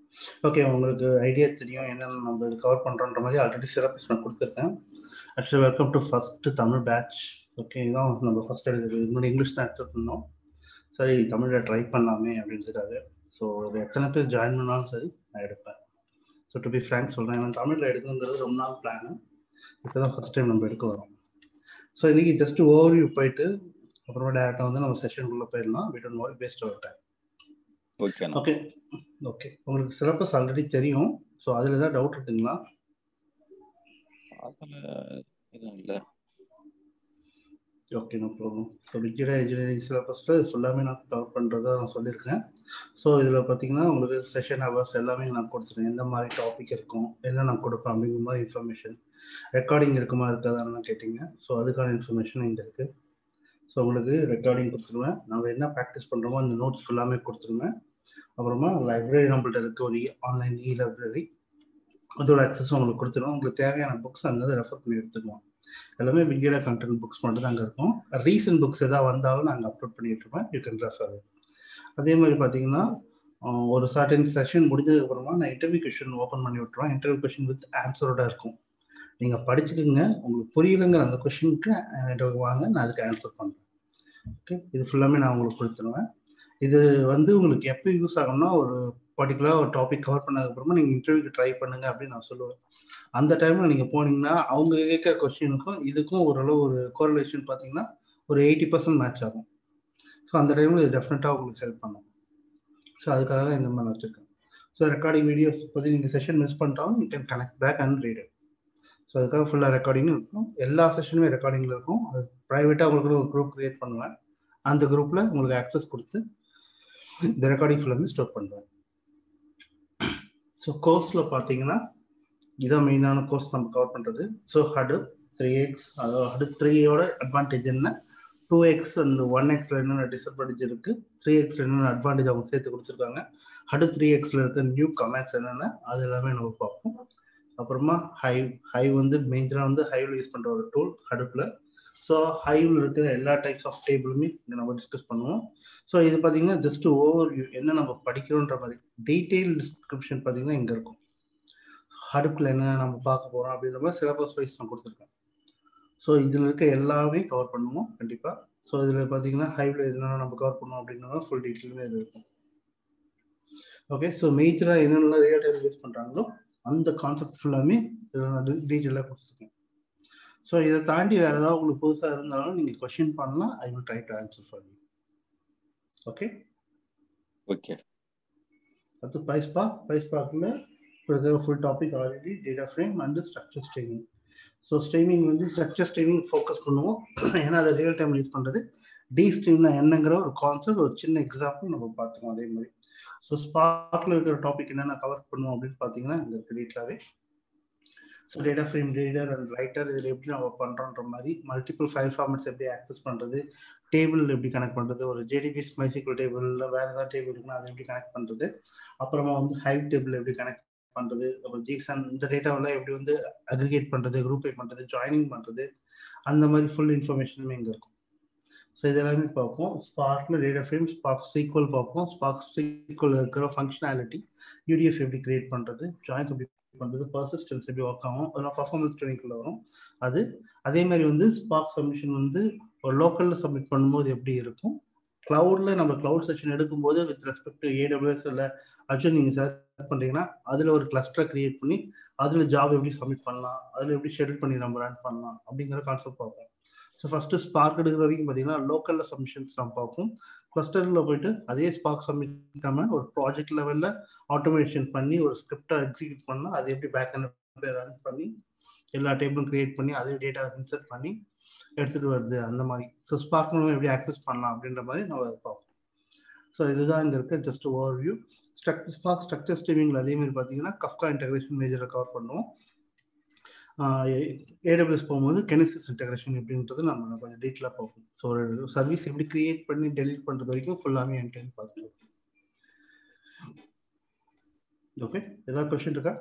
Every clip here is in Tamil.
ஓகே உங்களுக்கு ஐடியா தெரியும் என்னென்ன நம்ம இது கவர் பண்ணுறோன்ற மாதிரி ஆல்ரெடி சிலபஸ் நான் கொடுத்துருக்கேன் actually welcome to first Tamil batch okay இதான் நம்ம ஃபஸ்ட் எடுக்கிறது முன்னாடி இங்கிலீஷ் தான் எடுத்துகிட்டு இருந்தோம் சரி தமிழில் ட்ரை பண்ணலாமே அப்படின்றதுக்காக ஸோ ஒரு எத்தனை பேர் ஜாயின் பண்ணாலும் சரி நான் எடுப்பேன் ஸோ டு பி ஃப்ரேங்க் சொல்கிறேன் ஏன்னா தமிழில் எடுக்குங்கிறது ரொம்ப நாள் பிளான் இப்போ தான் ஃபஸ்ட் டைம் நம்ம எடுக்க வரோம் ஸோ இன்றைக்கி ஜஸ்ட் ஓவர்வியூ போயிட்டு அப்புறமா டேரெக்டாக வந்து நம்ம செஷனுக்குள்ளே போயிடலாம் விட் ஒன் மோர் பேஸ்ட் ஒரு டைம் ஓகே ஓகே ஓகே உங்களுக்கு சிலபஸ் ஆல்ரெடி தெரியும் ஸோ அதில் ஏதாவது டவுட் இருக்குங்களா அதுல எதுவும் இல்லை ஓகே நோ ப்ராப்ளம் ஸோ பிகிட இன்ஜினியரிங் சிலபஸில் ஃபுல்லாமே நான் கவர் பண்ணுறதா நான் சொல்லியிருக்கேன் ஸோ இதில் பார்த்தீங்கன்னா உங்களுக்கு செஷன் ஹவர்ஸ் எல்லாமே நான் கொடுத்துருக்கேன் எந்த மாதிரி டாபிக் இருக்கும் என்ன நான் கொடுப்பேன் அப்படிங்கிற மாதிரி இன்ஃபர்மேஷன் ரெக்கார்டிங் இருக்குமா இருக்காதான்னு கேட்டிங்க ஸோ அதுக்கான இன்ஃபர்மேஷன் இங்கே இருக்குது ஸோ உங்களுக்கு ரெக்கார்டிங் கொடுத்துருவேன் நம்ம என்ன ப்ராக்டிஸ் பண்ணுறோமோ அந்த நோட்ஸ் ஃபுல்லாமே கொடுத்துருவேன் அப்புறமா லைப்ரரி நம்மள்ட்ட இருக்க ஒரு ஆன்லைன் இ லைப்ரரி அதோட அக்சஸும் உங்களுக்கு கொடுத்துருவோம் உங்களுக்கு தேவையான புக்ஸ் அங்கே ரெஃபர் பண்ணி எடுத்துக்குவோம் எல்லாமே விங்கியோட கண்டென்ட் புக்ஸ் மட்டும் தான் அங்கே இருக்கும் ரீசன்ட் புக்ஸ் எதாவது வந்தாலும் நாங்கள் அப்லோட் பண்ணிட்டு இருப்போம் யூ கேன் ரெஃபர் அதே மாதிரி பார்த்தீங்கன்னா ஒரு சர்டன் செஷன் முடிஞ்சதுக்கு அப்புறமா நான் இன்டர்வியூ கொஷின் ஓப்பன் பண்ணி விட்டுருவேன் இன்டர்வியூ கொஷின் வித் ஆன்சரோட இருக்கும் நீங்கள் படிச்சுக்கோங்க உங்களுக்கு புரியலைங்கிற அந்த கொஷினுக்கு வாங்க நான் அதுக்கு ஆன்சர் பண்ணுறேன் ஓகே இது ஃபுல்லாமே நான் உங்களுக்கு கொடுத்துருவேன் இது வந்து உங்களுக்கு எப்போ யூஸ் ஆகும்னா ஒரு பர்டிகுலராக ஒரு டாபிக் கவர் பண்ணதுக்கப்புறமா நீங்கள் இன்டர்வியூக்கு ட்ரை பண்ணுங்க அப்படின்னு நான் சொல்லுவேன் அந்த டைமில் நீங்கள் போனீங்கன்னா அவங்க கேட்குற கொஸ்டினுக்கும் இதுக்கும் ஓரளவு ஒரு கோரிலேஷன் பார்த்தீங்கன்னா ஒரு எயிட்டி பர்சன்ட் மேட்ச் ஆகும் ஸோ அந்த டைமில் இது டெஃபினட்டாக உங்களுக்கு ஹெல்ப் பண்ணும் ஸோ அதுக்காக தான் இந்த மாதிரி வச்சுருக்கேன் ஸோ ரெக்கார்டிங் வீடியோஸ் பற்றி நீங்கள் செஷன் மிஸ் பண்ணிட்டாலும் you can connect back and read so அதுக்காக ஃபுல்லாக ரெக்கார்டிங்கும் இருக்கும் எல்லா செஷனுமே ரெக்கார்டிங்கில் இருக்கும் அது ப்ரைவேட்டாக உங்களுக்கு ஒரு குரூப் க்ரியேட் பண்ணுவேன் அந்த குரூப்பில் உங்களுக்கு ஆக்சஸ் கொடுத்து இந்த ரெக்கார்டிங் ஃபுல்லாமே ஸ்டோர் பண்ணுவேன் ஸோ கோர்ஸில் பார்த்தீங்கன்னா இதான் மெயினான கோர்ஸ் நம்ம கவர் பண்ணுறது ஸோ ஹடு த்ரீ எக்ஸ் அதாவது ஹடு த்ரீயோட அட்வான்டேஜ் என்ன டூ எக்ஸ் அண்ட் ஒன் எக்ஸில் என்னென்ன டிஸ்அட்வான்டேஜ் இருக்குது த்ரீ எக்ஸில் என்னென்ன அட்வான்டேஜ் அவங்க சேர்த்து கொடுத்துருக்காங்க ஹடு த்ரீ எக்ஸில் இருக்க நியூ கமெண்ட்ஸ் என்னென்ன அது எல்லாமே நம்ம பார்ப்போம் அப்புறமா ஹைவ் ஹைவ் வந்து மேஜராக வந்து ஹைவில் யூஸ் பண்ணுற ஒரு டூல் ஹடுப்பில் ஸோ ஹைவில் இருக்கிற எல்லா டைப்ஸ் ஆஃப் டேபிளுமே நம்ம டிஸ்கஸ் பண்ணுவோம் ஸோ இது பார்த்தீங்கன்னா ஜஸ்ட் ஓவர் என்ன நம்ம படிக்கிறோன்ற மாதிரி டீட்டெயில் டிஸ்கிரிப்ஷன் பார்த்தீங்கன்னா இங்கே இருக்கும் அடுப்பில் என்ன நம்ம பார்க்க போகிறோம் அப்படின்ற மாதிரி சிலபஸ் வைஸ் நான் கொடுத்துருக்கேன் ஸோ இதில் இருக்க எல்லாமே கவர் பண்ணுவோம் கண்டிப்பாக ஸோ இதில் பார்த்தீங்கன்னா ஹைவில் என்னென்ன நம்ம கவர் பண்ணுவோம் அப்படின்ற ஃபுல் டீட்டெயிலுமே இது இருக்கும் ஓகே ஸோ மேஜராக என்னென்ன ரியல் டைம் யூஸ் பண்ணுறாங்களோ அந்த கான்செப்ட் ஃபுல்லாமே இதில் நான் டீட்டெயிலாக கொடுத்துருக்கேன் ஸோ இதை தாண்டி வேறு ஏதாவது உங்களுக்கு புதுசாக இருந்தாலும் நீங்கள் கொஷின் பண்ணலாம் I will try to answer for you okay okay அடுத்து பைஸ்பா பைஸ்பாக்கில் இருக்கிற full topic already data frame and structure streaming so streaming வந்து ஸ்ட்ரக்சர் ஸ்ட்ரீமிங் ஃபோக்கஸ் பண்ணுவோம் ஏன்னா அதை ரியல் டைம் யூஸ் பண்ணுறது டி ஸ்ட்ரீம்னா என்னங்கிற ஒரு கான்செப்ட் ஒரு சின்ன எக்ஸாம்பிள் நம்ம பார்த்துக்கோம் அதே மாதிரி ஸோ ஸ்பார்க்கில் இருக்கிற டாபிக் என்னென்ன கவர் பண்ணுவோம் அப்படின்னு பார்த்தீங்கன்னா இந்த கிரெடிட்ஸாகவே so data frame reader and writer இதில் எப்படி நம்ம பண்ணுறோன்ற மாதிரி மல்டிபிள் ஃபைல் ஃபார்மேட்ஸ் எப்படி ஆக்சஸ் பண்ணுறது டேபிள் எப்படி கனெக்ட் பண்ணுறது ஒரு ஜேடிபிஸ் மைசிக்கல் டேபிளில் வேறு ஏதாவது டேபிள் இருக்குன்னா அதை எப்படி கனெக்ட் பண்ணுறது அப்புறமா வந்து ஹைவ் டேபிள் எப்படி கனெக்ட் பண்ணுறது அப்புறம் ஜிக்ஸான் இந்த டேட்டாவெல்லாம் எப்படி வந்து அக்ரிகேட் பண்ணுறது குரூப்பை பண்ணுறது ஜாயினிங் பண்ணுறது அந்த மாதிரி ஃபுல் இன்ஃபர்மேஷனுமே இங்கே இருக்கும் ஸோ இது எல்லாமே பார்ப்போம் ஸ்பார்க்கில் டேட்டா ஃப்ரேம் ஸ்பார்க் சீக்வல் பார்ப்போம் ஸ்பார்க் சீக்வல் இருக்கிற ஃபங்க்ஷனாலிட்டி யூடிஎஃப் எப்படி கிரியேட் பண்ணுறது ஜாயின்ஸ் எப்படி பண்ணுறது பர்சிஸ்டன்ஸ் எப்படி ஒர்க் ஆகும் அதெல்லாம் பர்ஃபார்மன்ஸ் ட்ரைனிங்கில் வரும் அது அதே மாதிரி வந்து ஸ்பார்க் சப்மிஷன் வந்து ஒரு லோக்கலில் சப்மிட் பண்ணும்போது எப்படி இருக்கும் க்ளவுடில் நம்ம க்ளவுட் செஷன் எடுக்கும்போது வித் ரெஸ்பெக்ட் டு ஏடபிள்யூஎஸ் இல்லை அஜர் நீங்கள் செலக்ட் பண்ணுறீங்கன்னா அதில் ஒரு கிளஸ்டரை கிரியேட் பண்ணி அதில் ஜாப் எப்படி சப்மிட் பண்ணலாம் அதில் எப்படி ஷெடியூல் பண்ணி நம்ம ரன் பண்ணலாம் அப்படிங்கிற கான்செப்ட் பார்ப்போம் ஸோ ஃபஸ்ட்டு ஸ்பார்க் எடுக்கிற வரைக்கும் பார்த்தீங்கன்னா லோக்கலில் சப்மிஷன்ஸ் நம்ம பார்ப்போம் கிளஸ்டரில் போயிட்டு அதே ஸ்பார்க் சப்மிட் ஒரு ப்ராஜெக்ட் லெவலில் ஆட்டோமேஷன் பண்ணி ஒரு ஸ்கிரிப்டை எக்ஸிக்யூட் பண்ணால் அது எப்படி பேக் அண்ட் ரன் பண்ணி எல்லா டேபிளும் கிரியேட் பண்ணி அதே டேட்டா இன்சர்ட் பண்ணி எடுத்துகிட்டு வருது அந்த மாதிரி ஸோ ஸ்பார்க் மூலம் எப்படி ஆக்சஸ் பண்ணலாம் அப்படின்ற மாதிரி நம்ம பார்ப்போம் ஸோ இதுதான் இங்கே இருக்க just overview struct Spark structure ஸ்ட்ரீமிங்கில் அதே மாதிரி பார்த்தீங்கன்னா கஃப்கா இன்டகிரேஷன் மேஜரை கவர் பண்ணுவோம் ஏடபிள்யூஎஸ் போகும்போது கெனிசிஸ் இன்டகிரேஷன் எப்படின்றது நம்ம கொஞ்சம் டீட்டெயிலாக பார்ப்போம் ஸோ ஒரு சர்வீஸ் எப்படி கிரியேட் பண்ணி டெலிட் பண்ணுறது வரைக்கும் ஃபுல்லாமே என் டைம் பார்த்துட்டு ஓகே ஏதாவது கொஸ்டின் இருக்கா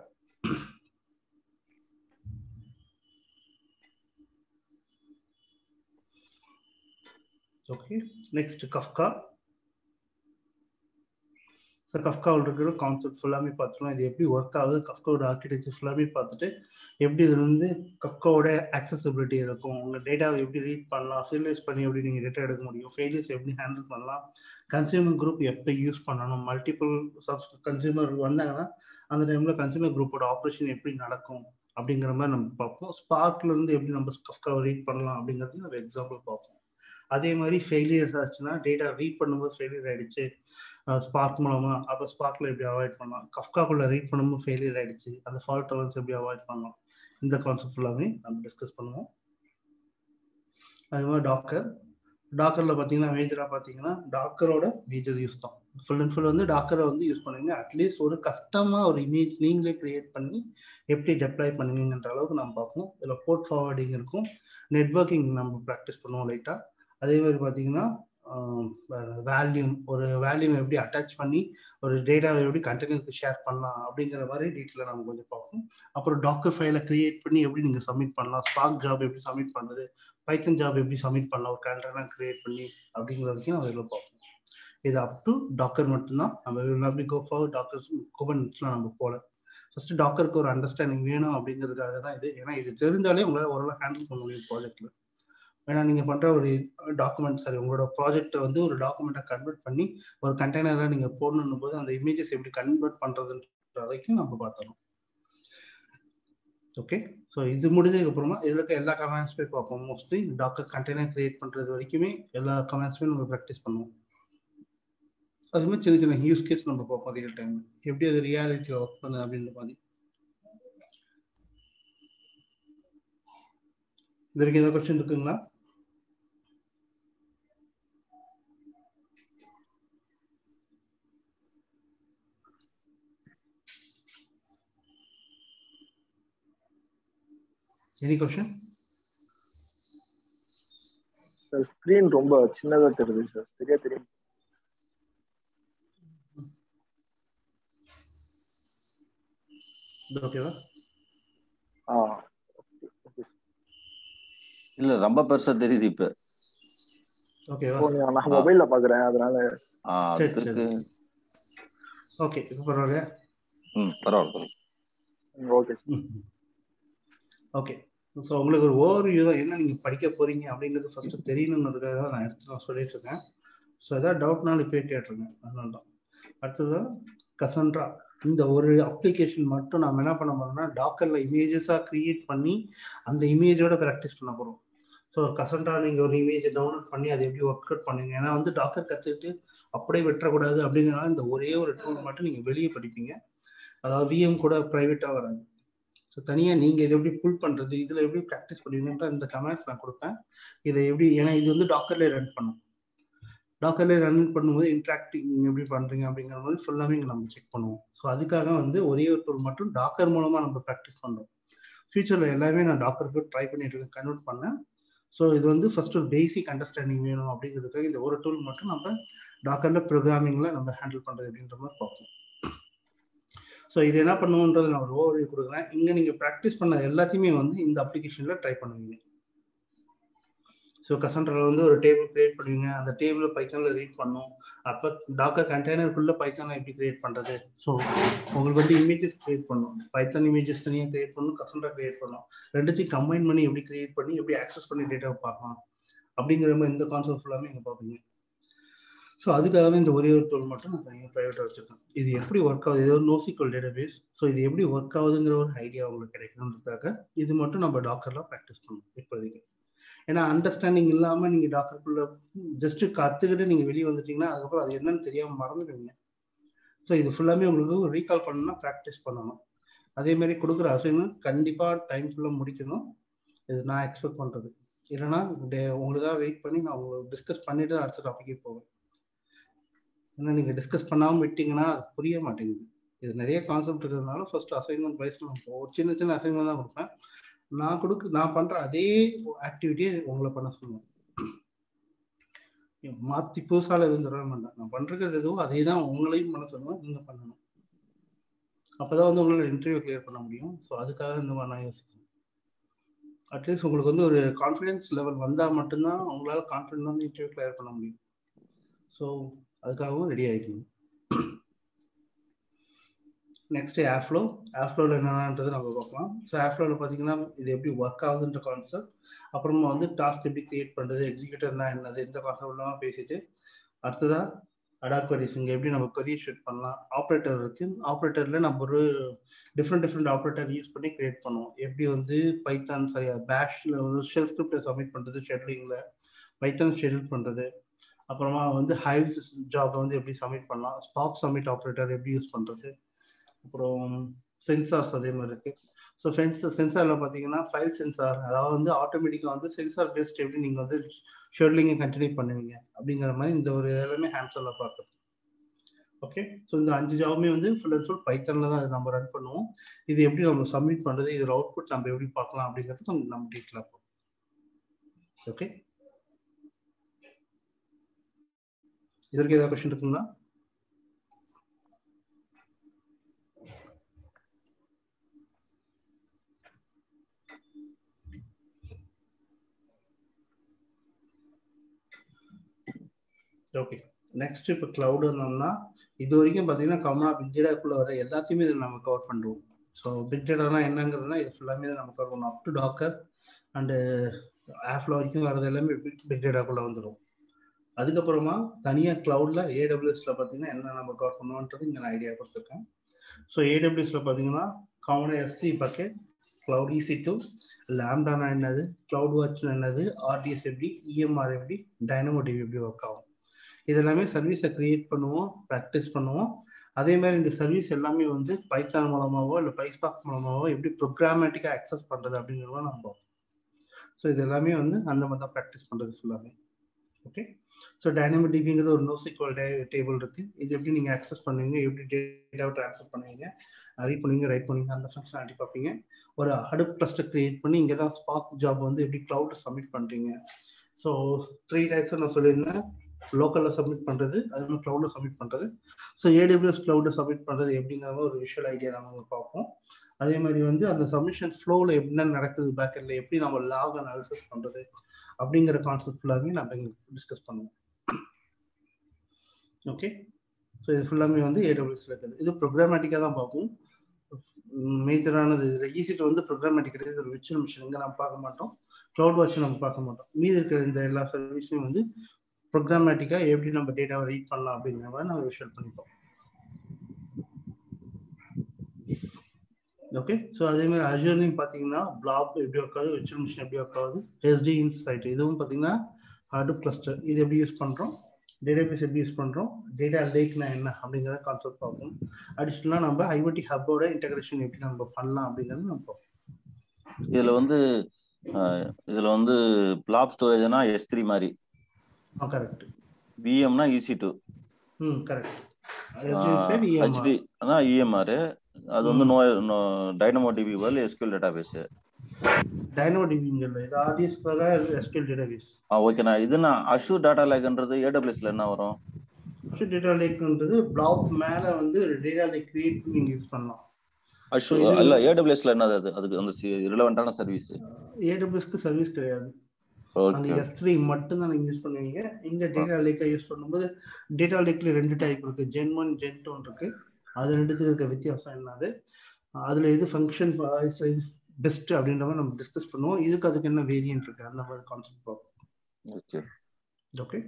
ஓகே நெக்ஸ்ட் கஃப்கா ஸோ கஃப்காவில் இருக்கிற கான்செப்ட் ஃபுல்லாமே பார்த்துருவோம் இது எப்படி ஒர்க் ஆகுது கஃப்காவோட ஆர்கிடெக்சர் ஃபுல்லாமே பார்த்துட்டு எப்படி இது வந்து கஃப்காவோட ஆக்சசிபிலிட்டி இருக்கும் உங்கள் டேட்டாவை எப்படி ரீட் பண்ணலாம் சீரியலைஸ் பண்ணி எப்படி நீங்கள் டேட்டா எடுக்க முடியும் ஃபெயிலியர்ஸ் எப்படி ஹேண்டில் பண்ணலாம் கன்சியூமர் குரூப் எப்போ யூஸ் பண்ணணும் மல்டிபிள் சப்ஸ் கன்சியூமர் வந்தாங்கன்னா அந்த டைமில் கன்சியூமர் குரூப்போட ஆப்ரேஷன் எப்படி நடக்கும் அப்படிங்கிற மாதிரி நம்ம பார்ப்போம் ஸ்பார்க்ல இருந்து எப்படி நம்ம கஃப்காவை ரீட் பண்ணலாம் அப்படிங்கிறது நம்ம எக்ஸாம்பிள் பார்ப்போம் அதே மாதிரி ஃபெயிலியர்ஸ் ஆச்சுன்னா டேட்டா ரீட் பண்ணும்போது ஃபெயிலியர் ஆயிடுச்சு ஸ்பார்க் மூலமா அப்போ ஸ்பார்க்ல எப்படி அவாய்ட் பண்ணலாம் கஃப்காக்குள்ள ரீட் பண்ணும்போது ஃபெயிலியர் ஆயிடுச்சு அந்த ஃபால்ட் டவர்ஸ் எப்படி அவாய்ட் பண்ணலாம் இந்த கான்செப்ட் ஃபுல்லாமே நம்ம டிஸ்கஸ் பண்ணுவோம் அது மாதிரி டாக்கர் டாக்கரில் பார்த்தீங்கன்னா மேஜராக பார்த்தீங்கன்னா டாக்கரோட மேஜர் யூஸ் தான் ஃபுல் அண்ட் ஃபுல் வந்து டாக்கரை வந்து யூஸ் பண்ணுவீங்க அட்லீஸ்ட் ஒரு கஸ்டமாக ஒரு இமேஜ் நீங்களே கிரியேட் பண்ணி எப்படி டெப்ளாய் பண்ணுவீங்கன்ற அளவுக்கு நம்ம பார்ப்போம் இதில் போர்ட் ஃபார்வர்டிங் இருக்கும் நெட்ஒர்க்கிங் நம்ம ப்ராக்டிஸ் பண்ணுவோம் லைட்டாக அதே மாதிரி பார்த்தீங்கன்னா வேல்யூம் ஒரு வேல்யூம் எப்படி அட்டாச் பண்ணி ஒரு டேட்டாவை எப்படி கண்டெய்னருக்கு ஷேர் பண்ணலாம் அப்படிங்கிற மாதிரி டீட்டெயிலாக நம்ம கொஞ்சம் பார்ப்போம் அப்புறம் டாக்கர் ஃபைலை கிரியேட் பண்ணி எப்படி நீங்கள் சப்மிட் பண்ணலாம் ஸ்பார்க் ஜாப் எப்படி சப்மிட் பண்ணுறது பைத்தன் ஜாப் எப்படி சப்மிட் பண்ணலாம் ஒரு கண்டெய்னர் கிரியேட் பண்ணி அப்படிங்கிறதுக்கு நம்ம இதில் பார்ப்போம் இது அப் டு டாக்கர் மட்டும்தான் நம்ம எப்படி கோ ஃபார் டாக்கர் குபன்ஸ்லாம் நம்ம போல ஃபர்ஸ்ட் டாக்கருக்கு ஒரு அண்டர்ஸ்டாண்டிங் வேணும் அப்படிங்கிறதுக்காக தான் இது ஏன்னா இது தெரிஞ்சாலே உங்களால் ஓரளவு ஹேண்டில் பண்ண முடியும் ப்ராஜெக்ட்ல ஏன்னா நீங்கள் பண்ணுற ஒரு டாக்குமெண்ட் சாரி உங்களோட ப்ராஜெக்டை வந்து ஒரு டாக்குமெண்ட்டை கன்வெர்ட் பண்ணி ஒரு கண்டெய்னராக நீங்கள் போடணும் போது அந்த இமேஜஸ் எப்படி கன்வெர்ட் பண்ணுறதுன்ற வரைக்கும் நம்ம பார்த்துறோம் ஓகே ஸோ இது முடிஞ்சதுக்கு அப்புறமா இதில் இருக்க எல்லா கமெண்ட்ஸுமே பார்ப்போம் மோஸ்ட்லி டாக்கர் கண்டெய்னர் கிரியேட் பண்ணுறது வரைக்குமே எல்லா கமெண்ட்ஸுமே நம்ம ப்ராக்டிஸ் பண்ணுவோம் அது மாதிரி சின்ன சின்ன யூஸ் கேஸ் நம்ம பார்ப்போம் ரியல் டைம் எப்படி அது ரியாலிட்டியில் ஒர்க் பண்ணுது அப்படின்ற மாதிரி இது வரைக்கும் ஏதாவது கொஸ்டின் இருக்குங்களா எனி கொஸ்டின் சார் ஸ்க்ரீன் ரொம்ப சின்னதா தெரியுது சார் சரியா தெரியும் இது ஓகேவா ஆ இல்ல ரொம்ப பெருசா தெரியுது இப்ப ஓகேவா ஓ, நான் மொபைல்ல பாக்குறேன் அதனால ஆ, சரி, அதுக்கு சரி. ஓகே இப்போ பரவாயில்லையா ம் பரவாயில்ல ஓகே ஓகே ஸோ உங்களுக்கு ஒரு ஓவர்வியூ தான் என்ன நீங்கள் படிக்க போறீங்க அப்படிங்கிறது ஃபர்ஸ்ட் தெரியணுங்கிறதுக்காக தான் நான் எடுத்து நான் சொல்லிட்டு இருக்கேன் ஸோ ஏதாவது டவுட்னாலும் இப்போயே கேட்டுருங்க அதனால தான் அடுத்தது கசன்ட்ரா இந்த ஒரு அப்ளிகேஷன் மட்டும் நம்ம என்ன பண்ண போறோம்னா டாக்கரில் இமேஜஸாக கிரியேட் பண்ணி அந்த இமேஜோட ப்ராக்டிஸ் பண்ண போகிறோம் ஸோ கசன்ட்ரா நீங்கள் ஒரு இமேஜை டவுன்லோட் பண்ணி அதை எப்படி ஒர்க் அவுட் பண்ணுங்க ஏன்னா வந்து டாக்கர் கற்றுக்கிட்டு அப்படியே வெட்டக்கூடாது அப்படிங்கிறனால இந்த ஒரே ஒரு டூல் மட்டும் நீங்கள் வெளியே படிப்பீங்க அதாவது விஎம் கூட ப்ரைவேட்டாக வராது ஸோ தனியாக நீங்கள் இதை எப்படி புல் பண்ணுறது இதில் எப்படி ப்ராக்டிஸ் பண்ணுவீங்கன்ற இந்த கமெண்ட்ஸ் நான் கொடுப்பேன் இதை எப்படி ஏன்னா இது வந்து டாக்கர்லேயே ரன் பண்ணும் டாக்கர்லேயே ரன் பண்ணும்போது இன்ட்ராக்டிங் எப்படி பண்ணுறீங்க அப்படிங்கிற மாதிரி ஃபுல்லாமே இங்கே நம்ம செக் பண்ணுவோம் ஸோ அதுக்காக வந்து ஒரே ஒரு டூல் மட்டும் டாக்கர் மூலமாக நம்ம ப்ராக்டிஸ் பண்ணுறோம் ஃபியூச்சரில் எல்லாமே நான் டாக்கருக்கு ட்ரை பண்ணிட்டு இருக்கேன் கன்வெர்ட் பண்ணேன் ஸோ இது வந்து ஃபர்ஸ்ட் ஒரு பேசிக் அண்டர்ஸ்டாண்டிங் வேணும் அப்படிங்கிறதுக்காக இந்த ஒரு டூல் மட்டும் நம்ம டாக்கரில் ப்ரோக்ராமிங்கில் நம்ம ஹேண்டில் பண்ணுறது அப்படின்ற மாதிரி பார்ப்போம் ஸோ இது என்ன பண்ணுவோன்றது நான் ஒரு ஓவர்வியூ கொடுக்குறேன் இங்கே நீங்கள் ப்ராக்டிஸ் பண்ண எல்லாத்தையுமே வந்து இந்த அப்ளிகேஷனில் ட்ரை பண்ணுவீங்க ஸோ கசன்ட்ரில் வந்து ஒரு டேபிள் கிரியேட் பண்ணுவீங்க அந்த டேபிளை பைத்தானில் ரீட் பண்ணும் அப்போ டாக்கர் கண்டெய்னருக்குள்ளே பைத்தானை எப்படி கிரியேட் பண்ணுறது ஸோ உங்களுக்கு வந்து இமேஜஸ் கிரியேட் பண்ணும் பைத்தான் இமேஜஸ் தனியாக கிரியேட் பண்ணும் கசன்ட்ரா கிரியேட் பண்ணும் ரெண்டுத்தையும் கம்பைன் பண்ணி எப்படி கிரியேட் பண்ணி எப்படி ஆக்சஸ் பண்ணி டேட்டாவை பார்க்கலாம் அப்படிங்கிற மாதிரி இந்த கான்செப்ட் ஃபுல்லாமே இங்கே பார்ப்பீங்க ஸோ அதுக்காகவே இந்த ஒரே ஒரு டூல் மட்டும் நான் தனியாக ப்ரைவேட்டாக வச்சுருக்கேன் இது எப்படி ஒர்க் ஆகுது ஏதோ நோசிக்கல் டேட்டா பேஸ் ஸோ இது எப்படி ஒர்க் ஆகுதுங்கிற ஒரு ஐடியா உங்களுக்கு கிடைக்கணுன்றதுக்காக இது மட்டும் நம்ம டாக்கரில் ப்ராக்டிஸ் பண்ணணும் இப்போதைக்கு ஏன்னா அண்டர்ஸ்டாண்டிங் இல்லாமல் நீங்கள் டாக்டருக்குள்ள ஜஸ்ட் கற்றுக்கிட்டு நீங்கள் வெளியே வந்துட்டீங்கன்னா அதுக்கப்புறம் அது என்னன்னு தெரியாமல் மறந்துடுவீங்க ஸோ இது ஃபுல்லாமே உங்களுக்கு ரீகால் பண்ணணும்னா ப்ராக்டிஸ் பண்ணணும் அதே மாதிரி கொடுக்குற அசைன்மெண்ட் கண்டிப்பாக டைம் ஃபுல்லாக முடிக்கணும் இது நான் எக்ஸ்பெக்ட் பண்ணுறது இல்லைன்னா உங்களுக்காக வெயிட் பண்ணி நான் உங்களுக்கு டிஸ்கஸ் பண்ணிட்டு தான் அடுத்த டாப்பிக்கே போவேன் ஏன்னா நீங்கள் டிஸ்கஸ் பண்ணாமல் விட்டீங்கன்னா அது புரிய மாட்டேங்குது இது நிறைய கான்செப்ட் இருக்கிறதுனால ஃபர்ஸ்ட் அசைன்மெண்ட் வைஸ் நான் ஒரு சின்ன சின்ன அசைன்மெண்ட் தான் கொடுப்பேன் நான் கொடுக்க நான் பண்ற அதே ஆக்டிவிட்டியை உங்களை பண்ண சொல்லுவேன் மாத்தி புதுசால எதுவும் தர மாட்டேன் நான் பண்றது எதுவும் அதே தான் உங்களையும் பண்ண சொல்லுவேன் நீங்க பண்ணணும் அப்பதான் வந்து உங்களால இன்டர்வியூ கிளியர் பண்ண முடியும் ஸோ அதுக்காக இந்த மாதிரி நான் யோசிக்கிறேன் அட்லீஸ்ட் உங்களுக்கு வந்து ஒரு கான்ஃபிடன்ஸ் லெவல் வந்தால் மட்டும்தான் உங்களால் கான்ஃபிடன்ட் வந்து இன்டர்வியூ கிளியர் பண்ண முடியும் ஸோ அதுக்காகவும் ரெடி ஆகிக்கணும் நெக்ஸ்ட் ஏர்ஃப்ளோ ஏர்ஃப்ளோவில் என்னென்னன்றது நம்ம பார்க்கலாம் ஸோ ஏர்ஃப்ளோவில் பார்த்தீங்கன்னா இது எப்படி ஒர்க் ஆகுதுன்ற கான்செப்ட் அப்புறமா வந்து டாஸ்க் எப்படி கிரியேட் பண்ணுறது எக்ஸிக்யூட்டர்னா என்னது இந்த கான்செப்ட்லாம் பேசிட்டு அடுத்ததாக அடா queries இங்கே எப்படி நம்ம query ஷூட் பண்ணலாம் ஆப்ரேட்டர் இருக்கு ஆப்ரேட்டரில் நம்ம ஒரு டிஃப்ரெண்ட் டிஃப்ரெண்ட் ஆப்ரேட்டர் யூஸ் பண்ணி கிரியேட் பண்ணுவோம் எப்படி வந்து பைத்தான் சரியா பேஷில் வந்து ஷெல் ஸ்கிரிப்டை சப்மிட் பண்ணுறது ஷெட்யூலிங்கில் பைத்தான் ஷெட்யூல் பண்ணுறது அப்புறமா வந்து ஹைவ் ஜாப் வந்து எப்படி சப்மிட் பண்ணலாம் ஸ்பாக் சப்மிட் ஆப்ரேட்டர் எப்படி யூஸ் பண்ணுறது அப்புறம் சென்சார்ஸ் அதே மாதிரி இருக்கு ஸோ சென்சார் சென்சாரில் பார்த்தீங்கன்னா ஃபைல் சென்சார் அதாவது வந்து ஆட்டோமேட்டிக்காக வந்து சென்சார் பேஸ்ட் எப்படி நீங்கள் வந்து ஷெட்யூலிங்கை கண்டினியூ பண்ணுவீங்க அப்படிங்கிற மாதிரி இந்த ஒரு எல்லாமே ஹேண்ட்ஸில் பார்க்குறது ஓகே ஸோ இந்த அஞ்சு ஜாபுமே வந்து ஃபுல் அண்ட் ஃபுல் பைத்தனில் தான் நம்ம ரன் பண்ணுவோம் இது எப்படி நம்ம சப்மிட் பண்ணுறது இதோட அவுட்புட் நம்ம எப்படி பார்க்கலாம் அப்படிங்கிறது நம்ம நம்ம டீட்டெயிலாக பார்ப்போம் ஓகே இதற்கு ஏதாவது கொஸ்டின் இருக்குங்களா ஓகே நெக்ஸ்ட் இப்போ கிளவுட் வந்தோம்னா இது வரைக்கும் பார்த்தீங்கன்னா காமனாக பிக் டேட்டாக்குள்ளே வர எல்லாத்தையுமே இதில் நம்ம கவர் பண்ணுறோம் ஸோ பிக் டேட்டானா என்னங்கிறதுனா இது ஃபுல்லாமே நம்ம கவர் பண்ணணும் அப் டு டாக்கர் அண்டு ஆஃப்ல வரைக்கும் வரது எல்லாமே பிக் டேட்டாக்குள்ளே வந்துடும் அதுக்கப்புறமா தனியாக கிளவுடில் ஏடபிள்யூஎஸ்ல பார்த்தீங்கன்னா என்ன நம்ம கவர் பண்ணுவோன்றது இங்கே நான் ஐடியா கொடுத்துருக்கேன் ஸோ ஏடபிள்யூஎஸ்ல பார்த்தீங்கன்னா காமனாக S three bucket cloud EC two லேம்டானா என்னது கிளவுட் வாட்ச் என்னது ஆர்டிஎஸ் எப்படி இஎம்ஆர் எப்படி டைனமோ டிவி எப்படி ஒர்க் ஆகும் இது எல்லாமே சர்வீஸை கிரியேட் பண்ணுவோம் ப்ராக்டிஸ் பண்ணுவோம் அதே மாதிரி இந்த சர்வீஸ் எல்லாமே வந்து பைத்தான் மூலமாவோ இல்லை பைஸ்பாக் மூலமாவோ எப்படி ப்ரோக்ராமேட்டிக்காக அக்சஸ் பண்ணுறது அப்படிங்கிறத நம்ம ஸோ இது எல்லாமே வந்து அந்த மாதிரி தான் ப்ராக்டிஸ் பண்ணுறது ஃபுல்லாமே ஓகே ஸோ டைனமிக் டிபிங்கிறது ஒரு நோசிக்வல் டே டேபிள் இருக்குது இது எப்படி நீங்கள் அக்சஸ் பண்ணுவீங்க எப்படி டேட்டாவை ட்ரான்ஸ்ஃபர் பண்ணுவீங்க ரீட் பண்ணுவீங்க ரைட் பண்ணுவீங்க அந்த ஃபங்க்ஷனாலிட்டி பார்ப்பீங்க ஒரு ஹடுப் கிளஸ்டர் கிரியேட் பண்ணி இங்கே தான் ஸ்பாக் ஜாப் வந்து எப்படி க்ளவுட் சப்மிட் பண்ணுறீங்க ஸோ த்ரீ டைப்ஸ் நான் சொல்லியிருந்தேன் லோக்கலில் சப்மிட் பண்ணுறது அது மாதிரி க்ளவுடில் சப்மிட் பண்ணுறது ஸோ ஏடபிள்யூஎஸ் க்ளவுடில் சப்மிட் பண்ணுறது எப்படிங்கிற ஒரு விஷுவல் ஐடியா நம்ம பார்ப்போம் அதே மாதிரி வந்து அந்த சப்மிஷன் ஃப்ளோவில் என்ன நடக்குது பேக்கெண்டில் எப்படி நம்ம லாக் அனாலிசிஸ் பண்ணுறது அப்படிங்கிற கான்செப்ட் ஃபுல்லாகவே நம்ம இங்கே டிஸ்கஸ் பண்ணுவோம் ஓகே ஸோ இது ஃபுல்லாமே வந்து ஏடபிள்யூஎஸ்ல இருக்குது இது ப்ரோக்ராமேட்டிக்காக தான் பார்ப்போம் மேஜரானது இதில் ஈஸிட்டு வந்து ப்ரோக்ராமேட்டிக் கிடையாது ஒரு விர்ச்சுவல் மிஷின் இங்கே நம்ம பார்க்க மாட்டோம் க்ளவுட் வாட்ச் நம்ம பார்க்க மாட்டோம் மீதி இருக்கிற இந்த எல்லா சர்வீஸுமே வந்து ப்ரோக்ராமேட்டிக்காக எப்படி நம்ம டேட்டாவை ரீட் பண்ணலாம் அப்படிங்கிற மாதிரி நம்ம விஷுவல் பண்ணிப்போம் ஓகே ஸோ அதே மாதிரி அஜூர்லையும் பார்த்தீங்கன்னா பிளாக் எப்படி ஒர்க் ஆகுது விர்ச்சுவல் மிஷின் எப்படி ஒர்க் ஆகுது ஹெச்டி இன்சைட் இதுவும் பார்த்தீங்கன்னா ஹார்டு கிளஸ்டர் இது எப்படி யூஸ் பண்ணுறோம் டேட்டாபேஸ் எப்படி யூஸ் பண்ணுறோம் டேட்டா லேக்னா என்ன அப்படிங்கிற கான்செப்ட் பார்ப்போம் அடிஷ்னலாக நம்ம ஐஓடி ஹப்போட இன்டகிரேஷன் எப்படி நம்ம பண்ணலாம் அப்படிங்கிறது நம்ம பார்ப்போம் இதுல வந்து இதுல வந்து பிளாப் ஸ்டோரேஜ்னா எஸ் த்ரீ மாதிரி ஆ கரெக்ட் விஎம்னா EC two hmm correct HD அதான் இஎம்ஆர் அது வந்து நோ டைனமோ டிபி பதில் எஸ்கியூஎல் டேட்டாபேஸ் டைனமோ டிபிங்கல்ல இது ஆர்டிஎஸ் பதிலாக எஸ்கியூஎல் டேட்டாபேஸ் ஆ ஓகேண்ணா இதுனா அஷூர் டேட்டா லேக்ன்றது ஏடபிள்யூஎஸ்ல என்ன வரும் அஷூர் டேட்டா லேக்ன்றது பிளாக் மேல வந்து ஒரு டேட்டா லேக் கிரியேட் பண்ணி நீங்க யூஸ் பண்ணலாம் அஷூர் இல்ல ஏடபிள்யூஎஸ்ல என்னது அது அதுக்கு அந்த ரிலவெண்டான சர்வீஸ் ஏடபிள்யூஎஸ்க்கு சர்வீஸ் கிடையாது அந்த ஓகே எஸ் த்ரீ மட்டும் தான் நீங்க யூஸ் பண்ணுவீங்க இந்த டேட்டா லேக்கை யூஸ் பண்ணும்போது டேட்டா லேக்ல ரெண்டு டைப் இருக்கு ஜென் ஒன் ஜென் டூ இருக்கு அது ரெண்டுத்துக்கு இருக்க வித்தியாசம் என்னது அதுல எது ஃபங்க்ஷன் இது பெஸ்ட் அப்படின்ற மாதிரி நம்ம டிஸ்கஸ் பண்ணுவோம் இதுக்கு அதுக்கு என்ன வேரியன்ட் இருக்கு அந்த மாதிரி கான்செப்ட் பார்ப்போம் okay okay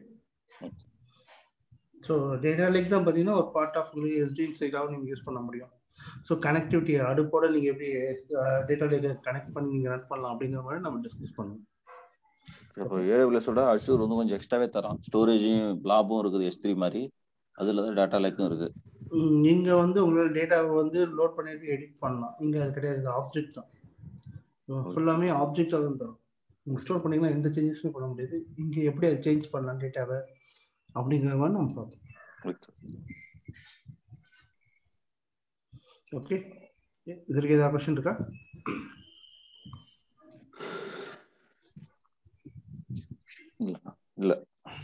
so data lake தான் பார்த்தீங்கன்னா ஒரு பார்ட் ஆஃப் உங்களுக்கு எஸ்டி சைடாகவும் நீங்கள் யூஸ் பண்ண முடியும் ஸோ கனெக்டிவிட்டி அடுப்போட நீங்கள் எப்படி டேட்டா லேக்கை கனெக்ட் பண்ணி நீங்கள் ரன் பண்ணலாம் அப்படிங்கிற மாதிரி நம்ம டிஸ்கஸ் பண்ணுவோம் இப்போ ஏடபிள்யூஎஸோட அஷூர் வந்து கொஞ்சம் எக்ஸ்ட்ராவே தரான் ஸ்டோரேஜும் பிளாபும் இருக்குது எஸ் த்ரீ மாதிரி அதுல தான் டேட்டா லேக்கும் இருக்கு ம், நீங்க வந்து உங்களோட டேட்டாவை வந்து லோட் பண்ணிட்டு எடிட் பண்ணலாம் இங்க அது கிடையாது ஆப்ஜெக்ட் தான் ஃபுல்லாமே ஆப்ஜெக்டாக தான் தரும் நீங்க ஸ்டோர் பண்ணீங்கன்னா எந்த சேஞ்சஸுமே பண்ண முடியாது இங்க எப்படி அதை சேஞ்ச் பண்ணலாம் டேட்டாவை அப்படிங்கிற மாதிரி நம்ம பார்ப்போம் ஓகே இதற்கு ஏதாவது கொஸ்டின் இருக்கா இல்ல இல்ல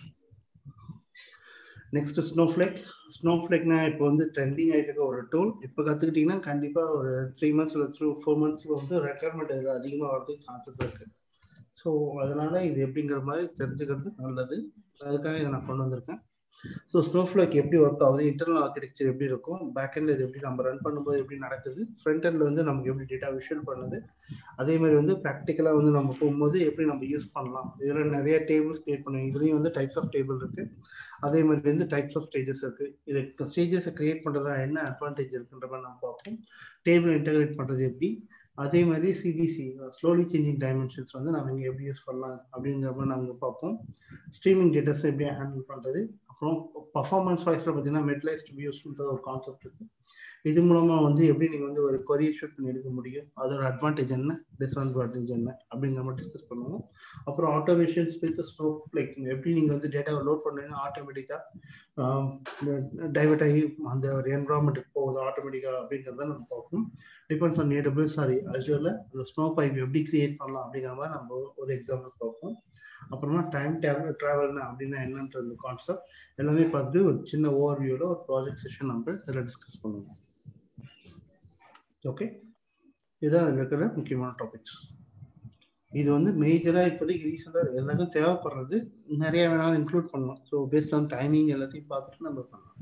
நெக்ஸ்ட் ஸ்னோஃப்ளேக் ஸ்னோஃப்ளேக்னா இப்போ வந்து ட்ரெண்டிங் ஆகிட்டு இருக்க ஒரு டூல் இப்போ கற்றுக்கிட்டிங்கன்னா கண்டிப்பாக ஒரு த்ரீ மந்த்ஸ் இல்லை த்ரூ ஃபோர் மந்த்ஸ்க்கு வந்து ரெக்குயர்மெண்ட் இது அதிகமாக வரதுக்கு சான்சஸ் இருக்குது ஸோ அதனால் இது எப்படிங்கிற மாதிரி தெரிஞ்சுக்கிறது நல்லது அதுக்காக இதை நான் கொண்டு வந்திருக்கேன் ஸோ ஸ்னோஃப்ளேக் எப்படி ஒர்க் ஆகுது இன்டர்னல் ஆர்கிடெக்சர் எப்படி இருக்கும் பேக் எண்ட்ல இது எப்படி நம்ம ரன் பண்ணும்போது எப்படி நடக்குது ஃப்ரண்ட் எண்ட்ல வந்து நமக்கு எப்படி டேட்டா விஷுவல் பண்ணுது அதே மாதிரி வந்து ப்ராக்டிக்கலாக வந்து நம்ம போகும்போது எப்படி நம்ம யூஸ் பண்ணலாம் இதில் நிறைய டேபிள்ஸ் கிரியேட் பண்ணுவோம் இதுலேயும் வந்து டைப்ஸ் ஆஃப் டேபிள் இருக்கு அதே மாதிரி வந்து டைப்ஸ் ஆஃப் ஸ்டேஜஸ் இருக்கு இது ஸ்டேஜஸை கிரியேட் பண்ணுறதுல என்ன அட்வான்டேஜ் இருக்குன்ற மாதிரி நம்ம பார்ப்போம் டேபிள் இன்டகிரேட் பண்ணுறது எப்படி அதே மாதிரி சிடிசி ஸ்லோலி சேஞ்சிங் டைமென்ஷன்ஸ் வந்து நம்ம இங்கே எப்படி யூஸ் பண்ணலாம் அப்படிங்கிற மாதிரி நாங்கள் பார்ப்போம் ஸ்ட்ரீமிங் டேட்டாஸ் எப்படி ஹேண்டில் பண்ணுறது அப்புறம் பர்ஃபார்மன்ஸ் வாய்ஸில் பார்த்தீங்கன்னா மெட்லைஸ்ட் வியூஸ்ன்ற ஒரு கான்செப்ட் இருக்கு இது மூலமாக வந்து எப்படி நீங்கள் வந்து ஒரு கொரியர் ஷூட் பண்ணி எடுக்க முடியும் அதோட அட்வான்டேஜ் என்ன டிஸ்அட்வான்டேஜ் என்ன அப்படிங்கிற மாதிரி டிஸ்கஸ் பண்ணுவோம் அப்புறம் ஆட்டோமேஷன்ஸ் வித் ஸ்டோப் லைக் எப்படி நீங்கள் வந்து டேட்டாவை லோட் பண்ணீங்கன்னா ஆட்டோமேட்டிக்காக டைவர்ட் ஆகி அந்த ஒரு என்வரான்மெண்ட்டுக்கு போகுது ஆட்டோமேட்டிக்காக அப்படிங்கிறத நம்ம பார்ப்போம் டிபெண்ட்ஸ் ஆன் ஏடபிள்யூ சாரி அஜுவலில் அந்த ஸ்னோ பைப் எப்படி கிரியேட் பண்ணலாம் அப்படிங்கிற மாதிரி நம்ம ஒரு எக்ஸாம்பிள் பார்ப்போம் அப்புறமா டைம் டேவல் ட்ராவல்னா அப்படின்னா என்னன்றது கான்செப்ட் எல்லாமே பார்த்துட்டு ஒரு சின்ன ஓவர் வியூவில் ஒரு ப்ராஜெக்ட் செஷன் நம்ம இதில் டிஸ்கஸ் பண்ணுவோம் ஓகே இதுதான் அதில் இருக்கிற முக்கியமான டாபிக்ஸ் இது வந்து மேஜராக இப்போதைக்கு ரீசெண்டாக எல்லாருக்கும் தேவைப்படுறது நிறைய வேணாலும் இன்க்ளூட் பண்ணலாம் ஸோ பேஸ்ட் ஆன் டைமிங் எல்லாத்தையும் பார்த்துட்டு நம்ம பண்ணலாம்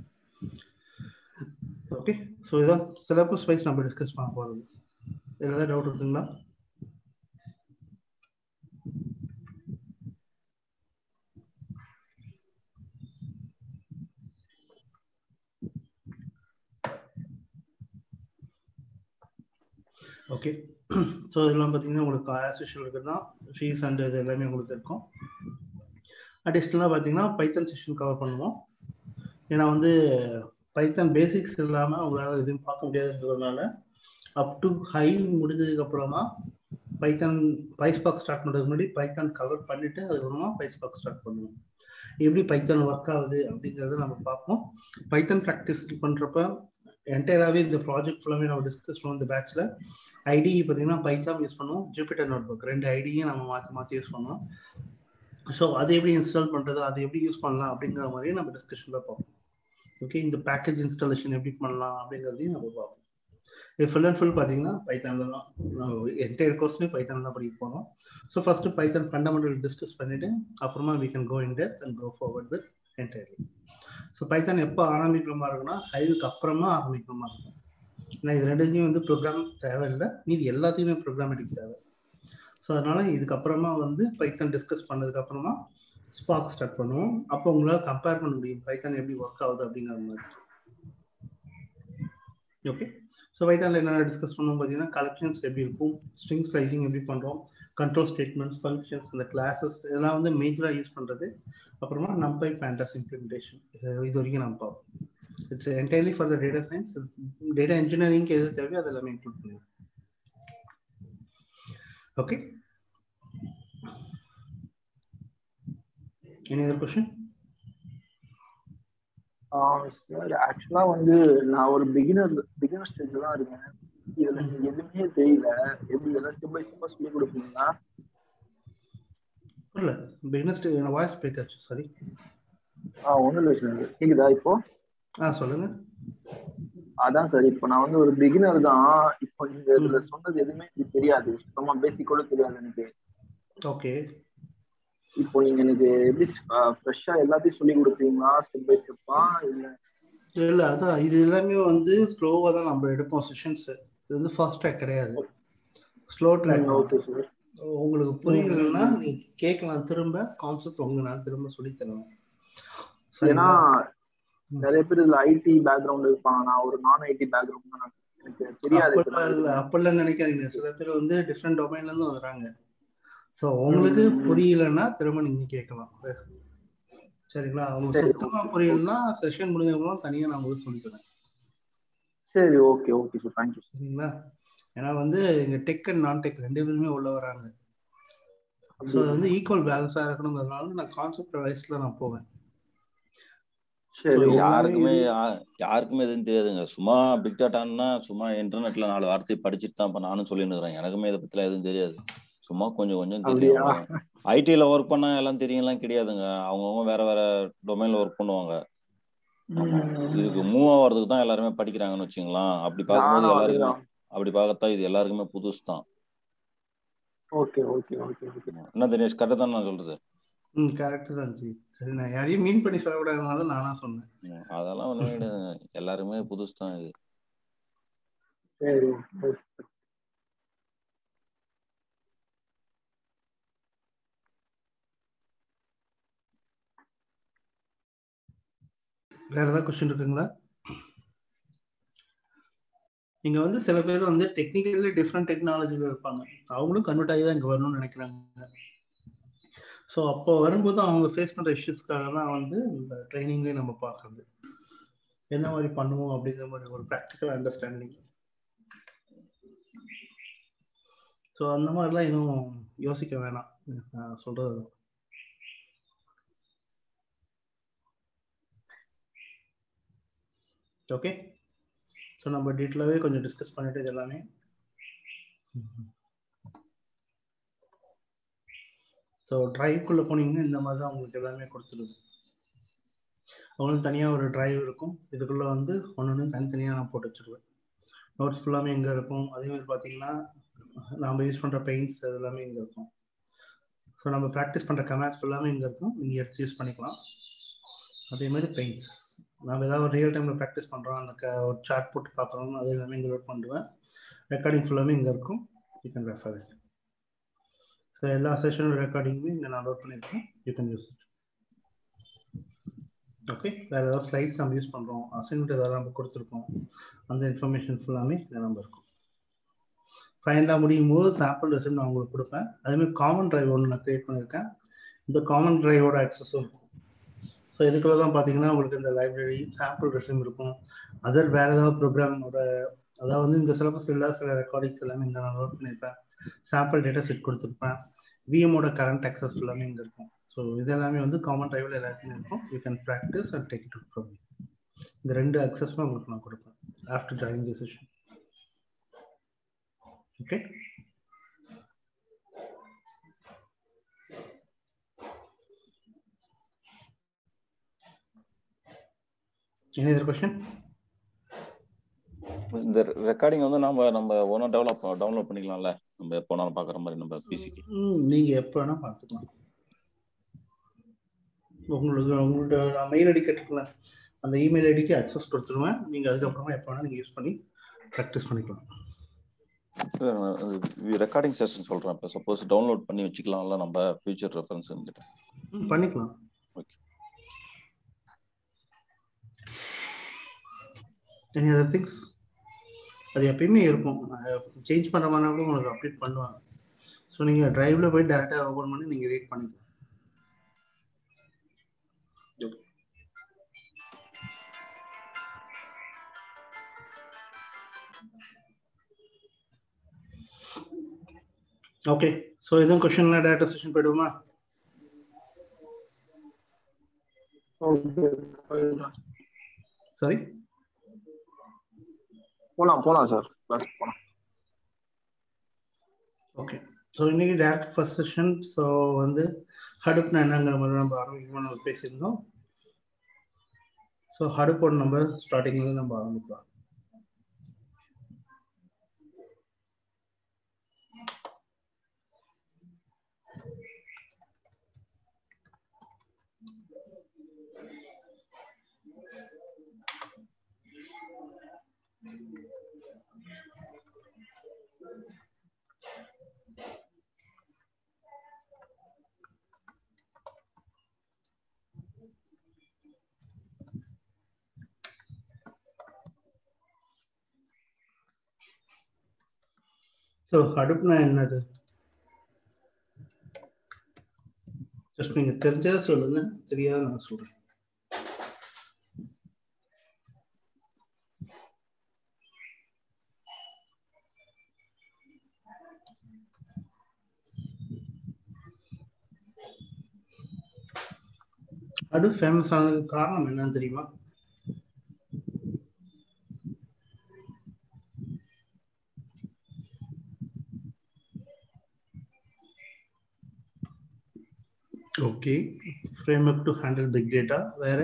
ஓகே ஸோ இதான் சிலபஸ் வைஸ் நம்ம டிஸ்கஸ் பண்ண போகிறது இதில் ஏதாவது டவுட் இருக்குங்களா ஓகே ஸோ இதெல்லாம் பார்த்தீங்கன்னா உங்களுக்கு ஆஸ் யூஷுவல் இருக்குது தான் ஃபீஸ் அண்ட் இது எல்லாமே உங்களுக்கு இருக்கும் அடிஷ்னலாக பார்த்தீங்கன்னா பைத்தன் செஷன் கவர் பண்ணுவோம் ஏன்னா வந்து பைத்தன் பேசிக்ஸ் இல்லாமல் உங்களால் எதுவும் பார்க்க முடியாதுன்றதுனால அப் டு ஹை முடிஞ்சதுக்கு அப்புறமா பைத்தன் பைஸ்பாக் ஸ்டார்ட் பண்ணுறதுக்கு முன்னாடி பைத்தன் கவர் பண்ணிட்டு அதுக்கப்புறமா பைஸ்பாக் ஸ்டார்ட் பண்ணுவோம் எப்படி பைத்தன் ஒர்க் ஆகுது அப்படிங்கிறத நம்ம பார்ப்போம் பைத்தன் ப்ராக்டிஸ் பண்ணுறப்ப என்டையராகவே இந்த ப்ராஜெக்ட் ஃபுல்லாமே நம்ம டிஸ்கஸ் பண்ணுவோம் இந்த பேட்ச்ல ஐடி பார்த்தீங்கன்னா பைத்தான் யூஸ் பண்ணுவோம் ஜூபிட்டர் நோட் புக் ரெண்டு ஐடியும் நம்ம மாற்றி மாற்றி யூஸ் பண்ணுவோம் ஸோ அதை எப்படி இன்ஸ்டால் பண்ணுறது அதை எப்படி யூஸ் பண்ணலாம் அப்படிங்கிற மாதிரியும் நம்ம டிஸ்கஷனில் பார்ப்போம் ஓகே இந்த பேக்கேஜ் இன்ஸ்டாலேஷன் எப்படி பண்ணலாம் அப்படிங்கிறதையும் நம்ம பார்ப்போம் இது ஃபுல் அண்ட் ஃபுல் பார்த்தீங்கன்னா பைத்தானில் தான் என்டையர் கோர்ஸுமே பைத்தான் தான் படிக்க போகிறோம் so first Python fundamental discuss பண்ணிவிட்டு அப்புறமா we can go in depth and go forward with entirely so Python எப்போ ஆரம்பிக்கிற மாதிரி இருக்குன்னா ஹைவுக்கு அப்புறமா ஆரம்பிக்கிற மாதிரி இருக்கும் ஏன்னா இது ரெண்டுத்தையும் வந்து ப்ரோக்ராம் தேவையில்லை மீதி எல்லாத்தையுமே ப்ரோக்ராமேட்டிக் தேவை ஸோ அதனால இதுக்கப்புறமா வந்து பைத்தான் டிஸ்கஸ் பண்ணதுக்கு அப்புறமா ஸ்பாக் ஸ்டார்ட் பண்ணுவோம் அப்போ உங்களால் கம்பேர் பண்ண முடியும் பைத்தான் எப்படி ஒர்க் ஆகுது அப்படிங்கிற மாதிரி ஓகே ஸோ பைத்தானில் என்னென்ன டிஸ்கஸ் பண்ணுவோம் பார்த்தீங்கன்னா கலெக்ஷன்ஸ் எப்படி இருக்கும் ஸ்ட்ரிங் ஸ்லைசிங் எப்படி பண்ணுறோம் கண்ட்ரோல் ஸ்டேட்மெண்ட்ஸ் ஃபங்க்ஷன்ஸ் இந்த கிளாஸஸ் இதெல்லாம் வந்து மேஜராக யூஸ் பண்ணுறது அப்புறமா நம்பை பேண்டஸ் இம்ப்ளிமெண்டேஷன் இது வரைக்கும் நம்ம பார்ப்போம் it's entirely for the data science data இன்ஜினியரிங்க்கு எது தேவையோ அது எல்லாமே இன்க்ளூட் பண்ணிடுவோம் okay any other question sir ஆக்சுவலா வந்து நான் ஒரு பிகினர் பிகினர் ஸ்டேஜ்ல தான் இருக்கேன் இதுல எனக்கு எதுவுமே தெரியல எப்படி இதெல்லாம் ஸ்டெப் பை ஸ்டெப்பா சொல்லி கொடுப்பீங்களா இல்ல பிகினஸ் வாய்ஸ் பிரேக் ஆச்சு சாரி ஆ ஒண்ணும் இல்லை சார் கேக்குதா இப்போ ஆ சொல்லுங்க அதான் சார் இப்போ நான் வந்து ஒரு பிகினர் தான் இப்போ நீங்க இதுல சொன்னது எதுவுமே எனக்கு தெரியாது சுத்தமா பேசிக் கூட தெரியாது எனக்கு ஓகே இப்போ நீங்க எனக்கு எப்படி ஃப்ரெஷ்ஷா எல்லாத்தையும் சொல்லி கொடுப்பீங்களா ஸ்டெப் பை ஸ்டெப்பா இல்ல இல்ல அதான் இது எல்லாமே வந்து ஸ்லோவா தான் நம்ம எடுப்போம் செஷன்ஸ் இது வந்து ஃபாஸ்ட் ட்ராக் கிடையாது ஸ்லோ ட்ராக் ஓகே சார் உங்களுக்கு புரியலன்னா நீ கேட்கலாம் திரும்ப கான்செப்ட் உங்களுக்கு நான் திரும்ப சொல்லி தருவேன் ஏன்னா நிறைய பேர் இதுல ஐடி பேக்ரவுண்ட் இருப்பாங்க நான் ஒரு நான் ஐடி பேக்ரவுண்ட் எனக்கு தெரியாது அப்படிலாம் இல்ல அப்படிலாம் நினைக்காதீங்க சில பேர் வந்து டிஃப்ரெண்ட் டொமைன்ல இருந்து வந்துடுறாங்க ஸோ உங்களுக்கு புரியலன்னா திரும்ப நீங்க கேட்கலாம் சரிங்களா உங்களுக்கு சுத்தமா புரியலன்னா செஷன் முடிஞ்சவங்களும் தனியா நான் உங்களுக்கு சொல்லி தரேன் சரி ஓகே ஓகே சார் தேங்க்யூ சரிங்களா ஏன்னா வந்து இங்க டெக் அண்ட் நான் டெக் ரெண்டு பேருமே உள்ள வராங்க ஸோ அது வந்து ஈக்குவல் பேலன்ஸா இருக்கணுங்கிறதுனால நான் கான்செப்ட் வைஸ்ல நான் போவேன் சரி யாருக்குமே யா- யாருக்குமே எதுவும் தெரியாதுங்க சும்மா பிக் டாட்டான்னா சும்மா இன்டர்நெட்ல நாலு வார்த்தை படிச்சுட்டு தான் இப்ப நானும் சொல்லிட்டு இருக்கிறேன் எனக்குமே இதை பத்திலாம் எதுவும் தெரியாது சும்மா கொஞ்சம் கொஞ்சம் தெரியும் அப்படியா? ஐடில ஒர்க் பண்ணா எல்லாம் தெரியும்லாம் கிடையாதுங்க அவங்கவுங்க வேற வேற டொமைன்ல ஒர்க் பண்ணுவாங்க இதுக்கு மூவ் ஆகிறதுக்கு தான் எல்லாருமே படிக்கிறாங்கன்னு வச்சுங்களேன் அப்படி பார்க்கும்போது நானும் எல்லாருக்குமே அதுதான் அப்படி பார்க்கத்தான் இது எல்லாருக்குமே புதுசு தான் ஓகே ஓகே ஓகே ஓகே என்ன தினேஷ் கரெக்டாக தான் நான் சொல்றது ம் கரெக்ட் தான் ஜி சரி நான் யாரையும் மீன் பண்ணி சொல்லக்கூடாதுனால தான் நானா சொன்னேன் ம், அதெல்லாம் ஒண்ணும் கிடையாதுங்க எல்லாருமே புதுசு தான் இது சரி வேற ஏதாவது கொஸ்டின் இருக்குங்களா இங்க வந்து சில பேர் வந்து டெக்னிக்கலி டிஃப்ரெண்ட் டெக்னாலஜில இருப்பாங்க அவங்களும் கன்வெர்ட் ஆகி தான் இங்க வரணும்னு நினைக்கிறாங்க ஸோ அப்போ வரும்போது அவங்க ஃபேஸ் பண்ற இஷ்யூஸ்க்காக தான் வந்து இந்த ட்ரைனிங்லேயே நம்ம பார்க்கறது என்ன மாதிரி பண்ணுவோம் அப்படிங்கிற மாதிரி ஒரு ப்ராக்டிக்கல் அண்டர்ஸ்டாண்டிங் ஸோ அந்த மாதிரிலாம் இன்னும் யோசிக்க வேணாம் நான் சொல்றது அதுதான். ஓகே ஸோ நம்ம டீட்டெயிலாகவே கொஞ்சம் டிஸ்கஸ் பண்ணிட்டு இது எல்லாமே ஸோ ட்ரைவ்க்குள்ளே போனீங்கன்னா இந்த மாதிரி தான் உங்களுக்கு எல்லாமே கொடுத்துருது அவங்களுக்கு தனியாக ஒரு டிரைவ் இருக்கும் இதுக்குள்ளே வந்து ஒன்று ஒன்று தனித்தனியாக நான் போட்டு வச்சுருவேன் நோட்ஸ் ஃபுல்லாமே இங்கே இருக்கும் அதே மாதிரி பார்த்தீங்கன்னா நாம் யூஸ் பண்ணுற பெயிண்ட்ஸ் அது எல்லாமே இங்கே இருக்கும் ஸோ நம்ம ப்ராக்டிஸ் பண்ணுற கமேண்ட்ஸ் ஃபுல்லாமே இங்கே இருக்கும் நீங்கள் எடுத்து யூஸ் பண்ணிக்கலாம் அதே மாதிரி பெயிண்ட்ஸ் நம்ம ஏதாவது ஒரு ரியல் டைமில் ப்ராக்டிஸ் பண்ணுறோம் அந்த க ஒரு சார்ட் போட்டு பார்க்குறோம் அது எல்லாமே இங்கே லோட் பண்ணுவேன் ரெக்கார்டிங் ஃபுல்லாமே இங்கே இருக்கும் you can refer it so எல்லா செஷனோட ரெக்கார்டிங்குமே இங்கே நான் லோட் பண்ணியிருக்கேன் you can use it okay வேறு ஏதாவது ஸ்லைட்ஸ் நம்ம யூஸ் பண்ணுறோம் அசைன்மெண்ட் ஏதாவது நம்ம கொடுத்துருக்கோம் அந்த இன்ஃபர்மேஷன் ஃபுல்லாமே இங்கே நம்ம இருக்கும் ஃபைனலாக முடியும் போது சாம்பிள் ரெசிப்ட் நான் உங்களுக்கு கொடுப்பேன் அதேமாதிரி காமன் டிரைவ் ஒன்று நான் க்ரியேட் பண்ணியிருக்கேன் இந்த காமன் டிரைவோட ஆக்சஸும் இருக்கும் ஸோ இதுக்குள்ள தான் பார்த்தீங்கன்னா உங்களுக்கு இந்த லைப்ரரி சாம்பிள் ரெசியூம் இருக்கும் அதர் வேற ஏதாவது ப்ரோக்ராமோட அதாவது வந்து இந்த சிலபஸ் இல்லாத சில ரெக்கார்டிங்ஸ் எல்லாமே இங்கே நான் நோட் பண்ணியிருப்பேன் சாம்பிள் டேட்டா செட் கொடுத்துருப்பேன் விஎமோட கரண்ட் அக்சஸ் எல்லாமே இங்கே இருக்கும் ஸோ இது எல்லாமே வந்து காமன் டிரைவில் எல்லாருக்குமே இருக்கும் you can practice and take it from இந்த ரெண்டு அக்சஸுமே உங்களுக்கு நான் கொடுப்பேன் after join the session okay any other question இந்த ரெக்கார்டிங் வந்து நம்ம நம்ம ஒன்றும் டெவலப் டவுன்லோட் பண்ணிக்கலாம்ல நம்ம எப்போ வேணாலும் பார்க்குற மாதிரி நம்ம பிசிக்கு ம் நீங்கள் எப்போ வேணால் பார்த்துக்கலாம் உங்களுக்கு உங்களோட நான் மெயில் ஐடி கேட்டுக்கலாம் அந்த இமெயில் ஐடிக்கு அக்சஸ் கொடுத்துருவேன் நீங்கள் அதுக்கப்புறமா எப்போ வேணால் நீங்கள் யூஸ் பண்ணி ப்ராக்டிஸ் பண்ணிக்கலாம் ரெக்கார்டிங் செஷன் சொல்கிறேன் இப்போ சப்போஸ் டவுன்லோட் பண்ணி வச்சுக்கலாம்ல நம்ம ஃபியூச்சர் ரெஃபரன்ஸ் கிட்ட ம் பண்ணிக்கலாம் ஓகே எனி அதர் திங்ஸ் அது எப்பயுமே இருக்கும் சேஞ்ச் பண்ணுற மாதிரி கூட உங்களுக்கு அப்டேட் பண்ணுவாங்க ஸோ நீங்கள் டிரைவில் போய் டேரெக்டாக ஓப்பன் பண்ணி நீங்கள் ரீட் பண்ணிக்கலாம் ஓகே ஸோ எதுவும் கொஷின்லாம் டேரக்டாக செஷன் போயிடுவோமா ஓகே சாரி போலாம் போலாம் சார் கிளாஸ் போலாம் ஓகே ஸோ இன்னைக்கு டேரக்ட் ஃபர்ஸ்ட் செஷன் ஸோ வந்து ஹடுப்னா என்னங்கிற மாதிரி நம்ம ஆரம்பிக்கணும்னு நம்ம பேசியிருந்தோம் ஸோ ஹடுப்போட நம்ம ஸ்டார்டிங்லேருந்து நம்ம ஆரம்பிக்கலாம் ஸோ ஹடுப்னா என்னது ஜஸ்ட் நீங்கள் தெரிஞ்சதை சொல்லுங்க தெரியாத நான் சொல்கிறேன் அது ஃபேமஸ் ஆனதுக்கு காரணம் என்னன்னு தெரியுமா okay framework to handle big data வேற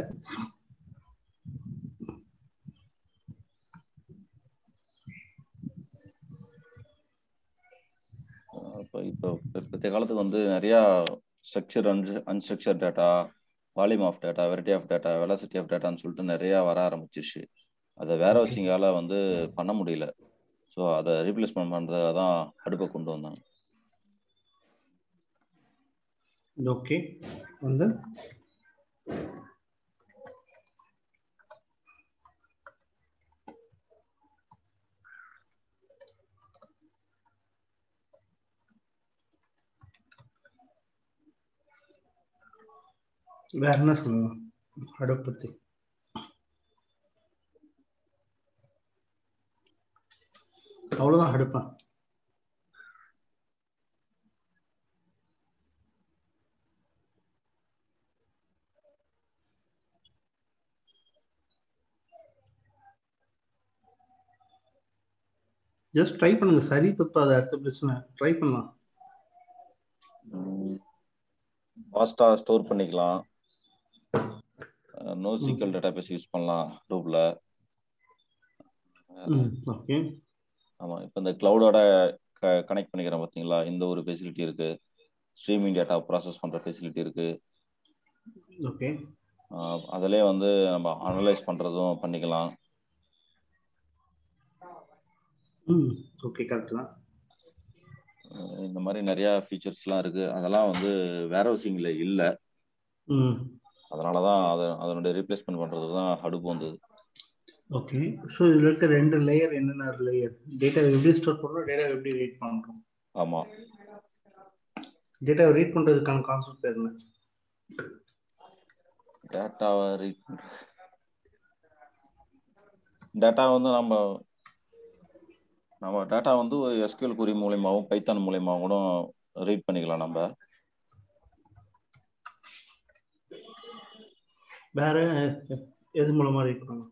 இப்போ இப்போ இப்போதைய காலத்துக்கு வந்து நிறையா structure unstructure data volume of data variety of data velocity of டேட்டான்னு சொல்லிட்டு நிறைய வர ஆரம்பிச்சிருச்சு அதை வேற ஹவுசிங்கால வந்து பண்ண முடியல ஸோ அதை ரீப்ளேஸ்மெண்ட் பண்ணுறதுக்காக தான் அடுப்பை கொண்டு வந்தாங்க ஓகே வந்து வேற என்ன சொல்லலாம் அடுப்பு பத்தி அவ்வளவுதான் அடுப்பா ஜஸ்ட் ட்ரை பண்ணுங்க சரி தப்பு அது அடுத்த பிரச்சனை ட்ரை பண்ணலாம் ஃபாஸ்டா ஸ்டோர் பண்ணிக்கலாம் நோ சீக்கல் டேட்டாபேஸ் யூஸ் பண்ணலாம் ரூப்ல ஓகே ஆமா இப்போ இந்த கிளவுடோட கனெக்ட் பண்ணிக்கிறோம் பாத்தீங்களா இந்த ஒரு ஃபெசிலிட்டி இருக்கு ஸ்ட்ரீமிங் டேட்டா ப்ராசஸ் பண்ற ஃபெசிலிட்டி இருக்கு ஓகே அதிலே வந்து நம்ம அனலைஸ் பண்றதும் பண்ணிக்கலாம் ம் ஓகே கரெக்ட் தான் இந்த மாதிரி நிறைய ஃபீச்சர்ஸ்லாம் இருக்கு அதெல்லாம் வந்து வேர் ஹவுசிங்ல இல்லை ம் அதனால தான் அதை அதனுடைய ரீப்ளேஸ்மெண்ட் பண்றதுக்கு தான் ஹடுப்பு வந்தது ஓகே ஸோ இதில் இருக்க ரெண்டு லேயர் என்னென்ன லேயர் டேட்டா எப்படி ஸ்டோர் பண்ணுறோம் டேட்டா எப்படி ரீட் பண்ணுறோம் ஆமா டேட்டாவை ரீட் பண்ணுறதுக்கான கான்செப்ட் என்ன டேட்டாவை ரீட் டேட்டா வந்து நம்ம நம்ம டேட்டா வந்து எஸ்கியூஎல் குறி மூலியமாகவும் பைத்தான் மூலியமாகவும் கூட ரீட் பண்ணிக்கலாம் நம்ம வேற எது மூலமா ரீட் பண்ணலாம்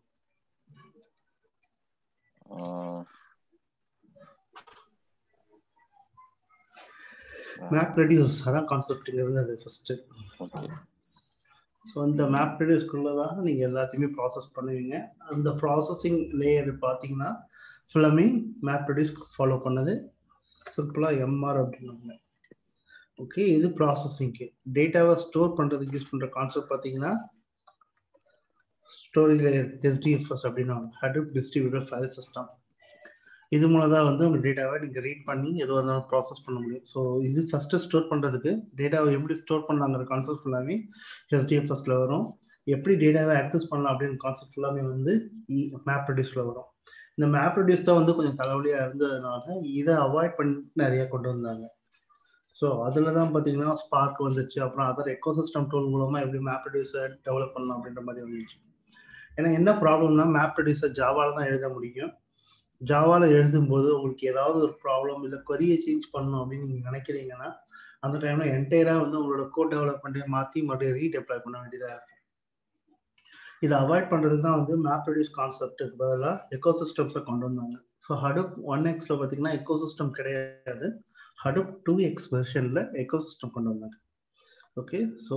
மேப் ரெடியூஸ் அதான் கான்செப்ட்ங்கிறது அது ஃபர்ஸ்ட் ஓகே ஸோ அந்த மேப் ரெடியூஸ்க்குள்ள தான் நீங்கள் எல்லாத்தையுமே ப்ராசஸ் பண்ணுவீங்க அந்த ப்ராசஸிங் லேயர் பார்த்தீங்கன்னா ஃபுல்லாமே மேப் ரெடியூஸ் ஃபாலோ பண்ணது சிம்பிளாக எம்ஆர் அப்படின்னாங்க ஓகே இது ப்ராசஸிங்க்கு டேட்டாவை ஸ்டோர் பண்ணுறதுக்கு யூஸ் பண்ணுற கான்செப்ட் பார்த்தீங்கன்னா ஸ்டோரேஜ் லேயர் எஸ்டிஎஃப்எஸ் அப்படின்னா ஹடூப் டிஸ்ட்ரிபியூட்டர் ஃபைல் சிஸ்டம் இது மூலம் தான் வந்து உங்கள் டேட்டாவை நீங்கள் ரீட் பண்ணி எதுவாக இருந்தாலும் ப்ராசஸ் பண்ண முடியும் ஸோ இது ஃபஸ்ட்டு ஸ்டோர் பண்ணுறதுக்கு டேட்டாவை எப்படி ஸ்டோர் பண்ணலாங்கிற கான்செப்ட் ஃபுல்லாமே எஸ்டிஎஃப்எஸ்ல வரும் எப்படி டேட்டாவை ஆக்சஸ் பண்ணலாம் அப்படின்னு கான்செப்ட் ஃபுல்லாமே வந்து மேப் ரெடியூஸில் வரும் இந்த மேப் ரெடியூஸ் தான் வந்து கொஞ்சம் தலைவலியாக இருந்ததுனால இதை அவாய்ட் பண்ணிட்டு நிறைய கொண்டு வந்தாங்க ஸோ அதில் தான் பார்த்தீங்கன்னா ஸ்பார்க் வந்துச்சு அப்புறம் அதர் எக்கோசிஸ்டம் டூல் மூலமாக எப்படி மேப் ரெடியூஸை டெவலப் பண்ணலாம் அப்படின்ற மாதிரி வந்துச்சு ஏன்னா என்ன ப்ராப்ளம்னா மேப் ரெடியூஸை ஜாவால தான் எழுத முடியும் ஜாவாவில் எழுதும்போது உங்களுக்கு ஏதாவது ஒரு ப்ராப்ளம் இல்லை கொரியை சேஞ்ச் பண்ணணும் அப்படின்னு நீங்கள் நினைக்கிறீங்கன்னா அந்த டைமில் என்டையராக வந்து உங்களோட கோட் டெவலப்மெண்ட்டை மாற்றி மறுபடியும் ரீடெப்ளை பண்ண வேண்டியதாக இருக்கும் இதை அவாய்ட் பண்ணுறதுக்கு தான் வந்து மேப் ரெடியூஸ் கான்செப்ட்டுக்கு பதிலாக எக்கோசிஸ்டம்ஸை கொண்டு வந்தாங்க ஸோ ஹடுப் ஒன் எக்ஸில் பார்த்தீங்கன்னா எக்கோசிஸ்டம் கிடையாது ஹடுப் டூ எக்ஸ் வெர்ஷனில் எக்கோசிஸ்டம் கொண்டு வந்தாங்க ஓகே ஸோ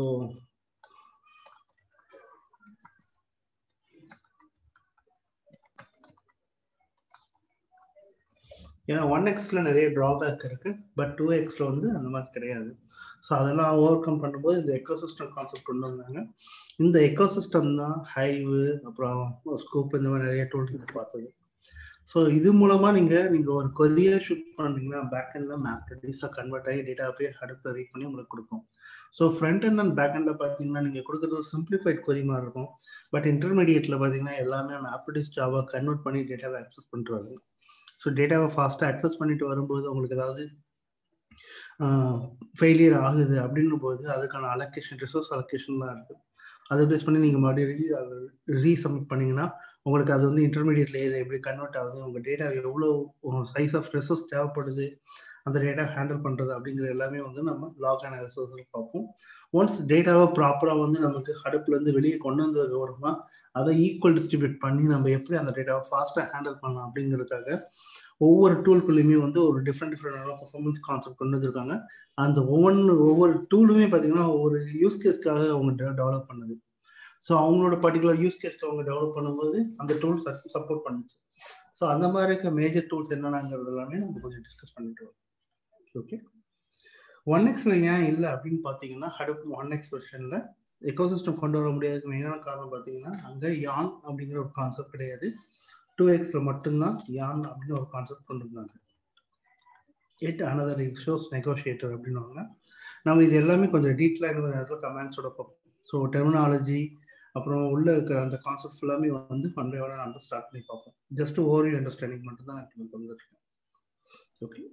ஏன்னா ஒன் எக்ஸ்ல நிறைய ட்ராபேக் இருக்கு பட் டூ எக்ஸ்ல வந்து அந்த மாதிரி கிடையாது ஸோ அதெல்லாம் ஓவர் கம் பண்ணும்போது இந்த எக்கோசிஸ்டம் கான்செப்ட் கொண்டு வந்தாங்க இந்த எக்கோசிஸ்டம் தான் ஹைவு அப்புறம் ஸ்கூப் இந்த மாதிரி நிறைய டூல்ஸ் பார்த்தது ஸோ இது மூலமா நீங்க நீங்க ஒரு கொரியை ஷூட் பண்ணீங்கன்னா பேக் எண்ட்ல மேப் ரெடியூஸாக கன்வெர்ட் ஆகி டேட்டா போய் அடுப்பில் ரீட் பண்ணி உங்களுக்கு கொடுக்கும் so front end and back எண்ட்ல பார்த்தீங்கன்னா நீங்க கொடுக்குறது ஒரு சிம்பிளிஃபைட் கொரி மாதிரி இருக்கும் பட் இன்டர்மீடியட்ல பார்த்தீங்கன்னா எல்லாமே மேப் ரெடியூஸ் ஜாவா கன்வெர்ட் பண்ணி டேட்டாவை ஆக்சஸ் பண்ணுறாங்க ஸோ டேட்டாவை ஃபாஸ்ட்டாக அக்சஸ் பண்ணிட்டு வரும்போது உங்களுக்கு ஏதாவது ஃபெயிலியர் ஆகுது அப்படின்னும் போது அதுக்கான அலோகேஷன் ரிசோர்ஸ் அலோகேஷன்லாம் இருக்குது அதை பேஸ் பண்ணி நீங்கள் மறுபடியும் ரீசப்மிட் பண்ணிங்கன்னா உங்களுக்கு அது வந்து இன்டர்மீடியட் லேயர் எப்படி கன்வெர்ட் ஆகுது உங்கள் டேட்டா எவ்வளோ சைஸ் ஆஃப் ரிசோர்ஸ் தேவைப்படுது அந்த டேட்டா ஹேண்டில் பண்ணுறது அப்படிங்கிற எல்லாமே வந்து நம்ம லாக் அண்ட் ரிசோர்ஸில் பார்ப்போம் ஒன்ஸ் டேட்டாவை ப்ராப்பராக வந்து நமக்கு அடுப்புலேருந்து வெளியே கொண்டு வந்ததுக்கு அப்புறமா அதை ஈக்குவல் டிஸ்ட்ரிபியூட் பண்ணி நம்ம எப்படி அந்த டேட்டாவை ஃபாஸ்ட்டாக ஹேண்டில் பண்ணலாம் அப்படிங்கிறதுக்காக ஒவ்வொரு டூல்குள்ளேயுமே வந்து ஒரு டிஃப்ரெண்ட் டிஃப்ரெண்டான பர்ஃபார்மன்ஸ் கான்செப்ட் கொண்டு வந்திருக்காங்க அந்த ஒவ்வொன்று ஒவ்வொரு டூலுமே பார்த்தீங்கன்னா ஒவ்வொரு யூஸ் கேஸ்க்காக அவங்க டெவலப் பண்ணுது ஸோ அவங்களோட பர்டிகுலர் யூஸ் கேஸ்க்கு அவங்க டெவலப் பண்ணும்போது அந்த டூல் சப்போர்ட் பண்ணுச்சு ஸோ அந்த மாதிரி இருக்க மேஜர் டூல்ஸ் என்னென்னங்கிறது எல்லாமே நம்ம கொஞ்சம் டிஸ்கஸ் பண்ணிட்டு வரோம் ஓகே ஒன் எக்ஸ்ல ஏன் இல்லை அப்படின்னு பார்த்தீங்கன்னா ஹடப் ஒன் எக்ஸ் வெர்ஷனில் எக்கோசிஸ்டம் கொண்டு வர முடியாததுக்கு மெயினான காரணம் பார்த்தீங்கன்னா அங்கே யான் அப்படிங்கிற ஒரு கான்செப்ட் கிடையாது டூ எக்ஸ்ல மட்டும்தான் யான் அப்படின்னு ஒரு கான்செப்ட் கொண்டு வந்தாங்க எட் அனதர் ஷோஸ் நெகோஷியேட்டர் அப்படின்னுவாங்க நம்ம இது எல்லாமே கொஞ்சம் டீட்டெயிலாக இன்னொரு இடத்துல கமெண்ட்ஸோட பார்ப்போம் ஸோ டெர்மினாலஜி அப்புறம் உள்ள இருக்கிற அந்த கான்செப்ட் ஃபுல்லாமே வந்து ஒன் பை ஒன் நம்ம ஸ்டார்ட் பண்ணி பார்ப்போம் ஜஸ்ட் ஓவரி அண்டர்ஸ்டாண்டிங் மட்டும் தான் எனக்கு வந்துருக்கேன் ஓகே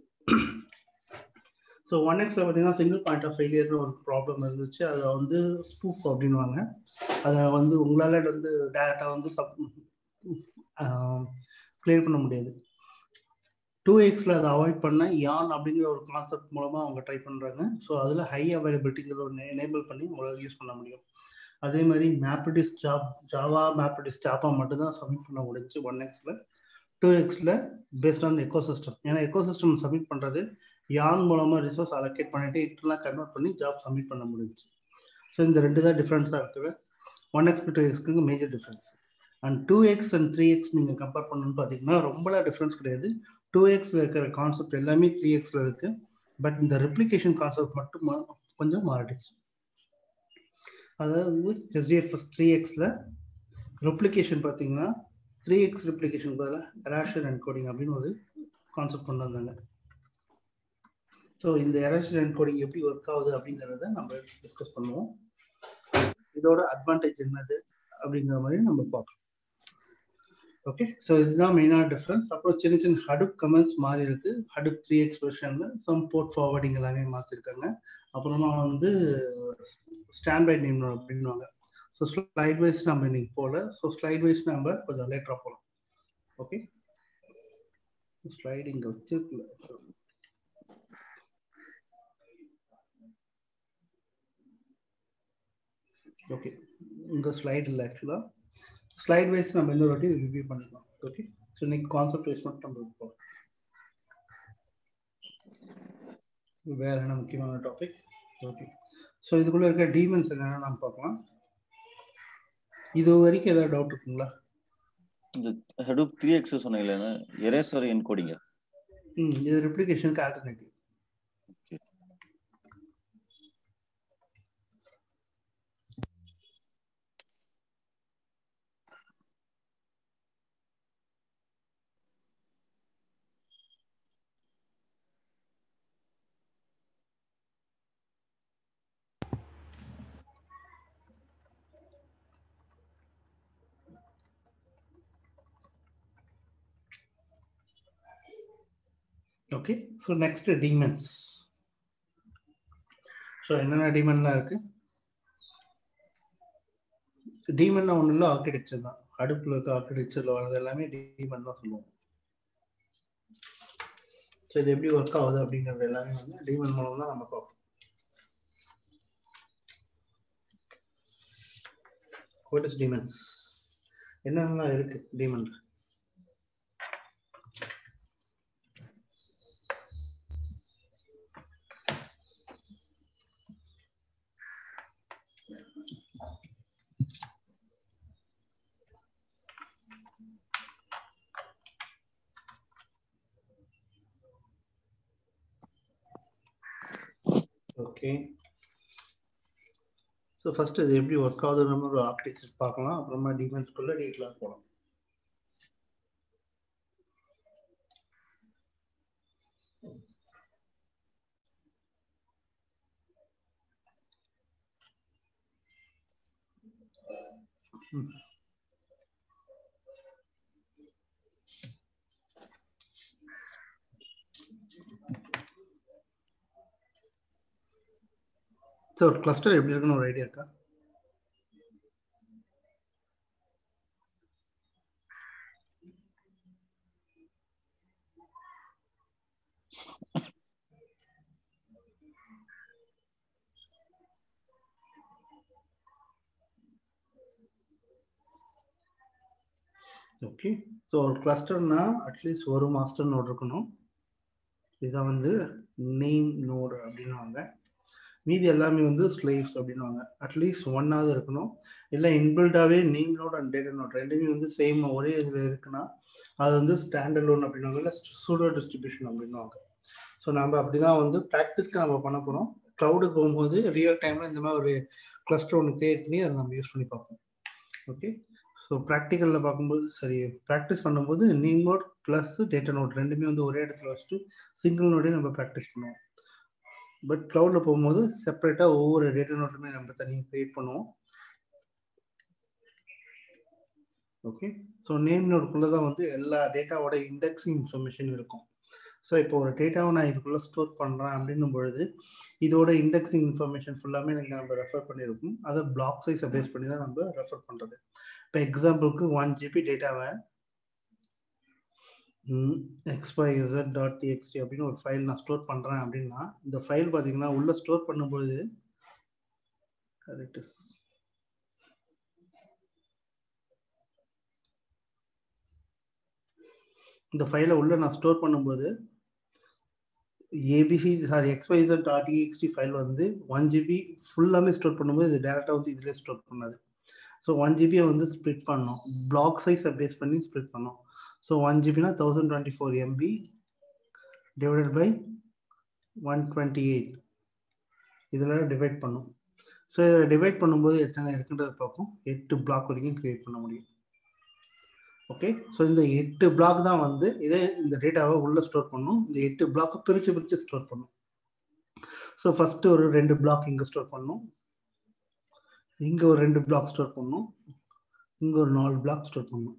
ஸோ ஒன் எக்ஸில் பார்த்தீங்கன்னா சிங்கிள் பாயிண்ட் ஆஃப் ஃபெயிலியர்னு ஒரு ப்ராப்ளம் இருந்துச்சு அதை வந்து ஸ்பூப் அப்படின்வாங்க அதை வந்து உங்களால் வந்து டேரெக்டாக வந்து சப் கிளியர் பண்ண முடியாது டூ எக்ஸில் அதை அவாய்ட் பண்ண யான் அப்படிங்கிற ஒரு கான்செப்ட் மூலமாக அவங்க ட்ரை பண்ணுறாங்க ஸோ அதில் ஹை அவைலபிலிட்டிங்கிற ஒரு எனேபிள் பண்ணி உங்களால் யூஸ் பண்ண முடியும் அதே மாதிரி மேப்டிஸ் ஜாப் ஜாவா மேப்டிஸ் ஜாவா மட்டும் தான் சப்மிட் பண்ண முடிஞ்சு ஒன் எக்ஸில் டூ எக்ஸில் பேஸ்ட் ஆன் எக்கோ சிஸ்டம் ஏன்னா எக்கோ சிஸ்டம் சப்மிட் பண்ணுறது யான் மூலமாக ரிசோர்ஸ் அலோகேட் பண்ணிட்டு இன்டர்லாம் கன்வெர்ட் பண்ணி ஜாப் சப்மிட் பண்ண முடிஞ்சு ஸோ இந்த ரெண்டு தான் டிஃப்ரென்ஸாக இருக்குது ஒன் எக்ஸ்க்கு டூ எக்ஸ்க்கு major difference and two X and three X நீங்கள் கம்பேர் பண்ணணும்னு பார்த்தீங்கன்னா ரொம்பலாம் டிஃப்ரென்ஸ் கிடையாது டூ எக்ஸில் இருக்கிற கான்செப்ட் எல்லாமே த்ரீ எக்ஸில் இருக்குது பட் இந்த ரெப்ளிகேஷன் கான்செப்ட் மட்டும் கொஞ்சம் மாறிடுச்சு அதாவது ஹெச்டிஎஃப்எஸ் த்ரீ எக்ஸில் ரெப்ளிகேஷன் பார்த்தீங்கன்னா த்ரீ எக்ஸ் ரெப்ளிகேஷன் பதிலாக ரேஷன் அண்ட் கோடிங் அப்படின்னு ஒரு கான்செப்ட் கொண்டு வந்தாங்க ஸோ இந்த எரேஷன் அண்ட் கோடிங் எப்படி ஒர்க் ஆகுது அப்படிங்கிறத நம்ம டிஸ்கஸ் பண்ணுவோம் இதோட அட்வான்டேஜ் என்னது அப்படிங்கிற மாதிரி நம்ம பார்க்கலாம் ஓகே ஸோ இதுதான் மெயினான டிஃப்ரென்ஸ் அப்புறம் சின்ன சின்ன ஹடுப் கமெண்ட்ஸ் மாறி இருக்கு ஹடுப் த்ரீ எக்ஸ் வெர்ஷனில் சம் போர்ட் ஃபார்வர்டிங் எல்லாமே மாற்றிருக்காங்க அப்புறமா வந்து ஸ்டாண்ட் பை நேம் அப்படின்வாங்க ஸோ ஸ்லைட் வைஸ் நம்ம இன்னைக்கு போகல ஸோ ஸ்லைட் வைஸ் நம்ம கொஞ்சம் லேட்டராக போகலாம் ஓகே ஸ்லைடு இங்கே வச்சிருக்கல ஓகே உங்கள் ஸ்லைட் இல்லை ஆக்சுவலாக ஸ்லைட் வைஸ் நம்ம இன்னொரு வாட்டி ரிவ்யூ பண்ணிக்கலாம் ஓகே ஸோ இன்னைக்கு கான்செப்ட் வைஸ் மட்டும் நம்ம போகலாம் வேற என்ன முக்கியமான டாபிக் ஓகே ஸோ இதுக்குள்ளே இருக்க டீமன்ஸ் என்னென்ன நம்ம பார்க்கலாம் இது வரைக்கும் ஏதாவது டவுட் இருக்குங்களா இந்த ஹெடூப் த்ரீ எக்ஸ் சொன்னீங்களே எரேசர் என்கோடிங்க ம் இது ரெப்ளிகேஷனுக்கு alternative okay so next daemons so என்னென்ன டீமன்லாம் இருக்கு டீமன் ஒன்றும் இல்லை ஆர்கிடெக்சர் தான் அடுப்பில் இருக்க ஆர்கிடெக்சரில் வர்றது எல்லாமே டீமன் தான் சொல்லுவோம் ஸோ இது எப்படி ஒர்க் ஆகுது அப்படிங்கிறது எல்லாமே வந்து டீமன் மூலம் தான் நம்ம பார்ப்போம் வாட் இஸ் டீமன்ஸ் என்னென்னலாம் இருக்கு டீமன் ஓகே ஸோ ஃபர்ஸ்ட் இது எப்படி ஒர்க் ஆகுதுன்னு ஒரு ஆர்கிடெக்சர் பார்க்கலாம் அப்புறமா டிமென்ஸ்குள்ள டீட்டெயிலாக போகலாம் ஸோ ஒரு கிளஸ்டர் எப்படி இருக்குன்னு ஒரு ஐடியா இருக்கா ஓகே ஸோ ஒரு கிளஸ்டர்னா அட்லீஸ்ட் ஒரு மாஸ்டர் நோட் இருக்கணும் இதை வந்து நேம் நோடு அப்படின்னுவாங்க மீதி எல்லாமே வந்து ஸ்லேவ்ஸ் அப்படின்வாங்க அட்லீஸ்ட் ஒன்னாவது இருக்கணும் இல்லை இன்பில்டாகவே name node and data node ரெண்டுமே வந்து சேம் ஒரே இதில் இருக்குன்னா அது வந்து ஸ்டாண்டர்ட் லோன் அப்படின்வாங்க இல்லை சூடோ டிஸ்ட்ரிபியூஷன் அப்படின்வாங்க ஸோ நம்ம அப்படிதான் வந்து ப்ராக்டிஸ்க்கு நம்ம பண்ண போகிறோம் க்ளவுடுக்கு போகும்போது ரியல் டைமில் இந்த மாதிரி ஒரு கிளஸ்டர் ஒன்று கிரியேட் பண்ணி அதை நம்ம யூஸ் பண்ணி பார்ப்போம் ஓகே ஸோ ப்ராக்டிக்கலில் பார்க்கும்போது சரி ப்ராக்டிஸ் பண்ணும்போது name node plus data node ரெண்டுமே வந்து ஒரே இடத்துல வச்சுட்டு சிங்கிள் நோடே நம்ம ப்ராக்டிஸ் பண்ணுவோம் பட் க்ளவுடில் போகும்போது செப்பரேட்டாக ஒவ்வொரு டேட்டா நோட்டுமே நம்ம தனியாக கிரியேட் பண்ணுவோம் ஓகே ஸோ நேம் நோடுக்குள்ளே தான் வந்து எல்லா டேட்டாவோட இண்டெக்ஸிங் இன்ஃபர்மேஷன் இருக்கும் ஸோ இப்போ ஒரு டேட்டாவை நான் இதுக்குள்ளே ஸ்டோர் பண்ணுறேன் அப்படின்னும் பொழுது இதோட இண்டெக்ஸிங் இன்ஃபர்மேஷன் ஃபுல்லாமே எனக்கு நம்ம ரெஃபர் பண்ணியிருக்கும் அதை பிளாக் சைஸை பேஸ் பண்ணி தான் நம்ம ரெஃபர் பண்ணுறது இப்போ எக்ஸாம்பிளுக்கு ஒன் ஜிபி டேட்டாவை எக்ஸ்பைசட் டாட் டிஎக்ஸ்டி அப்படின்னு ஒரு ஃபைல் நான் ஸ்டோர் பண்ணுறேன் அப்படின்னா இந்த ஃபைல் பார்த்தீங்கன்னா உள்ளே ஸ்டோர் பண்ணும்பொழுது கரெக்ட் இந்த ஃபைலை உள்ள நான் ஸ்டோர் பண்ணும்போது ABC sorry XYZ dot EXT file வந்து ஒன் ஜிபி ஃபுல்லாமே ஸ்டோர் பண்ணும்போது இது டேரெக்டாக வந்து இதிலே ஸ்டோர் பண்ணாது ஸோ ஒன் ஜிபியை வந்து ஸ்ப்ளிட் பண்ணோம் பிளாக் சைஸை பேஸ் பண்ணி ஸ்ப்ளிட் பண்ணோம் ஸோ ஒன் ஜிபினா thousand twenty four MB divided by one twenty eight இதில் டிவைட் பண்ணும் ஸோ இதில் டிவைட் பண்ணும்போது எத்தனை இருக்குன்றதை பார்ப்போம் எட்டு பிளாக் வரைக்கும் க்ரியேட் பண்ண முடியும் ஓகே ஸோ இந்த எட்டு பிளாக் தான் வந்து இதே இந்த டேட்டாவை உள்ளே ஸ்டோர் பண்ணும் இந்த எட்டு பிளாக்கை பிரித்து பிரித்து ஸ்டோர் பண்ணும் ஸோ ஃபஸ்ட்டு ஒரு ரெண்டு பிளாக் இங்கே ஸ்டோர் பண்ணும் இங்கே ஒரு ரெண்டு பிளாக் ஸ்டோர் பண்ணும் இங்கே ஒரு நாலு பிளாக் ஸ்டோர் பண்ணும்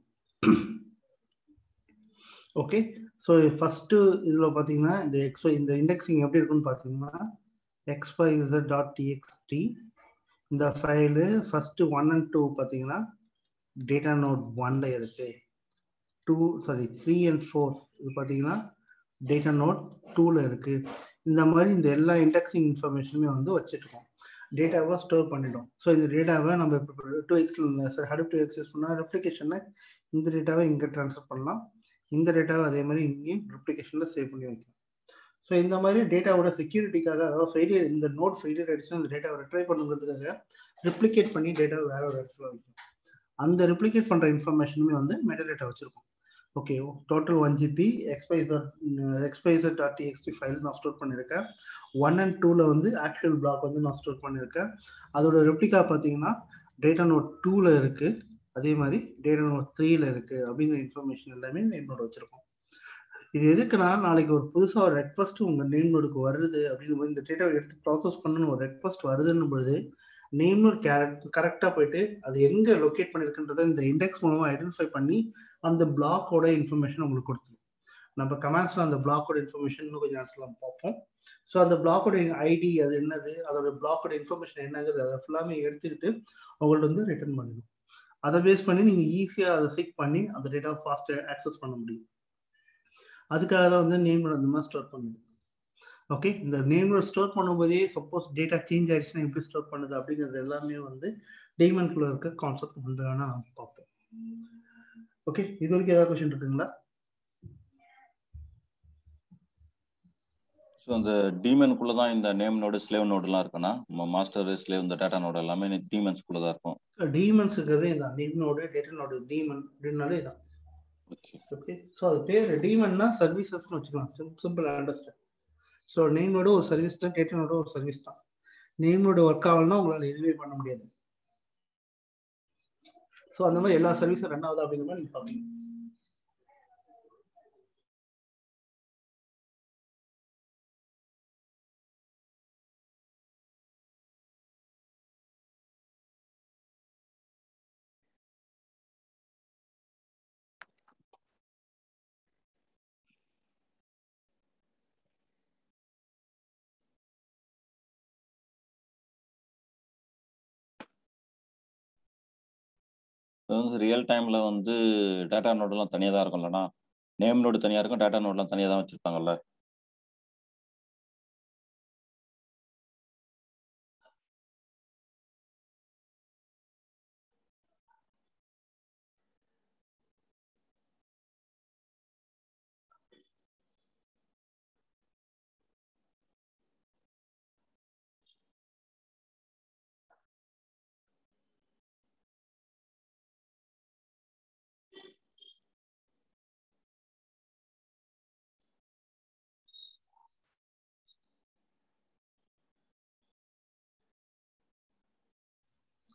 ஓகே ஸோ ஃபஸ்ட்டு இதில் பார்த்தீங்கன்னா இந்த எக்ஸ்ஒய் இந்த இண்டெக்ஸிங் எப்படி இருக்குன்னு பார்த்தீங்கன்னா எக்ஸ்ஒய் இசட் டாட் டிஎக்ஸ்டி இந்த file first one and two பார்த்தீங்கன்னா டேட்டா நோட் ஒன்ல இருக்கு two sorry three and four இது பார்த்தீங்கன்னா டேட்டா நோட் டூவில் இருக்கு இந்த மாதிரி இந்த எல்லா இண்டெக்ஸிங் இன்ஃபர்மேஷனுமே வந்து வச்சுருக்கோம் டேட்டாவை ஸ்டோர் பண்ணிட்டோம் ஸோ இந்த டேட்டாவை நம்ம இப்போ டூ எக்ஸில் sir Hadoop two X use பண்ணால் ரெப்ளிகேஷனில் இந்த டேட்டாவை இங்கே ட்ரான்ஸ்ஃபர் பண்ணலாம் இந்த டேட்டாவை அதே மாதிரி இங்கேயும் ரெப்ளிகேஷனில் சேவ் பண்ணி வைக்கலாம் ஸோ இந்த மாதிரி டேட்டாவோட செக்யூரிட்டிக்காக அதாவது ஃபெயிலியர் இந்த நோட் ஃபெயிலியர் ஆயிடுச்சுன்னா இந்த டேட்டாவை ரிட்ரை பண்ணுங்கிறதுக்காக ரெப்ளிகேட் பண்ணி டேட்டாவை வேற ஒரு இடத்துல வைக்கும் அந்த ரெப்ளிகேட் பண்ணுற இன்ஃபர்மேஷனுமே வந்து மெட்டடேட்டா வச்சுருக்கோம் ஓகே டோட்டல் ஒன் ஜிபி எக்ஸ்பைசர் எக்ஸ்பைசர் டாட் டிஎக்ஸ்டி ஃபைல் நான் ஸ்டோர் பண்ணியிருக்கேன் ஒன் அண்ட் டூவில் வந்து ஆக்சுவல் பிளாக் வந்து நான் ஸ்டோர் பண்ணியிருக்கேன் அதோட ரெப்ளிகா பார்த்தீங்கன்னா டேட்டா நோட் டூவில் இருக்குது அதே மாதிரி டேட்டா நோட் த்ரீல இருக்குது அப்படிங்கிற இன்ஃபர்மேஷன் எல்லாமே நேம் நோட் வச்சுருக்கோம் இது எதுக்குன்னா நாளைக்கு ஒரு புதுசாக ஒரு ரெக்வஸ்ட் உங்கள் நேம் நோடுக்கு வருது அப்படின்னு போது இந்த டேட்டாவை எடுத்து ப்ராசஸ் பண்ணணும் ஒரு ரெக்வஸ்ட் வருதுன்னும் பொழுது நேம் நோட் கேரக்ட் கரெக்டாக போயிட்டு அது எங்கே லொக்கேட் பண்ணியிருக்குன்றதை இந்த இண்டெக்ஸ் மூலமாக ஐடென்டிஃபை பண்ணி அந்த பிளாக்கோட இன்ஃபர்மேஷன் உங்களுக்கு கொடுத்துரும் நம்ம கமெண்ட்ஸில் அந்த பிளாக்கோட இன்ஃபர்மேஷன் இன்னும் கொஞ்சம் நேரத்தில் பார்ப்போம் ஸோ அந்த பிளாக்கோட ஐடி அது என்னது அதோட பிளாக்கோட இன்ஃபர்மேஷன் என்னங்கிறது அதை ஃபுல்லாமே எடுத்துக்கிட்டு உங்கள்ட்ட வந்து ரிட்டர்ன் பண்ணிடும் அதை பேஸ் பண்ணி நீங்கள் ஈஸியாக அதை சிக் பண்ணி அந்த டேட்டா ஃபாஸ்ட்டாக ஆக்சஸ் பண்ண முடியும் அதுக்காக தான் வந்து நேம் அந்த மாதிரி ஸ்டோர் பண்ணுது ஓகே இந்த நேம் ஸ்டோர் பண்ணும்போதே சப்போஸ் டேட்டா சேஞ்ச் ஆயிடுச்சுன்னா எப்படி ஸ்டோர் பண்ணுது அப்படிங்கிறது எல்லாமே வந்து டெய்மன்குள்ள இருக்க கான்செப்ட் வந்து வேணா நம்ம பார்ப்போம் ஓகே இது வரைக்கும் ஏதாவது கொஸ்டின் இருக்குங்களா ஸோ இந்த டீமனுக்குள்ள தான் இந்த நேம் நோடு ஸ்லேவ் நோடுலாம் இருக்குன்னா மாஸ்டர் ஸ்லேவ் இந்த டேட்டா நோடு எல்லாமே டீமன்ஸ்குள்ள தான் இருக்கும் டீமன்ஸ் இருக்கிறது இதான் name node data node daemon அப்படின்னாலே இதான் ஓகே ஓகே ஸோ அது பேர் டீமன்னா சர்வீசஸ்னு வச்சுக்கலாம் சிம்பிள் அண்டர்ஸ்டாண்ட் ஸோ நேமோட ஒரு சர்வீஸ் தான் டேட்டனோட ஒரு சர்வீஸ் தான் நேமோட ஒர்க் ஆகலன்னா உங்களால் எதுவுமே பண்ண முடியாது ஸோ அந்த மாதிரி எல்லா சர்வீஸும் ரன் ஆகுது அப்படிங்கிற மாதிரி நீங்கள் பார்ப்பீங்க இது வந்து ரியல் டைம்ல வந்து டேட்டா நோடுலாம் தனியாக தான் இருக்கும் இல்லைனா நேம் நோடு தனியாக இருக்கும் டேட்டா நோட்லாம் தனியாக தான் வச்சிருப்பாங்கல்ல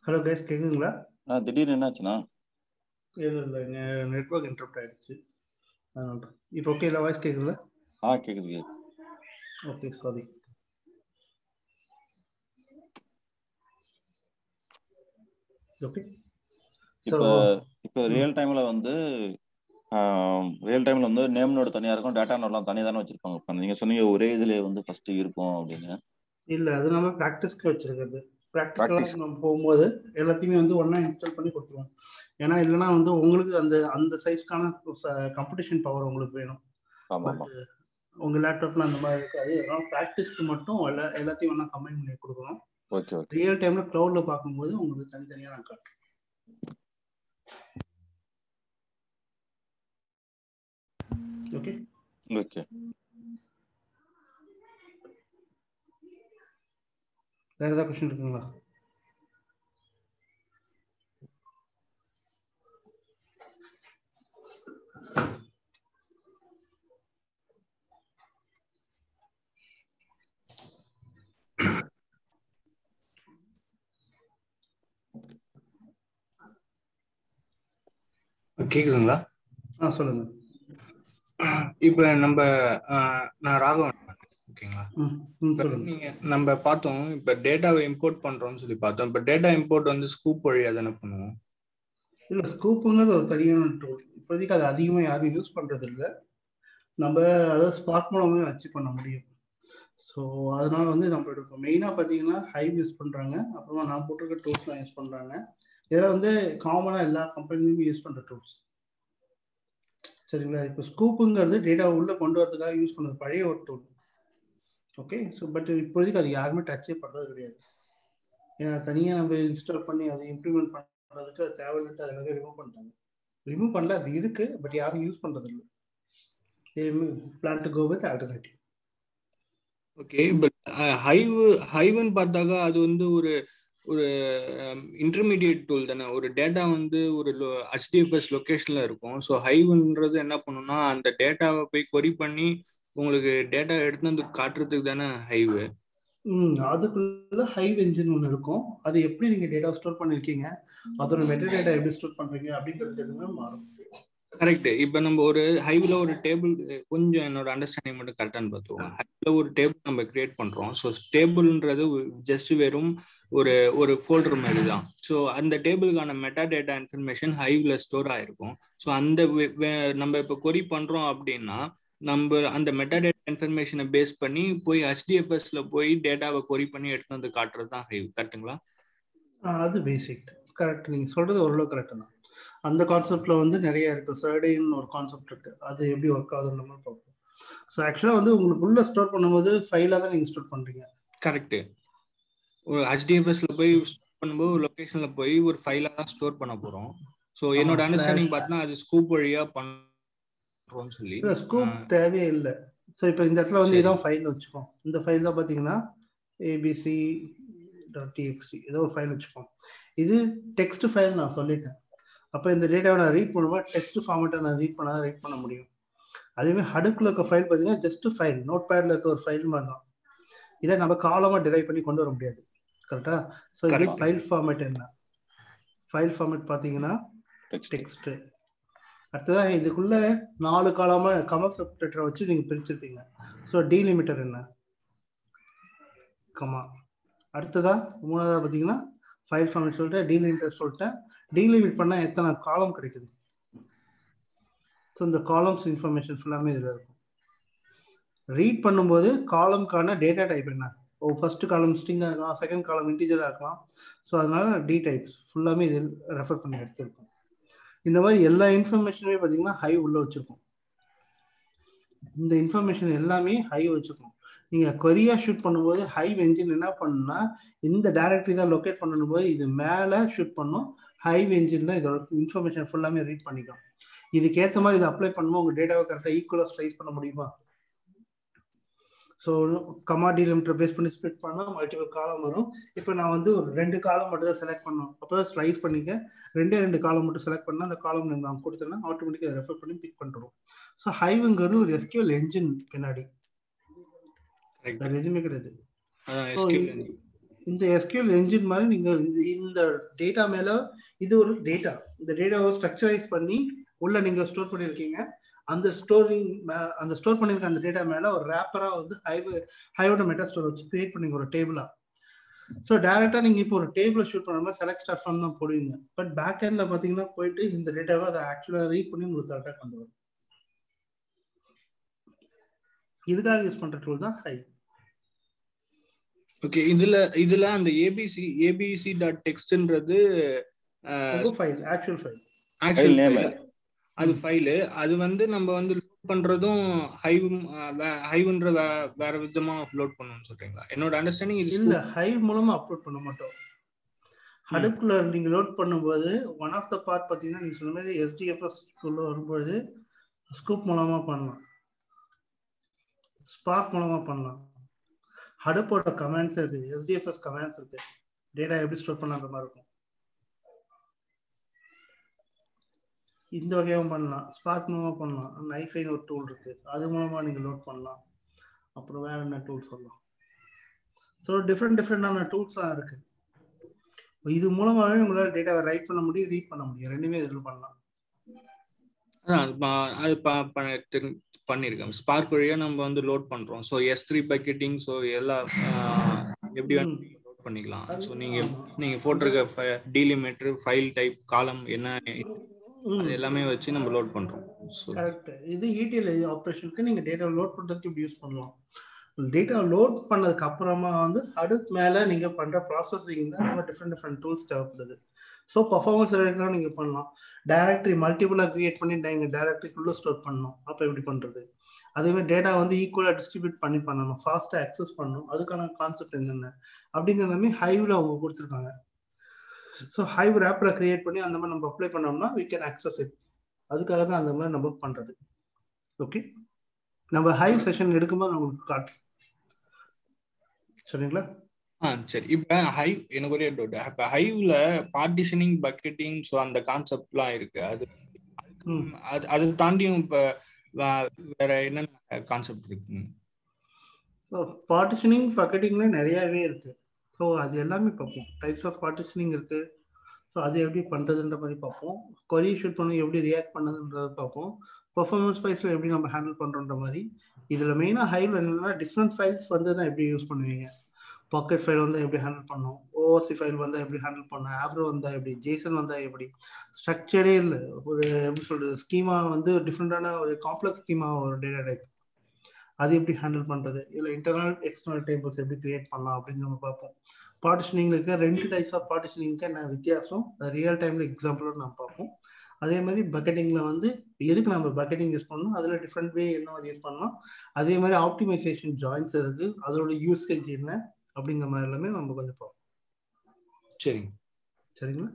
ஹலோ கைஸ் கேக்குதுங்களா ஆ திடீர்னு என்னாச்சுண்ணா இல்லை இல்லை இங்கே நெட்ஒர்க் இன்டரப்ட் ஆயிடுச்சு அதனால தான். இப்போ ஓகே இல்லை வாய்ஸ் கேட்குதுல ஆ கேக்குது கேக்குது ஓகே சாரி ஓகே ஸோ இப்போ இப்போ ரியல் டைம்ல வந்து ரியல் டைம்ல வந்து நேம் நோடு தனியா இருக்கும் டேட்டா நோட்லாம் தனியா தானே வச்சிருப்பாங்க இப்போ நீங்க சொன்னீங்க ஒரே இதுல வந்து ஃபர்ஸ்ட் இருக்கும் அப்படின்னு இல்லை அது நம்ம ப்ராக்டிஸ்க்கு வச்சிருக்கிறது Practice. ப்ராக்டிக்கலாக நம்ம போகும்போது எல்லாத்தையுமே வந்து ஒன்றா இன்ஸ்டால் பண்ணி கொடுத்துருவோம் ஏன்னா இல்லைன்னா வந்து உங்களுக்கு அந்த அந்த சைஸ்க்கான காம்படிஷன் பவர் உங்களுக்கு வேணும் ஆமா ஆமா But, உங்க லேப்டாப்ல அந்த மாதிரி இருக்காது அதனால ப்ராக்டிஸ்க்கு மட்டும் எல்லா எல்லாத்தையும் ஒன்றா கம்பைன் பண்ணி கொடுக்குறோம் ஓகே ஓகே ரியல் டைம்ல க்ளவுட்ல பார்க்கும்போது உங்களுக்கு தனித்தனியாக நான் காட்டுறேன் ஓகே ஓகே வேற ஏதாவது கொஸ்டின் இருக்குங்களா கேக்குதுங்களா ஆ சொல்லுங்க இப்ப நம்ம ஆஹ், நான் ராகவன் ஓகேங்களா ம் ம் இப்ப சொல்லுங்க நீங்க நம்ம பார்த்தோம் இப்ப டேட்டாவை இம்போர்ட் பண்றோம்னு சொல்லி பார்த்தோம் இப்ப டேட்டா இம்போர்ட் வந்து ஸ்கூப் வழியா தானே பண்ணுவோம் இல்ல ஸ்கூப்புங்கிறது ஒரு தனியான டூல் இப்போதைக்கு அது அதிகமாக யாரும் யூஸ் பண்றது இல்ல நம்ம அதை ஸ்பார்க் மூலமே அச்சீவ் பண்ண முடியும் ஸோ அதனால வந்து நம்மளோட இப்போ மெயினாக பார்த்தீங்கன்னா ஹைவ் யூஸ் பண்ணுறாங்க அப்புறமா நான் போட்டிருக்க டூல்ஸ்லாம் யூஸ் பண்ணுறாங்க இதெல்லாம் வந்து காமனாக எல்லா கம்பெனிலையும் யூஸ் பண்ணுற டூல்ஸ் சரிங்களா இப்போ ஸ்கூப்புங்கிறது டேட்டா உள்ளே கொண்டு வரதுக்காக யூஸ் பண்ணது பழைய ஒரு டூல் ஓகே ஸோ பட் இப்போதைக்கு அது யாருமே டச்சே பண்ணுறது கிடையாது ஏன்னா தனியாக நம்ம இன்ஸ்டால் பண்ணி அதை இம்ப்ளிமெண்ட் பண்ணுறதுக்கு அது தேவையில்லைட்டு அதை எல்லாமே ரிமூவ் பண்ணிட்டாங்க ரிமூவ் பண்ணல அது இருக்கு பட் யாரும் யூஸ் பண்ணுறது இல்லை plan to go with alternative okay but Hive ஹைவ்னு பார்த்தாக்கா அது வந்து ஒரு ஒரு இன்டர்மீடியட் டூல் தானே ஒரு டேட்டா வந்து ஒரு ஹெச்டிஎஃப்எஸ் லொக்கேஷன்ல இருக்கும் ஸோ ஹைவ்ன்றது என்ன பண்ணும்னா அந்த டேட்டாவை போய் கொரி பண்ணி உங்களுக்கு டேட்டா எடுத்து வந்து காட்டுறதுக்கு தானே ஹைவ் ம் அதுக்குள்ள ஹைவ் என்ஜின் ஒன்று இருக்கும் அது எப்படி நீங்கள் டேட்டா ஸ்டோர் பண்ணியிருக்கீங்க அதோட மெட்டா டேட்டா எப்படி ஸ்டோர் பண்ணுறீங்க அப்படிங்கிறது எதுவுமே மாறும் கரெக்ட் இப்போ நம்ம ஒரு ஹைவ்ல ஒரு டேபிள் கொஞ்சம் என்னோட அண்டர்ஸ்டாண்டிங் மட்டும் கரெக்டானு பார்த்துக்கோங்க ஹைவ்ல ஒரு டேபிள் நம்ம கிரியேட் பண்றோம் ஸோ டேபிள்ன்றது ஜஸ்ட் வெறும் ஒரு ஒரு ஃபோல்டர் மாதிரி தான் ஸோ அந்த டேபிளுக்கான மெட்டா டேட்டா இன்ஃபர்மேஷன் ஹைவ்ல ஸ்டோர் ஆயிருக்கும் ஸோ அந்த வே- வே- நம்ம இப்போ கொரி பண்றோம் அப்படின்னா நம்ம அந்த மெட்டா டேட்டா இன்ஃபர்மேஷனை பேஸ் பண்ணி போய் ஹெச்டிஎஃப்எஸ்ல போய் டேட்டாவை கொரி பண்ணி எடுத்து வந்து காட்டுறது தான் ஹைவ் கரெக்ட்டுங்களா ஆ, அது பேசிக் கரெக்ட் நீங்கள் சொல்கிறது ஓரளவு கரெக்டு தான் அந்த கான்செப்டில் வந்து நிறைய இருக்கு சர்டைன்னு ஒரு கான்செப்ட் இருக்கு அது எப்படி ஒர்க் ஆகுதுன்னு நம்ம பார்ப்போம் ஸோ ஆக்சுவலாக வந்து உங்களுக்கு உள்ள ஸ்டோர் பண்ணும்போது ஃபைலாக தான் நீங்கள் ஸ்டோர் பண்ணுறீங்க கரெக்ட் ஒரு ஹெச்டிஎஃப்எஸ்ல போய் ஸ்டோர் பண்ணும்போது ஒரு லொகேஷன்ல போய் ஒரு ஃபைலா தான் ஸ்டோர் பண்ண போறோம் ஸோ என்னோட ஆமா, அண்டர்ஸ்டாண்டிங் flash. பார்த்தா அது ஸ்கூப் வழியா பண்றோம்னு சொல்லி இல்லை ஸ்கூப் ஆ. தேவையே இல்லை ஸோ இப்போ இந்த இடத்துல வந்து சரி. இதான் ஃபைல் வச்சுக்கோம் இந்த ஃபைல் தான் பார்த்தீங்கன்னா ஏபிசி டாட் டிஎக்ஸ்டி ஏதோ ஒரு ஃபைல் வச்சுக்கோம் இது டெக்ஸ்ட் ஃபைல் நான் சொல்லிட்டேன் அப்போ இந்த டேட்டாவை நான் ரீட் பண்ணும்போது டெக்ஸ்ட் ஃபார்மேட்டை நான் ரீட் பண்ணால் ரீட் பண்ண முடியும் அதேமாதிரி ஹடுக்கில் இருக்க ஃபைல் பார்த்தீங்கன்னா ஜஸ்ட் ஃபைல் நோட் பேடில் இருக்க ஒரு ஃபைல் மாதிரி தான் இதை நம்ம காலமாக டிரைவ் பண்ணி கொண்டு வர முடியாது கரெக்டா ஸோ இது Correct. ஃபைல் ஃபார்மேட் என்ன ஃபைல் ஃபார்மேட் பார்த்தீங்கன்னா டெக்ஸ்ட் டெக்ஸ்ட் அடுத்ததாக இதுக்குள்ள நாலு காலமா கமா செப்பரேட்டரை வச்சு நீங்க பிரிச்சிருப்பீங்க ஸோ டீலிமிட்டர் என்ன கமா அடுத்ததா மூணாவதா பார்த்தீங்கன்னா ஃபைல் ஃபார்மேட் சொல்லிட்டேன் டீலிமிட்டர் சொல்லிட்டேன் டீலிமிட் பண்ணால் எத்தனை காலம் கிடைக்குது ஸோ இந்த காலம்ஸ் இன்ஃபர்மேஷன் ஃபுல்லாமே இதில் இருக்கும் ரீட் பண்ணும்போது காலம்க்கான டேட்டா டைப் என்ன ஓ ஃபர்ஸ்ட் காலம் ஸ்ட்ரிங்காக இருக்கலாம் செகண்ட் காலம் இன்டிஜராக இருக்கலாம் ஸோ அதனால டி டைப்ஸ் ஃபுல்லாமே இதில் ரெஃபர் பண்ணி எடுத்திருக்கோம் இந்த மாதிரி எல்லா இன்ஃபர்மேஷனுமே பார்த்தீங்கன்னா ஹை உள்ள வச்சிருக்கோம் இந்த இன்ஃபர்மேஷன் எல்லாமே ஹை வச்சிருக்கோம் நீங்க கொரியா ஷூட் பண்ணும்போது ஹைவ் என்ஜின் என்ன பண்ணுன்னா இந்த டைரக்டரி தான் லொக்கேட் பண்ணணும் போது இது மேலே ஷூட் பண்ணும் ஹைவ் என்ஜின்ல இதோட இன்ஃபர்மேஷன் ஃபுல்லாமே ரீட் பண்ணிக்கும் இதுக்கேற்ற மாதிரி இதை அப்ளை பண்ணும்போது உங்க டேட்டாவை கரெக்டாக ஈக்குவலாக ஸ்லைஸ் பண்ண முடியுமா ஸோ கமா டீலிமிட்டர் பேஸ் பண்ணி ஸ்ப்ளிட் பண்ணால் மல்டிபிள் காலம் வரும் இப்போ நான் வந்து ஒரு ரெண்டு காலம் மட்டும் தான் செலக்ட் பண்ணணும் அப்போ ஸ்லைஸ் பண்ணிக்க ரெண்டே ரெண்டு காலம் மட்டும் செலக்ட் பண்ணால் அந்த காலம் நான் கொடுத்தேன்னா ஆட்டோமேட்டிக்காக ரெஃபர் பண்ணி பிக் பண்ணிடுவோம் ஸோ ஹைவுங்கிறது ஒரு எஸ்கியூஎல் என்ஜின் பின்னாடி Correct. வேறு எதுவுமே கிடையாது அதான் So, SQL இது- இந்த எஸ்கியூஎல் என்ஜின் மாதிரி நீங்க இந்த இந்த டேட்டா மேல இது ஒரு டேட்டா இந்த டேட்டாவை ஸ்ட்ரக்சரைஸ் பண்ணி உள்ள நீங்க ஸ்டோர் பண்ணிருக்கீங்க அந்த ஸ்டோரிங் அந்த ஸ்டோர் பண்ணிருக்க அந்த டேட்டா மேல ஒரு ரேப்பரா வந்து ஹைவ் ஹைவோட மெட்டா ஸ்டோர் வச்சு கிரியேட் பண்ணீங்க ஒரு டேபிளா ஸோ டேரக்டா நீங்க இப்போ ஒரு டேபிள் ஷூட் பண்ணுற மாதிரி செலக்ட் ஸ்டார் ஃபார்ம் தான் போடுவீங்க பட் பேக் எண்ட்ல பாத்தீங்கன்னா போயிட்டு இந்த டேட்டாவை அதை ஆக்சுவலா ரீட் பண்ணி உங்களுக்கு கரெக்டாக கொண்டு வரும் இதுக்காக யூஸ் பண்ற டூல் தான் ஹை ஓகே இதுல இதுல அந்த ஏபிசி ஏபிசி டாட் டெக்ஸ்ட்ன்றது file actual file actual name. அது ஃபைலு அது வந்து நம்ம வந்து லோட் பண்றதும் ஹைவ் ஹைவ்ன்ற வேற விதமா அப்லோட் பண்ணணும்னு சொல்றீங்களா என்னோட அண்டர்ஸ்டாண்டிங் இது இல்ல ஹைவ் மூலமா அப்லோட் பண்ண மாட்டோம் ஹடுப்புல நீங்க லோட் பண்ணும்போது ஒன் ஆஃப் த பார்ட் பாத்தீங்கன்னா நீங்க சொன்ன மாதிரி எஸ்டிஎஃப்எஸ் உள்ள வரும்போது ஸ்கூப் மூலமா பண்ணலாம் ஸ்பார்க் மூலமா பண்ணலாம் ஹடுப்போட கமெண்ட்ஸ் இருக்கு எஸ்டிஎஃப்எஸ் கமெண்ட்ஸ் இருக்கு டேட்டா எப்படி ஸ்டோர் பண்ணாத மாதிரி இருக்கும் இந்த வகையாகவும் பண்ணலாம் ஸ்பார்க் மூலமா பண்ணலாம் நைஃபைன் ஒரு டூல் இருக்கு அது மூலமா நீங்க லோட் பண்ணலாம் அப்புறம் வேற என்ன டூல் சொல்லலாம் ஸோ டிஃப்ரெண்ட் டிஃப்ரெண்டான டூல்ஸ்லாம் இருக்கு இது மூலமாவே உங்களால் டேட்டாவை ரைட் பண்ண முடியும் ரீட் பண்ண முடியும் ரெண்டுமே இதில் பண்ணலாம் அதான் ப- அது ப- ப- தெரிஞ்- பண்ணிருக்கேன் ஸ்பார்க் வழியா நம்ம வந்து லோட் பண்றோம் so S three bucketing so எல்லா ஆஹ், எப்படி லோட் பண்ணிக்கலாம் ஸோ நீங்க நீங்க போட்டிருக்க டீலிமீட்டர் ஃபைல் டைப் காலம் என்ன அது எல்லாமே வச்சு நம்ம லோட் பண்றோம் ஸோ கரெக்ட் இது இடிஎல் ஆப்ரேஷனுக்கு நீங்க டேட்டா லோட் பண்றதுக்கு இப்படி யூஸ் பண்ணலாம் டேட்டா லோட் பண்ணதுக்கு அப்புறமா வந்து அடுத்து மேல நீங்க பண்ற ப்ராசஸிங் தான் ரொம்ப டிஃப்ரெண்ட் டிஃப்ரெண்ட் டூல்ஸ் தேவைப்படுது ஸோ பர்ஃபார்மன்ஸ் ரிலேட்டடாக நீங்க பண்ணலாம் டைரக்டரி மல்டிபிளாக கிரியேட் பண்ணி நீங்க டைரக்டரிக்குள்ள ஸ்டோர் பண்ணணும் அப்போ எப்படி பண்றது அதே மாதிரி டேட்டா வந்து ஈக்குவலாக டிஸ்ட்ரிபியூட் பண்ணி பண்ணணும் ஃபாஸ்ட்டாக அக்சஸ் பண்ணணும் அதுக்கான கான்செப்ட் என்னென்ன அப்படிங்கிற எல்லாமே ஹைவில் அவங்க கொடுத்துருக்காங்க ஸோ ஹைவ் ரேப்பில் கிரியேட் பண்ணி அந்த மாதிரி நம்ம அப்ளை பண்ணோம்னா வி கேன் அக்சஸ் இட் அதுக்காக தான் அந்த மாதிரி நம்ம பண்றது ஓகே நம்ம ஹைவ் செஷன் எடுக்கும்போது நான் உங்களுக்கு காட்டுறேன் சரிங்களா ஆ சரி இப்போ ஹைவ் எனக்கு ஒரே டவுட் இப்போ ஹைவ்ல பார்ட்டிஷனிங் பக்கெட்டிங் ஸோ அந்த கான்செப்ட்லாம் இருக்கு அது ம். அது அதை தாண்டியும் இப்போ வேற என்னென்ன கான்செப்ட் இருக்கு ஸோ பார்ட்டிஷனிங் பக்கெட்டிங்ல நிறையவே இருக்கு ஸோ அது எல்லாமே பார்ப்போம் டைப்ஸ் ஆஃப் பார்ட்டிஷனிங் இருக்கு ஸோ அது எப்படி பண்றதுன்ற மாதிரி பார்ப்போம் கொரி ஷூட் பண்ணி எப்படி ரியாக்ட் பண்ணதுன்றத பார்ப்போம் பர்ஃபார்மன்ஸ் வைஸ்ல எப்படி நம்ம ஹேண்டில் பண்றோன்ற மாதிரி இதுல மெயினா ஹைல என்னன்னா டிஃப்ரெண்ட் ஃபைல்ஸ் வந்து தான் எப்படி யூஸ் பண்ணுவீங்க பாக்கெட் ஃபைல் வந்தால் எப்படி ஹேண்டில் பண்ணும் ஓஆர்சி ஃபைல் வந்தால் எப்படி ஹேண்டில் பண்ணும் ஆப்ரோ வந்தால் எப்படி ஜேசன் வந்தால் எப்படி ஸ்ட்ரக்சரே இல்லை ஒரு எப்படி சொல்றது ஸ்கீமா வந்து டிஃப்ரெண்டான ஒரு காம்ப்ளெக்ஸ் ஸ்கீமா ஒரு டேட்டா டைப் அது எப்படி ஹேண்டில் பண்றது இல்லை இன்டர்னல் எக்ஸ்டர்னல் டேபிள்ஸ் எப்படி கிரியேட் பண்ணலாம் அப்படின்னு நம்ம பார்ப்போம் பார்ட்டிஷனிங் இருக்க ரெண்டு டைப்ஸ் ஆஃப் பார்ட்டிஷனிங்க்கு என்ன வித்தியாசம் ரியல் டைம்ல எக்ஸாம்பிளோட நம்ம பார்ப்போம் அதே மாதிரி பக்கெட்டிங்ல வந்து எதுக்கு நம்ம பக்கெட்டிங் யூஸ் பண்ணணும் அதுல டிஃப்ரெண்ட் வே என்ன மாதிரி யூஸ் பண்ணலாம் அதே மாதிரி ஆப்டிமைசேஷன் ஜாயின்ஸ் இருக்கு அதோட யூசேஜ் என்ன அப்படிங்கிற மாதிரி எல்லாமே நம்ம கொஞ்சம் பார்ப்போம் சரி சரிங்களா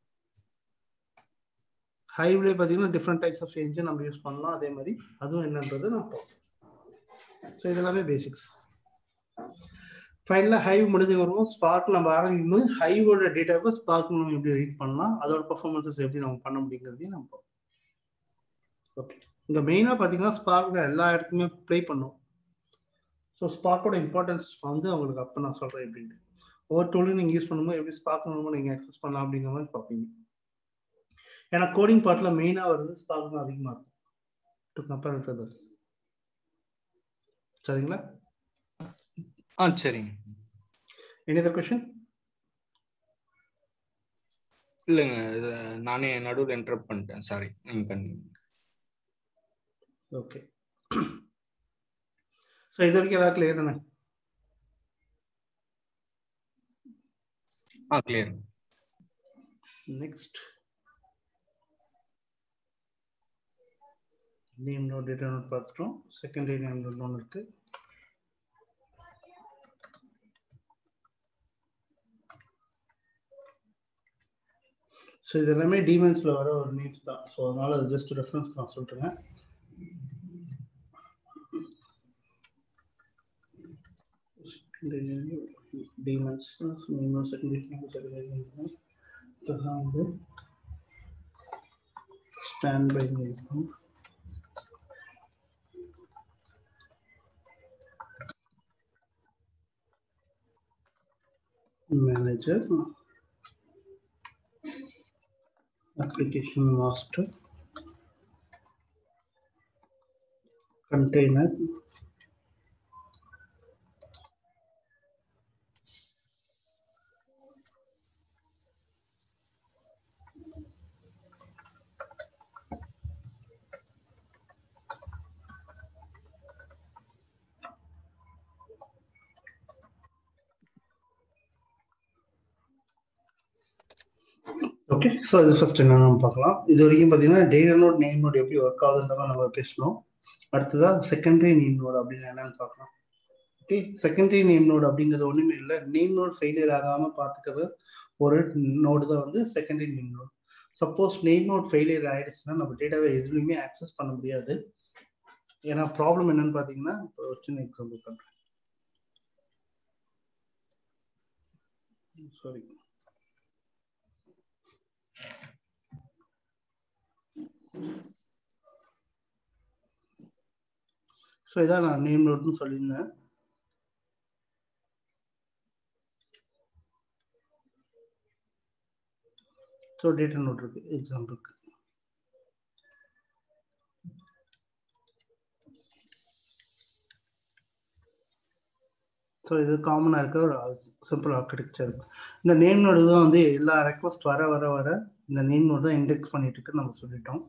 ஹைவ்லே பார்த்தீங்கன்னா டிஃப்ரெண்ட் டைப்ஸ் ஆஃப் சேஞ்சை நம்ம யூஸ் பண்ணலாம் அதே மாதிரி அதுவும் என்னன்றது நம்ம பார்ப்போம் ஸோ இதெல்லாமே பேசிக்ஸ் ஃபைனலாக ஹைவ் முடிஞ்சு வருவோம் ஸ்பார்க் நம்ம ஆரம்பிக்கும் போது ஹைவோட டேட்டாவை ஸ்பார்க் நம்ம எப்படி ரீட் பண்ணலாம் அதோட பர்ஃபார்மன்ஸஸ் எப்படி நம்ம பண்ண முடியுங்கிறதையும் நம்ம பார்ப்போம் ஓகே இங்கே மெயினாக பார்த்தீங்கன்னா ஸ்பார்க் எல்லா இடத்துலையுமே ப்ளே பண்ணும் ஸோ ஸ்பார்க்கோட இம்பார்ட்டன்ஸ் வந்து உங்களுக்கு அப்போ நான் சொல்கிறேன் எப்படின்ட்டு ஒவ்வொரு டூலும் நீங்கள் யூஸ் பண்ணும்போது எப்படி ஸ்பார்க் மூலமாக நீங்கள் அக்சஸ் பண்ணலாம் அப்படிங்கிற மாதிரி பார்ப்பீங்க ஏன்னா கோடிங் பார்ட்டில் மெயினாக வருது ஸ்பார்க் தான் அதிகமாக இருக்கும் டு கம்பேர் வித் அதர்ஸ் சரிங்களா ஆ சரிங்க எனி அதர் கொஷின் இல்லைங்க இது நானே நடுவில் இன்டரப்ட் பண்ணிட்டேன் சாரி நீங்க பண்ணி ஓகே ஸோ இது வரைக்கும் எல்லாம் கிளியர் தானே ஆ clear next name node data node பார்த்துட்டோம் செகண்டரி நேம் நோட் ஒன்று இருக்கு ஸோ இது எல்லாமே டிமென்ஸில் வர ஒரு நீட்ஸ் தான் ஸோ அதனால அது ஜஸ்ட் ரெஃபரன்ஸ் நான் சொல்லிட்டுங்க டிமென்ஸ் இன்னும் செகண்டரி செகண்டரி இதெல்லாம் வந்து ஸ்டாண்ட் பை இருக்கும் manager application master container okay so இது ஃபர்ஸ்ட் என்ன நம்ம பார்க்கலாம் இது வரைக்கும் பார்த்தீங்கன்னா டேட்டா நோட் நேம் நோட் எப்படி ஒர்க் ஆகுதுன்றத நம்ம பேசணும் அடுத்ததாக செகண்டரி நேம் நோட் அப்படின்னு என்னன்னு பார்க்கலாம் ஓகே செகண்டரி நேம் நோட் அப்படிங்கிறது ஒன்றுமே இல்லை நேம் நோட் ஃபெயிலியர் ஆகாமல் பார்த்துக்கிறது ஒரு நோடு தான் வந்து secondary name node suppose name node failure ஆயிடுச்சுன்னா நம்ம டேட்டாவை எதுலையுமே ஆக்சஸ் பண்ண முடியாது ஏன்னா ப்ராப்ளம் என்னன்னு பார்த்தீங்கன்னா இப்போ ஒரு சின்ன எக்ஸாம்பிள் பண்ணுறேன் சாரி ஸோ இதான் நான் நேம் நோட்னு சொல்லியிருந்தேன் ஸோ டேட்டா நோட் இருக்கு எக்ஸாம்பிளுக்கு ஸோ இது காமனாக இருக்க ஒரு சிம்பிள் ஆர்கிடெக்சர் இந்த நேம் நோடு தான் வந்து எல்லா ரெக்வஸ்ட் வர வர வர இந்த நேம் நோடு தான் இண்டெக்ஸ் பண்ணிட்டு இருக்குன்னு நம்ம சொல்லிட்டோம்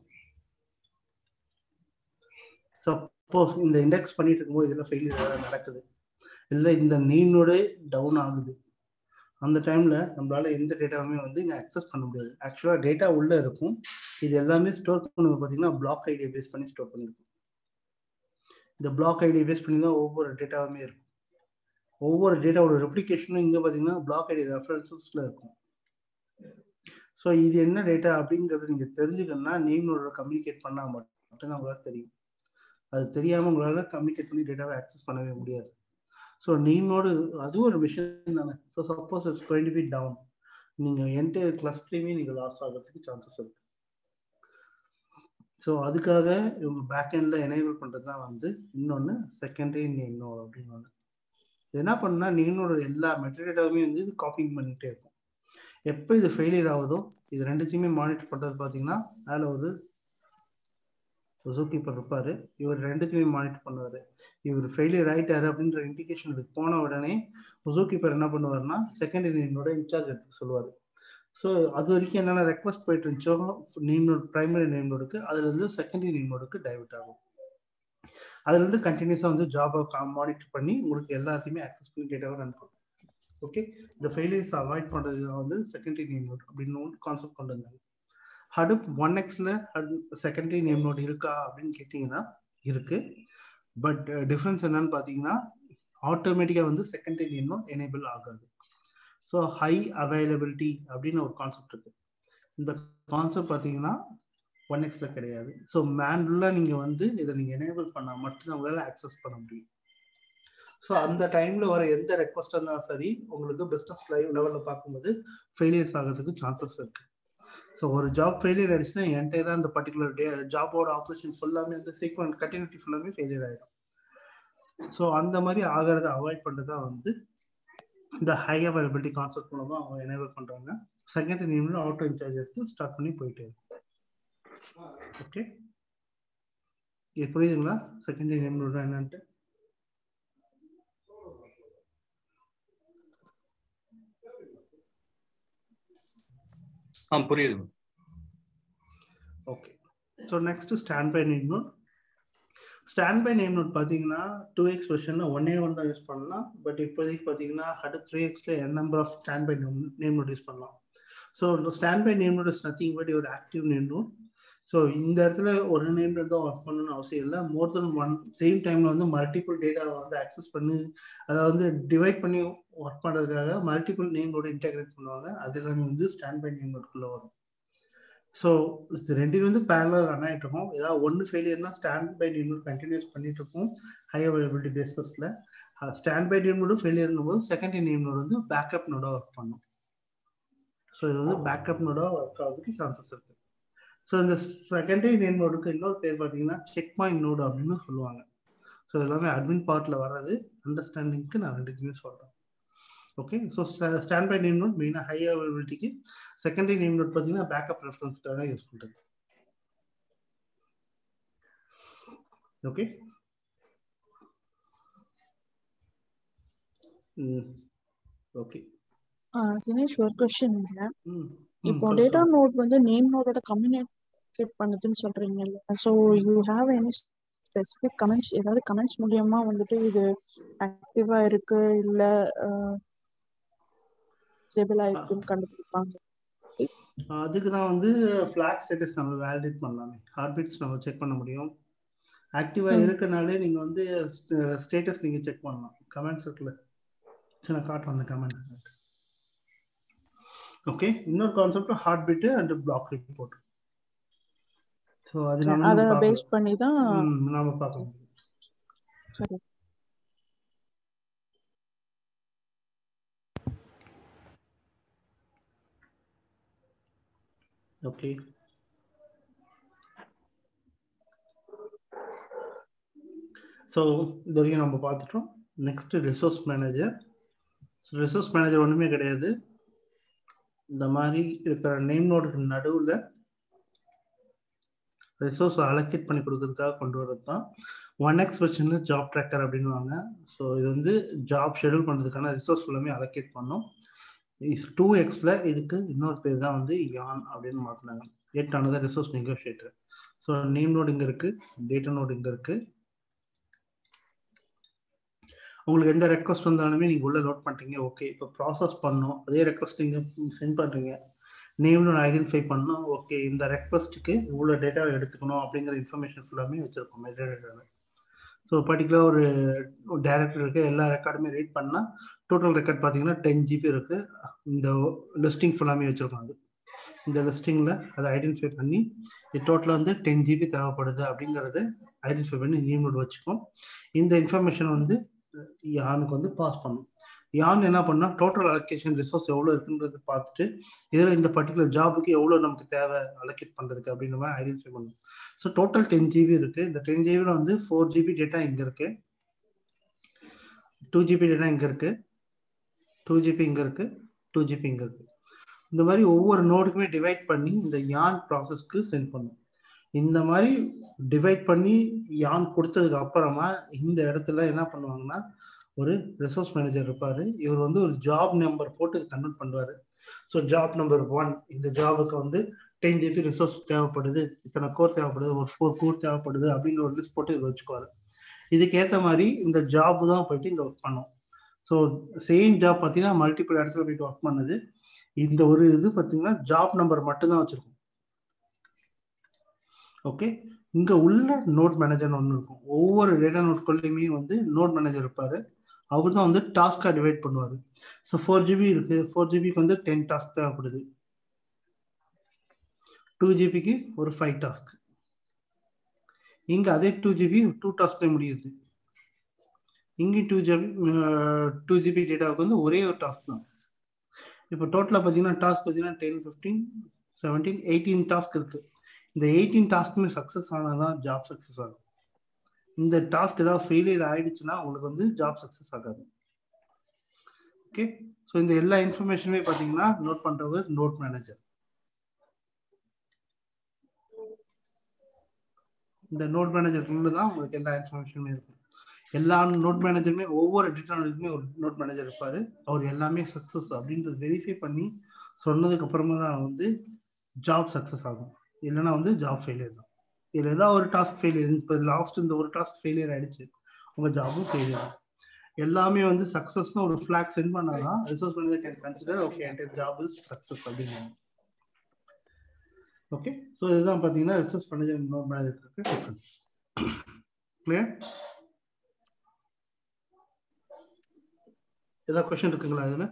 சப்போஸ் இந்த இண்டெக்ஸ் பண்ணிட்டு இருக்கும்போது இதில் ஃபெயிலியர் நடக்குது இல்லை இந்த நேம்னோட டவுன் ஆகுது அந்த டைமில் நம்மளால எந்த டேட்டாவுமே வந்து இங்கே அக்சஸ் பண்ண முடியாது ஆக்சுவலாக டேட்டா உள்ளே இருக்கும் இது எல்லாமே ஸ்டோர் பண்ணுவது பார்த்தீங்கன்னா பிளாக் ஐடியை பேஸ் பண்ணி ஸ்டோர் பண்ணியிருக்கும் இந்த பிளாக் ஐடியை பேஸ் பண்ணி தான் ஒவ்வொரு டேட்டாவுமே இருக்கும் ஒவ்வொரு டேட்டாவோட ரெப்ளிகேஷனும் இங்கே பார்த்தீங்கன்னா பிளாக் ஐடி ரெஃபரன்சஸில் இருக்கும் ஸோ இது என்ன டேட்டா அப்படிங்கிறது நீங்கள் தெரிஞ்சுக்கணும்னா நேம்னோட கம்யூனிகேட் பண்ணால் மட்டும்தான் உங்களால் தெரியும் அது தெரியாமல் உங்களால் கம்யூனிகேட் பண்ணி டேட்டாவை ஆக்சஸ் பண்ணவே முடியாது ஸோ நேமோடு அதுவும் ஒரு மிஷின் தானே so suppose it's going to be down நீங்கள் என்டையர் கிளஸ்டரையுமே நீங்கள் லாஸ் ஆகிறதுக்கு சான்சஸ் இருக்கு ஸோ அதுக்காக இவங்க பேக் எண்டில் எனேபிள் பண்ணுறது தான் வந்து இன்னொன்று செகண்டரி நேம் நோட் அப்படின்னு ஒன்று இது என்ன பண்ணுன்னா நேம்னோட எல்லா மெட்டீரியலாவுமே வந்து இது காப்பிங் பண்ணிகிட்டே இருக்கும் எப்போ இது ஃபெயிலியர் ஆகுதோ இது ரெண்டுத்தையுமே மானிட்டர் பண்ணுறது பார்த்தீங்கன்னா அதில் ஒரு ஜூ கீப்பர் இருப்பார் இவர் ரெண்டுத்தையுமே மானிட்டர் பண்ணுவார் இவர் ஃபெயிலியர் ஆகிட்டாரு அப்படின்ற இண்டிகேஷன் இதுக்கு போன உடனே ஜூ கீப்பர் என்ன பண்ணுவார்னா செகண்டரி நேமோட இன்சார்ஜ் எடுத்துக்க சொல்லுவார் ஸோ அது வரைக்கும் என்னென்ன ரெக்வஸ்ட் போயிட்டு இருந்துச்சோ நேம் நோட் ப்ரைமரி நேம் நோடுக்கு அதுலேருந்து செகண்டரி நேம் நோடுக்கு டைவர்ட் ஆகும் அதுலேருந்து கண்டினியூஸாக வந்து ஜாபை மானிட்டர் பண்ணி உங்களுக்கு எல்லாத்தையுமே ஆக்சஸ் பண்ணி டேட்டாவை ரன் பண்ணும் ஓகே இந்த ஃபெயிலியர்ஸ் அவாய்ட் பண்ணுறது வந்து செகண்டரி நேம் நோட் அப்படின்னு ஒரு கான்செப்ட் கொண்டு வந்தாங்க ஹடுப் ஒன் எக்ஸில் செகண்டரி நேம் நோட் இருக்கா அப்படின்னு கேட்டிங்கன்னா இருக்கு பட் டிஃப்ரென்ஸ் என்னன்னு பார்த்தீங்கன்னா ஆட்டோமேட்டிக்காக வந்து செகண்டரி நேம் நோட் எனேபிள் ஆகாது ஸோ ஹை அவைலபிலிட்டி அப்படின்னு ஒரு கான்செப்ட் இருக்கு இந்த கான்செப்ட் பார்த்தீங்கன்னா ஒன் எக்ஸில் கிடையாது ஸோ மேனுவலாக நீங்கள் வந்து இதை நீங்கள் எனேபிள் பண்ணால் மட்டும்தான் உங்களால் ஆக்சஸ் பண்ண முடியும் ஸோ அந்த டைமில் வர எந்த ரெக்வஸ்டாக இருந்தாலும் சரி உங்களுக்கு பிஸ்னஸ் லைவ் லெவலில் பார்க்கும்போது ஃபெயிலியர்ஸ் ஆகிறதுக்கு சான்சஸ் இருக்குது ஸோ ஒரு ஜாப் ஃபெயிலியர் ஆயிடுச்சுன்னா என்டையராக அந்த பர்டிகுலர் டே ஜாபோட ஆப்ரேஷன் ஃபுல்லாமே வந்து சீக்வன்ஸ் கண்டினியூட்டி ஃபுல்லாமே ஃபெயிலியர் ஆகிடும் ஸோ அந்த மாதிரி ஆகிறத அவாய்ட் பண்ணுறதா வந்து இந்த ஹை அவைலபிலிட்டி கான்செப்ட் மூலமாக அவங்க எனேபிள் பண்ணுறாங்க செகண்ட் நேம்ல ஆட்டோ இன்சார்ஜ் எடுத்து ஸ்டார்ட் பண்ணி போயிட்டு ஓகே இது புரியுதுங்களா செகண்டரி நேம் என்னன்ட்டு ஆ புரியுது okay so next stand by name node stand by name node பார்த்தீங்கன்னா டூ எக்ஸ் வெர்ஷனில் ஒன்னே ஒன் தான் யூஸ் பண்ணலாம் பட் இப்போதைக்கு பார்த்தீங்கன்னா ஹடு த்ரீ எக்ஸில் N number of stand by name node use பண்ணலாம் so stand by name node is nothing but ஒரு ஆக்டிவ் நேம் நோட் ஸோ இந்த இடத்துல ஒரு நேம் நோட் தான் ஒர்க் பண்ணணும்னு அவசியம் இல்லை மோர் தென் ஒன் சேம் டைமில் வந்து மல்டிபிள் டேட்டாவை வந்து ஆக்சஸ் பண்ணி அதை வந்து டிவைட் பண்ணி ஒர்க் பண்ணுறதுக்காக மல்டிபிள் நேம் நோட் இன்டெகிரேட் பண்ணுவாங்க அது எல்லாமே வந்து ஸ்டாண்ட் பை நேம் நோட்குள்ளே வரும் ஸோ இது ரெண்டுமே வந்து பேரலர் ரன் ஆகிட்டு இருக்கும் ஏதாவது ஒன்று ஃபெயிலியர்னா stand by name node continues பண்ணிட்டு இருக்கும் ஹை அவைலபிலிட்டி பேசஸில் ஸ்டாண்ட் பை நேம் நோடு ஃபெயிலியர்னும் போது செகண்டரி நேம் நோடு வந்து பேக்கப் நோடாக ஒர்க் பண்ணும் ஸோ இது வந்து பேக்கப் நோடாக ஒர்க் ஆகிறதுக்கு சான்சஸ் இருக்குது ஸோ இந்த செகண்டரி நேம் நோடுக்கு இன்னொரு பேர் பார்த்தீங்கன்னா செக் பாயிண்ட் நோடு அப்படின்னு சொல்லுவாங்க ஸோ எல்லாமே அட்மின் பார்ட்டில் வர்றது அண்டர்ஸ்டாண்டிங்க்கு நான் ரெண்டுத்தையுமே சொல்கிறேன் okay so stand by name node மெயினாக ஹை அவைலபிலிட்டிக்கு செகண்டரி நேம் நோட் பார்த்தீங்கன்னா பேக்கப் ரெஃபரன்ஸ்க்காக யூஸ் பண்ணுறது ஓகே ஓகே தினேஷ் ஒரு கொஸ்டின் இங்க ம் இப்போ டேட்டா நோட் வந்து நேம் நோடோட கம்யூனிகேட் பண்ணுதுன்னு சொல்றீங்கல்ல so you have any specific commands ஏதாவது கமெண்ட்ஸ் மூலியமா வந்துட்டு இது ஆக்டிவா இருக்கு இல்ல ஸ்டேபிளா இருக்குன்னு கண்டுபிடிப்பாங்க அதுக்கு தான் வந்து ஃபிளாக் ஸ்டேட்டஸ் நம்ம வேலிடேட் பண்ணலாமே ஹார்ட் பீட்ஸ் நம்ம செக் பண்ண முடியும் ஆக்டிவாக இருக்கனாலே நீங்கள் வந்து ஸ்டேட்டஸ் நீங்கள் செக் பண்ணலாம் கமெண்ட்ஸ் இருக்குல்ல சரி நான் காட்டுறேன் அந்த கமெண்ட் ஓகே இன்னொரு concept heartbeat and block report so அது நம்ம அத பார்க்கலாம். பேஸ் பண்ணி தான் ம், நாம பார்க்க முடியும் சரி ஓகே ஸோ இது வரைக்கும் நம்ம பார்த்துட்டோம் next resource manager so resource manager ஒன்றுமே கிடையாது இந்த மாதிரி இருக்கிற நேம் நோடுக்கு நடுவில் ரிசோர்ஸ் அலோகேட் பண்ணி கொடுக்கறதுக்காக கொண்டு வரது தான் ஒன் எக்ஸ் வெர்ஷனில் ஜாப் ட்ராக்கர் அப்படின்னுவாங்க ஸோ இது வந்து ஜாப் ஷெடியூல் பண்ணுறதுக்கான ரிசோர்ஸ் ஃபுல்லாமே அலோகேட் பண்ணோம் டூ எக்ஸில் இதுக்கு இன்னொரு பேர் தான் வந்து யான் அப்படின்னு மாற்றினாங்க எட் ஆனது resource negotiator so name node இங்கே இருக்குது டேட்டா நோட் இங்கே இருக்குது உங்களுக்கு எந்த ரெக்வஸ்ட் வந்தாலுமே நீங்கள் உள்ளே நோட் பண்ணுறீங்க ஓகே இப்போ ப்ராசஸ் பண்ணோம் அதே ரெக்வஸ்ட் நீங்கள் சென்ட் பண்ணுறீங்க நேம் நோட் ஐடென்டிஃபை பண்ணோம் ஓகே இந்த ரெக்வஸ்ட்டுக்கு இவ்வளோ டேட்டாவை எடுத்துக்கணும் அப்படிங்கிற இன்ஃபர்மேஷன் ஃபுல்லாமே வச்சுருக்கோம் மெட்டா டேட்டாவில் ஸோ பர்டிகுலர் ஒரு டேரக்டர் இருக்குது எல்லா ரெக்கார்டுமே ரீட் பண்ணால் டோட்டல் ரெக்கார்ட் பார்த்தீங்கன்னா டென் ஜிபி இருக்குது இந்த லிஸ்டிங் ஃபுல்லாமே வச்சுருக்கோம் அது இந்த லிஸ்டிங்கில் அதை ஐடென்டிஃபை பண்ணி இது டோட்டலாக வந்து டென் ஜிபி தேவைப்படுது அப்படிங்கிறத ஐடென்டிஃபை பண்ணி நேம் நோட் வச்சுக்கோம் இந்த இன்ஃபர்மேஷன் வந்து யானுக்கு வந்து பாஸ் பண்ணும் யான் என்ன பண்ணா டோட்டல் அலோகேஷன் ரிசோர்ஸ் எவ்வளோ இருக்குன்றது பார்த்துட்டு இதில் இந்த பர்டிகுலர் ஜாபுக்கு எவ்வளோ நமக்கு தேவை அலோகேட் பண்ணுறதுக்கு அப்படின்ற மாதிரி ஐடென்டிஃபை பண்ணும் ஸோ டோட்டல் டென் ஜிபி இருக்குது இந்த டென் ஜிபியில் வந்து ஃபோர் ஜிபி டேட்டா இங்கே இருக்கு டூ ஜிபி டேட்டா இங்கே இருக்குது டூ ஜிபி இங்கே இருக்குது டூ ஜிபி இங்கே இருக்குது இந்த மாதிரி ஒவ்வொரு நோடுக்குமே டிவைட் பண்ணி இந்த யான் ப்ராசஸ்க்கு சென்ட் பண்ணும் இந்த மாதிரி டிவைட் பண்ணி யான் கொடுத்ததுக்கு அப்புறமா இந்த இடத்துல என்ன பண்ணுவாங்கன்னா ஒரு ரிசோர்ஸ் மேனேஜர் இருப்பார் இவர் வந்து ஒரு ஜாப் நம்பர் போட்டு கன்வெர்ட் பண்ணுவார் ஸோ ஜாப் நம்பர் ஒன் இந்த ஜாபுக்கு வந்து டென் ஜிபி ரிசோர்ஸ் தேவைப்படுது இத்தனை கோர் தேவைப்படுது ஒரு ஃபோர் கோர் தேவைப்படுது அப்படிங்கிற ஒரு லிஸ்ட் போட்டு இவர் வச்சுக்குவார் இதுக்கேற்ற மாதிரி இந்த ஜாப் தான் போயிட்டு இங்கே ஒர்க் பண்ணும் ஸோ சேம் ஜாப் பார்த்தீங்கன்னா மல்டிபிள் இடத்துல போயிட்டு ஒர்க் பண்ணுது இந்த ஒரு இது பார்த்தீங்கன்னா ஜாப் நம்பர் மட்டும்தான் வச்சுருக்கோம் ஓகே இங்கே உள்ள நோட் மேனேஜர்னு ஒன்று இருக்கும் ஒவ்வொரு டேட்டா நோட்குள்ளேயுமே வந்து நோட் மேனேஜர் இருப்பார் அவர் தான் வந்து டாஸ்காக டிவைட் பண்ணுவார் ஸோ ஃபோர் ஜிபி இருக்குது ஃபோர் ஜிபிக்கு வந்து டென் டாஸ்க் தேவைப்படுது டூ ஜிபிக்கு ஒரு ஃபைவ் டாஸ்க் இங்கே அதே டூ ஜிபி டூ டாஸ்க்ல முடியுது இங்கே டூ ஜிபி டூ ஜிபி டேட்டாவுக்கு வந்து ஒரே ஒரு டாஸ்க் தான் இப்போ டோட்டலாக பார்த்தீங்கன்னா டாஸ்க் பார்த்தீங்கன்னா ten fifteen seventeen eighteen task இருக்குது இந்த எயிட்டீன் டாஸ்க்குமே சக்ஸஸ் ஆனால் தான் ஜாப் சக்ஸஸ் ஆகும் இந்த டாஸ்க் ஏதாவது ஃபெயிலியர் ஆயிடுச்சுன்னா உங்களுக்கு வந்து ஜாப் சக்ஸஸ் ஆகாது ஓகே ஸோ இந்த எல்லா இன்ஃபர்மேஷனுமே பார்த்தீங்கன்னா நோட் பண்ணுறவர் நோட் மேனேஜர் இந்த நோட் மேனேஜருக்குள்ள தான் உங்களுக்கு எல்லா இன்ஃபர்மேஷனுமே இருக்கும் எல்லா நோட் மேனேஜருமே ஒவ்வொரு டிட்டர்னுக்குமே ஒரு நோட் மேனேஜர் இருப்பார் அவர் எல்லாமே சக்ஸஸ் அப்படின்றது வெரிஃபை பண்ணி சொன்னதுக்கு அப்புறமா தான் வந்து ஜாப் சக்ஸஸ் ஆகும் இல்லைன்னா வந்து ஜாப் ஃபெயிலியர் தான் இதில் ஏதாவது ஒரு டாஸ்க் ஃபெயிலியர் இப்போ லாஸ்ட் இந்த ஒரு டாஸ்க் ஃபெயிலியர் ஆயிடுச்சு உங்கள் ஜாபும் ஃபெயிலியர் எல்லாமே வந்து சக்ஸஸ்னு ஒரு ஃபிளாக் சென்ட் பண்ணாதான் resource manager can consider okay என் ஜாப் இஸ் சக்ஸஸ் அப்படின்னு ஓகே ஸோ இதுதான் பார்த்தீங்கன்னா ரிசோர்ஸ் மேனேஜர் நோட் மேனேஜருக்கு டிஃப்ரென்ஸ் கிளியர் ஏதாவது கொஸ்டின் இருக்குங்களா இதில்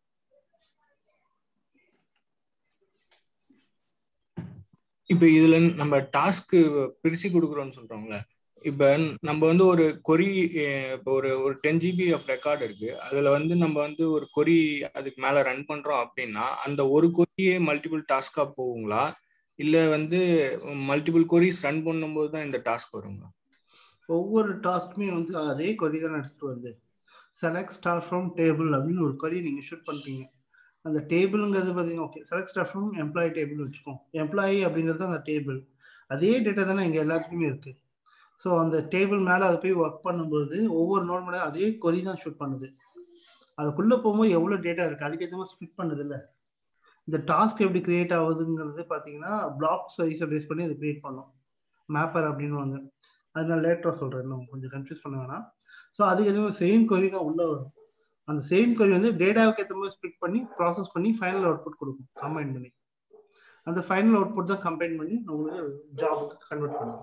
இப்ப இதுல நம்ம டாஸ்க் பிரிச்சு கொடுக்குறோம்னு சொல்றோம்ல இப்ப நம்ம வந்து ஒரு கொரி இப்போ ஒரு ஒரு டென் ஜிபி ஆஃப் ரெக்கார்டு இருக்கு அதுல வந்து நம்ம வந்து ஒரு கொரி அதுக்கு மேல ரன் பண்றோம் அப்படின்னா அந்த ஒரு கொரியே மல்டிபிள் டாஸ்கா போகுங்களா இல்ல வந்து மல்டிபிள் கொரிஸ் ரன் பண்ணும்போது தான் இந்த டாஸ்க் வருங்களா ஒவ்வொரு டாஸ்க்குமே வந்து அதே கொரி தான் எடுத்துட்டு வருது செலக்ட் ஸ்டார் ஃப்ரம் டேபிள் அப்படின்னு ஒரு கொரி நீங்கள் ஷூட் பண்ணுறீங்க அந்த டேபிளுங்கிறது பார்த்தீங்கன்னா okay select star from employee table வச்சுக்கோம் எம்ப்ளாயி அப்படிங்கிறது அந்த டேபிள் அதே டேட்டா தானே இங்கே எல்லாத்துக்குமே இருக்கு ஸோ அந்த டேபிள் மேலே அதை போய் ஒர்க் பண்ணும்போது ஒவ்வொரு நோட் மேலே அதே கொரி தான் ஷூட் பண்ணுது அதுக்குள்ளே போகும்போது எவ்வளோ டேட்டா இருக்குது அதுக்கேற்ற மாதிரி ஸ்பிட் பண்ணுது இல்லை இந்த டாஸ்க் எப்படி கிரியேட் ஆகுதுங்கிறது பார்த்தீங்கன்னா பிளாக் சைஸை பேஸ் பண்ணி அதை கிரியேட் பண்ணும் மேப்பர் அப்படின்வாங்க அது நான் லேட்டராக சொல்கிறேன் இன்னும் கொஞ்சம் கன்ஃபியூஸ் பண்ண வேணாம் ஸோ அதுக்கு எதுவும் சேம் கொரி தான் உள்ள வரும் அந்த சேம் கொரி வந்து டேட்டாவுக்கு ஏற்ற மாதிரி ஸ்பிட் பண்ணி ப்ராசஸ் பண்ணி ஃபைனல் அவுட்புட் கொடுக்கும் கம்பைன் பண்ணி அந்த ஃபைனல் அவுட்புட் தான் கம்பைன் பண்ணி உங்களுக்கு ஜாபுக்கு கன்வெர்ட் பண்ணுவோம்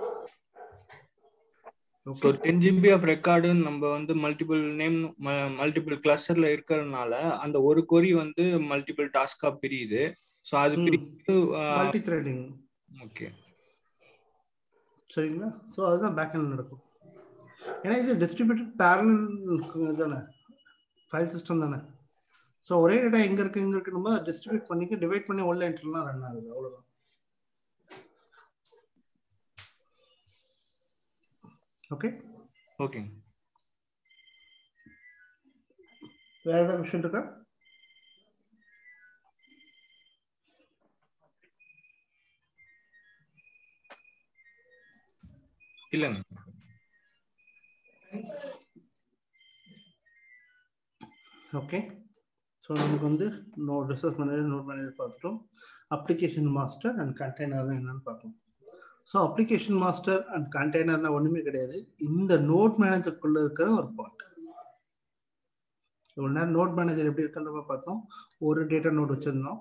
ஸோ டென் ஜிபி ஆஃப் ரெக்கார்டுன்னு நம்ம வந்து மல்டிபிள் நேம் மல்டிபிள் கிளஸ்டர்ல இருக்கிறதுனால அந்த ஒரு கொரி வந்து மல்டிபிள் டாஸ்கா பிரியுது ஸோ அது ம். பிரித்து மல்டி த்ரெடிங் ஓகே சரிங்களா ஸோ அதுதான் பேக்எண்ட் நடக்கும் ஏன்னா இது டிஸ்ட்ரிபியூட்டட் பேரல் தானே ஃபைல் சிஸ்டம் தானே ஸோ ஒரே டேட்டா எங்கே இருக்கு எங்கே இருக்குன்னு டிஸ்ட்ரிபியூட் பண்ணிக்க டிவைட் பண்ணி உள்ள என்ட்ரிலாம் ரன் ஆகுது அவ்வளோதான் ஓகே ஓகே வேற ஏதாவது கொஸ்டின் இருக்கா இல்லைங்க ஓகே ஸோ நமக்கு வந்து node research manager node manager பார்த்துட்டோம் அப்ளிகேஷன் மாஸ்டர் அண்ட் கண்டெய்னர் என்னன்னு பார்க்கணும் ஸோ அப்ளிகேஷன் மாஸ்டர் அண்ட் கண்டெய்னர்னா ஒன்றுமே கிடையாது இந்த நோட் மேனேஜருக்குள்ள இருக்கிற ஒரு பார்ட் இவ்வளோ நேரம் நோட் மேனேஜர் எப்படி இருக்குன்றப்ப பார்த்தோம் ஒரு டேட்டா நோட் வச்சுருந்தோம்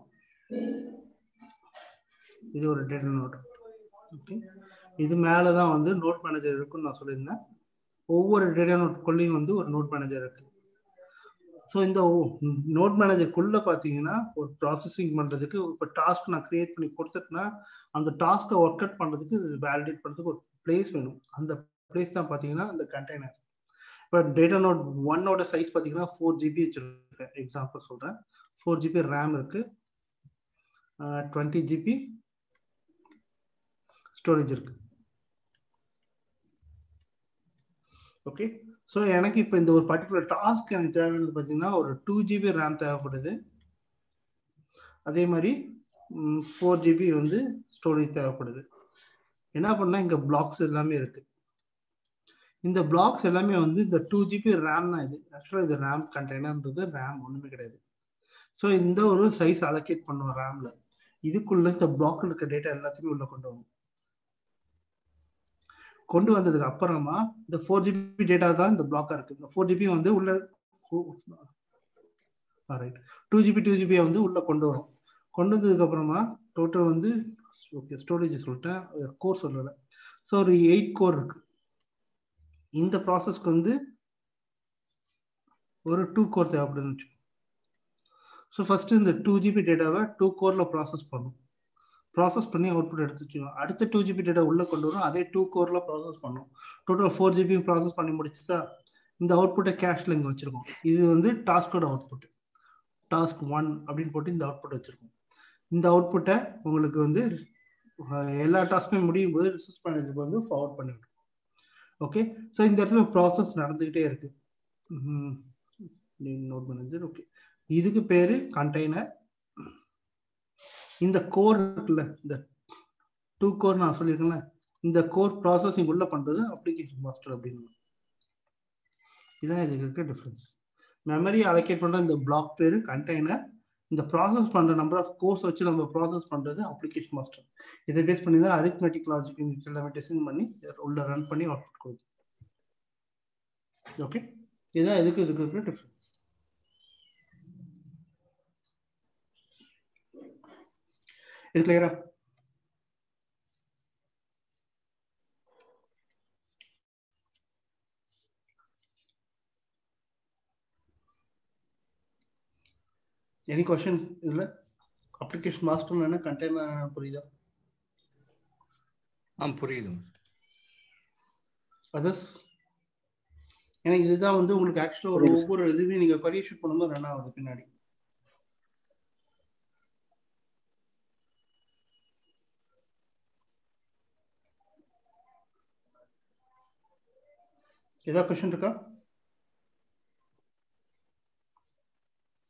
இது ஒரு டேட்டா நோட் ஓகே இது மேலே தான் வந்து நோட் மேனேஜர் இருக்குன்னு நான் சொல்லியிருந்தேன் ஒவ்வொரு டேட்டா நோட்குள்ளேயும் வந்து ஒரு நோட் மேனேஜர் இருக்கு ஸோ இந்த நோட் மேனேஜருக்குள்ள பார்த்தீங்கன்னா ஒரு ப்ராசஸிங் பண்ணுறதுக்கு இப்போ டாஸ்க் நான் கிரியேட் பண்ணி கொடுத்துட்டேன்னா அந்த டாஸ்க்கை ஒர்க் அவுட் பண்ணுறதுக்கு வேலிடேட் பண்ணுறதுக்கு ஒரு பிளேஸ் வேணும் அந்த பிளேஸ் தான் பார்த்தீங்கன்னா அந்த கண்டெய்னர் இப்போ டேட்டா நோட் ஒன்னோட சைஸ் பார்த்தீங்கன்னா ஃபோர் ஜிபி வச்சுருக்கேன் எக்ஸாம்பிள் சொல்கிறேன் ஃபோர் ஜிபி ரேம் இருக்கு டுவெண்ட்டி ஜிபி ஸ்டோரேஜ் இருக்கு ஓகே ஸோ எனக்கு இப்போ இந்த ஒரு பர்டிகுலர் டாஸ்க் எனக்கு தேவையானது பார்த்தீங்கன்னா ஒரு டூ ஜிபி ரேம் தேவைப்படுது அதே மாதிரி ஃபோர் ஜிபி வந்து ஸ்டோரேஜ் தேவைப்படுது என்ன பண்ணால் இங்கே பிளாக்ஸ் எல்லாமே இருக்கு இந்த பிளாக்ஸ் எல்லாமே வந்து இந்த டூ ஜிபி ரேம் தான் இது ஆக்சுவலாக இது ரேம் கண்டெய்னர்ன்றது ரேம் ஒன்றுமே கிடையாது ஸோ இந்த ஒரு சைஸ் அலோகேட் பண்ணுவோம் ரேமில் இதுக்குள்ள இந்த பிளாக்ல இருக்க டேட்டா எல்லாத்தையுமே உள்ள கொண்டு வரும் கொண்டு வந்ததுக்கு அப்புறமா இந்த ஃபோர் ஜிபி டேட்டா தான் இந்த பிளாக்கா இருக்கு இந்த ஃபோர் ஜிபி வந்து உள்ள ரைட் டூ ஜிபி டூ ஜிபியை வந்து உள்ள கொண்டு வரும் கொண்டு வந்ததுக்கு அப்புறமா டோட்டல் வந்து ஓகே ஸ்டோரேஜ் சொல்லிட்டேன் கோர் சொல்லலை ஸோ ஒரு எயிட் கோர் இருக்கு இந்த ப்ராசஸ்க்கு வந்து ஒரு டூ கோர் தேவைப்படுதுன்னு வச்சுக்கோ ஸோ ஃபர்ஸ்ட் இந்த டூ ஜிபி டேட்டாவை டூ கோர்ல ப்ராசஸ் பண்ணும் ப்ராசஸ் பண்ணி அவுட்புட் எடுத்து வச்சுக்கணும் அடுத்த டூ ஜிபி டேட்டா உள்ள கொண்டு வரும் அதே டூ கோர்ல ப்ராசஸ் பண்ணும் டோட்டல் ஃபோர் ஜிபி ப்ராசஸ் பண்ணி முடிச்சுதா இந்த அவுட்புட்டை கேஷ்ல இங்கே வச்சிருக்கோம் இது வந்து டாஸ்கோட அவுட்புட் டாஸ்க் ஒன் அப்படின்னு போட்டு இந்த அவுட்புட் வச்சிருக்கோம் இந்த அவுட்புட்டை உங்களுக்கு வந்து எல்லா டாஸ்க்குமே முடியும் போது ரிசர்ச் மேனேஜருக்கு வந்து ஃபார்வர்ட் பண்ணிவிடும் ஓகே ஸோ இந்த இடத்துல ப்ராசஸ் நடந்துகிட்டே இருக்கு நோட் மேனேஜர் ஓகே இதுக்கு பேரு கண்டெய்னர் இந்த கோர் இருக்குல்ல இந்த டூ கோர் நான் சொல்லியிருக்கேன்ல இந்த கோர் ப்ராசஸிங் உள்ள பண்றது அப்ளிகேஷன் மாஸ்டர் அப்படின்னு இதான் இதுக்கு இருக்க டிஃப்ரென்ஸ் மெமரி அலோகேட் பண்ற இந்த பிளாக் பேரு கண்டெய்னர் இந்த ப்ராசஸ் பண்ற நம்பர் ஆஃப் கோர்ஸ் வச்சு நம்ம ப்ராசஸ் பண்றது அப்ளிகேஷன் மாஸ்டர் இதை பேஸ் பண்ணி தான் அரித்மெட்டிக் லாஜிக் எல்லாமே டிசைன் பண்ணி உள்ள ரன் பண்ணி அவுட்புட் கொடுக்கும் ஓகே இதான் இதுக்கு இதுக்கு இருக்க டிஃப்ரென்ஸ் இது கிளியரா எனி கொஸ்டின் இதுல அப்ளிகேஷன் மாஸ்டர் என்ன கண்டெய்னர் புரியுதா ஆ புரியுது அதர்ஸ் ஏன்னா இதுதான் வந்து உங்களுக்கு ஆக்சுவலாக ஒரு ஒவ்வொரு இதுவே நீங்க கொரிய ஷூட் பண்ணும்போது ரன் ஆகுது பின்னாடி ஏதாவது கொஸ்டின் இருக்கா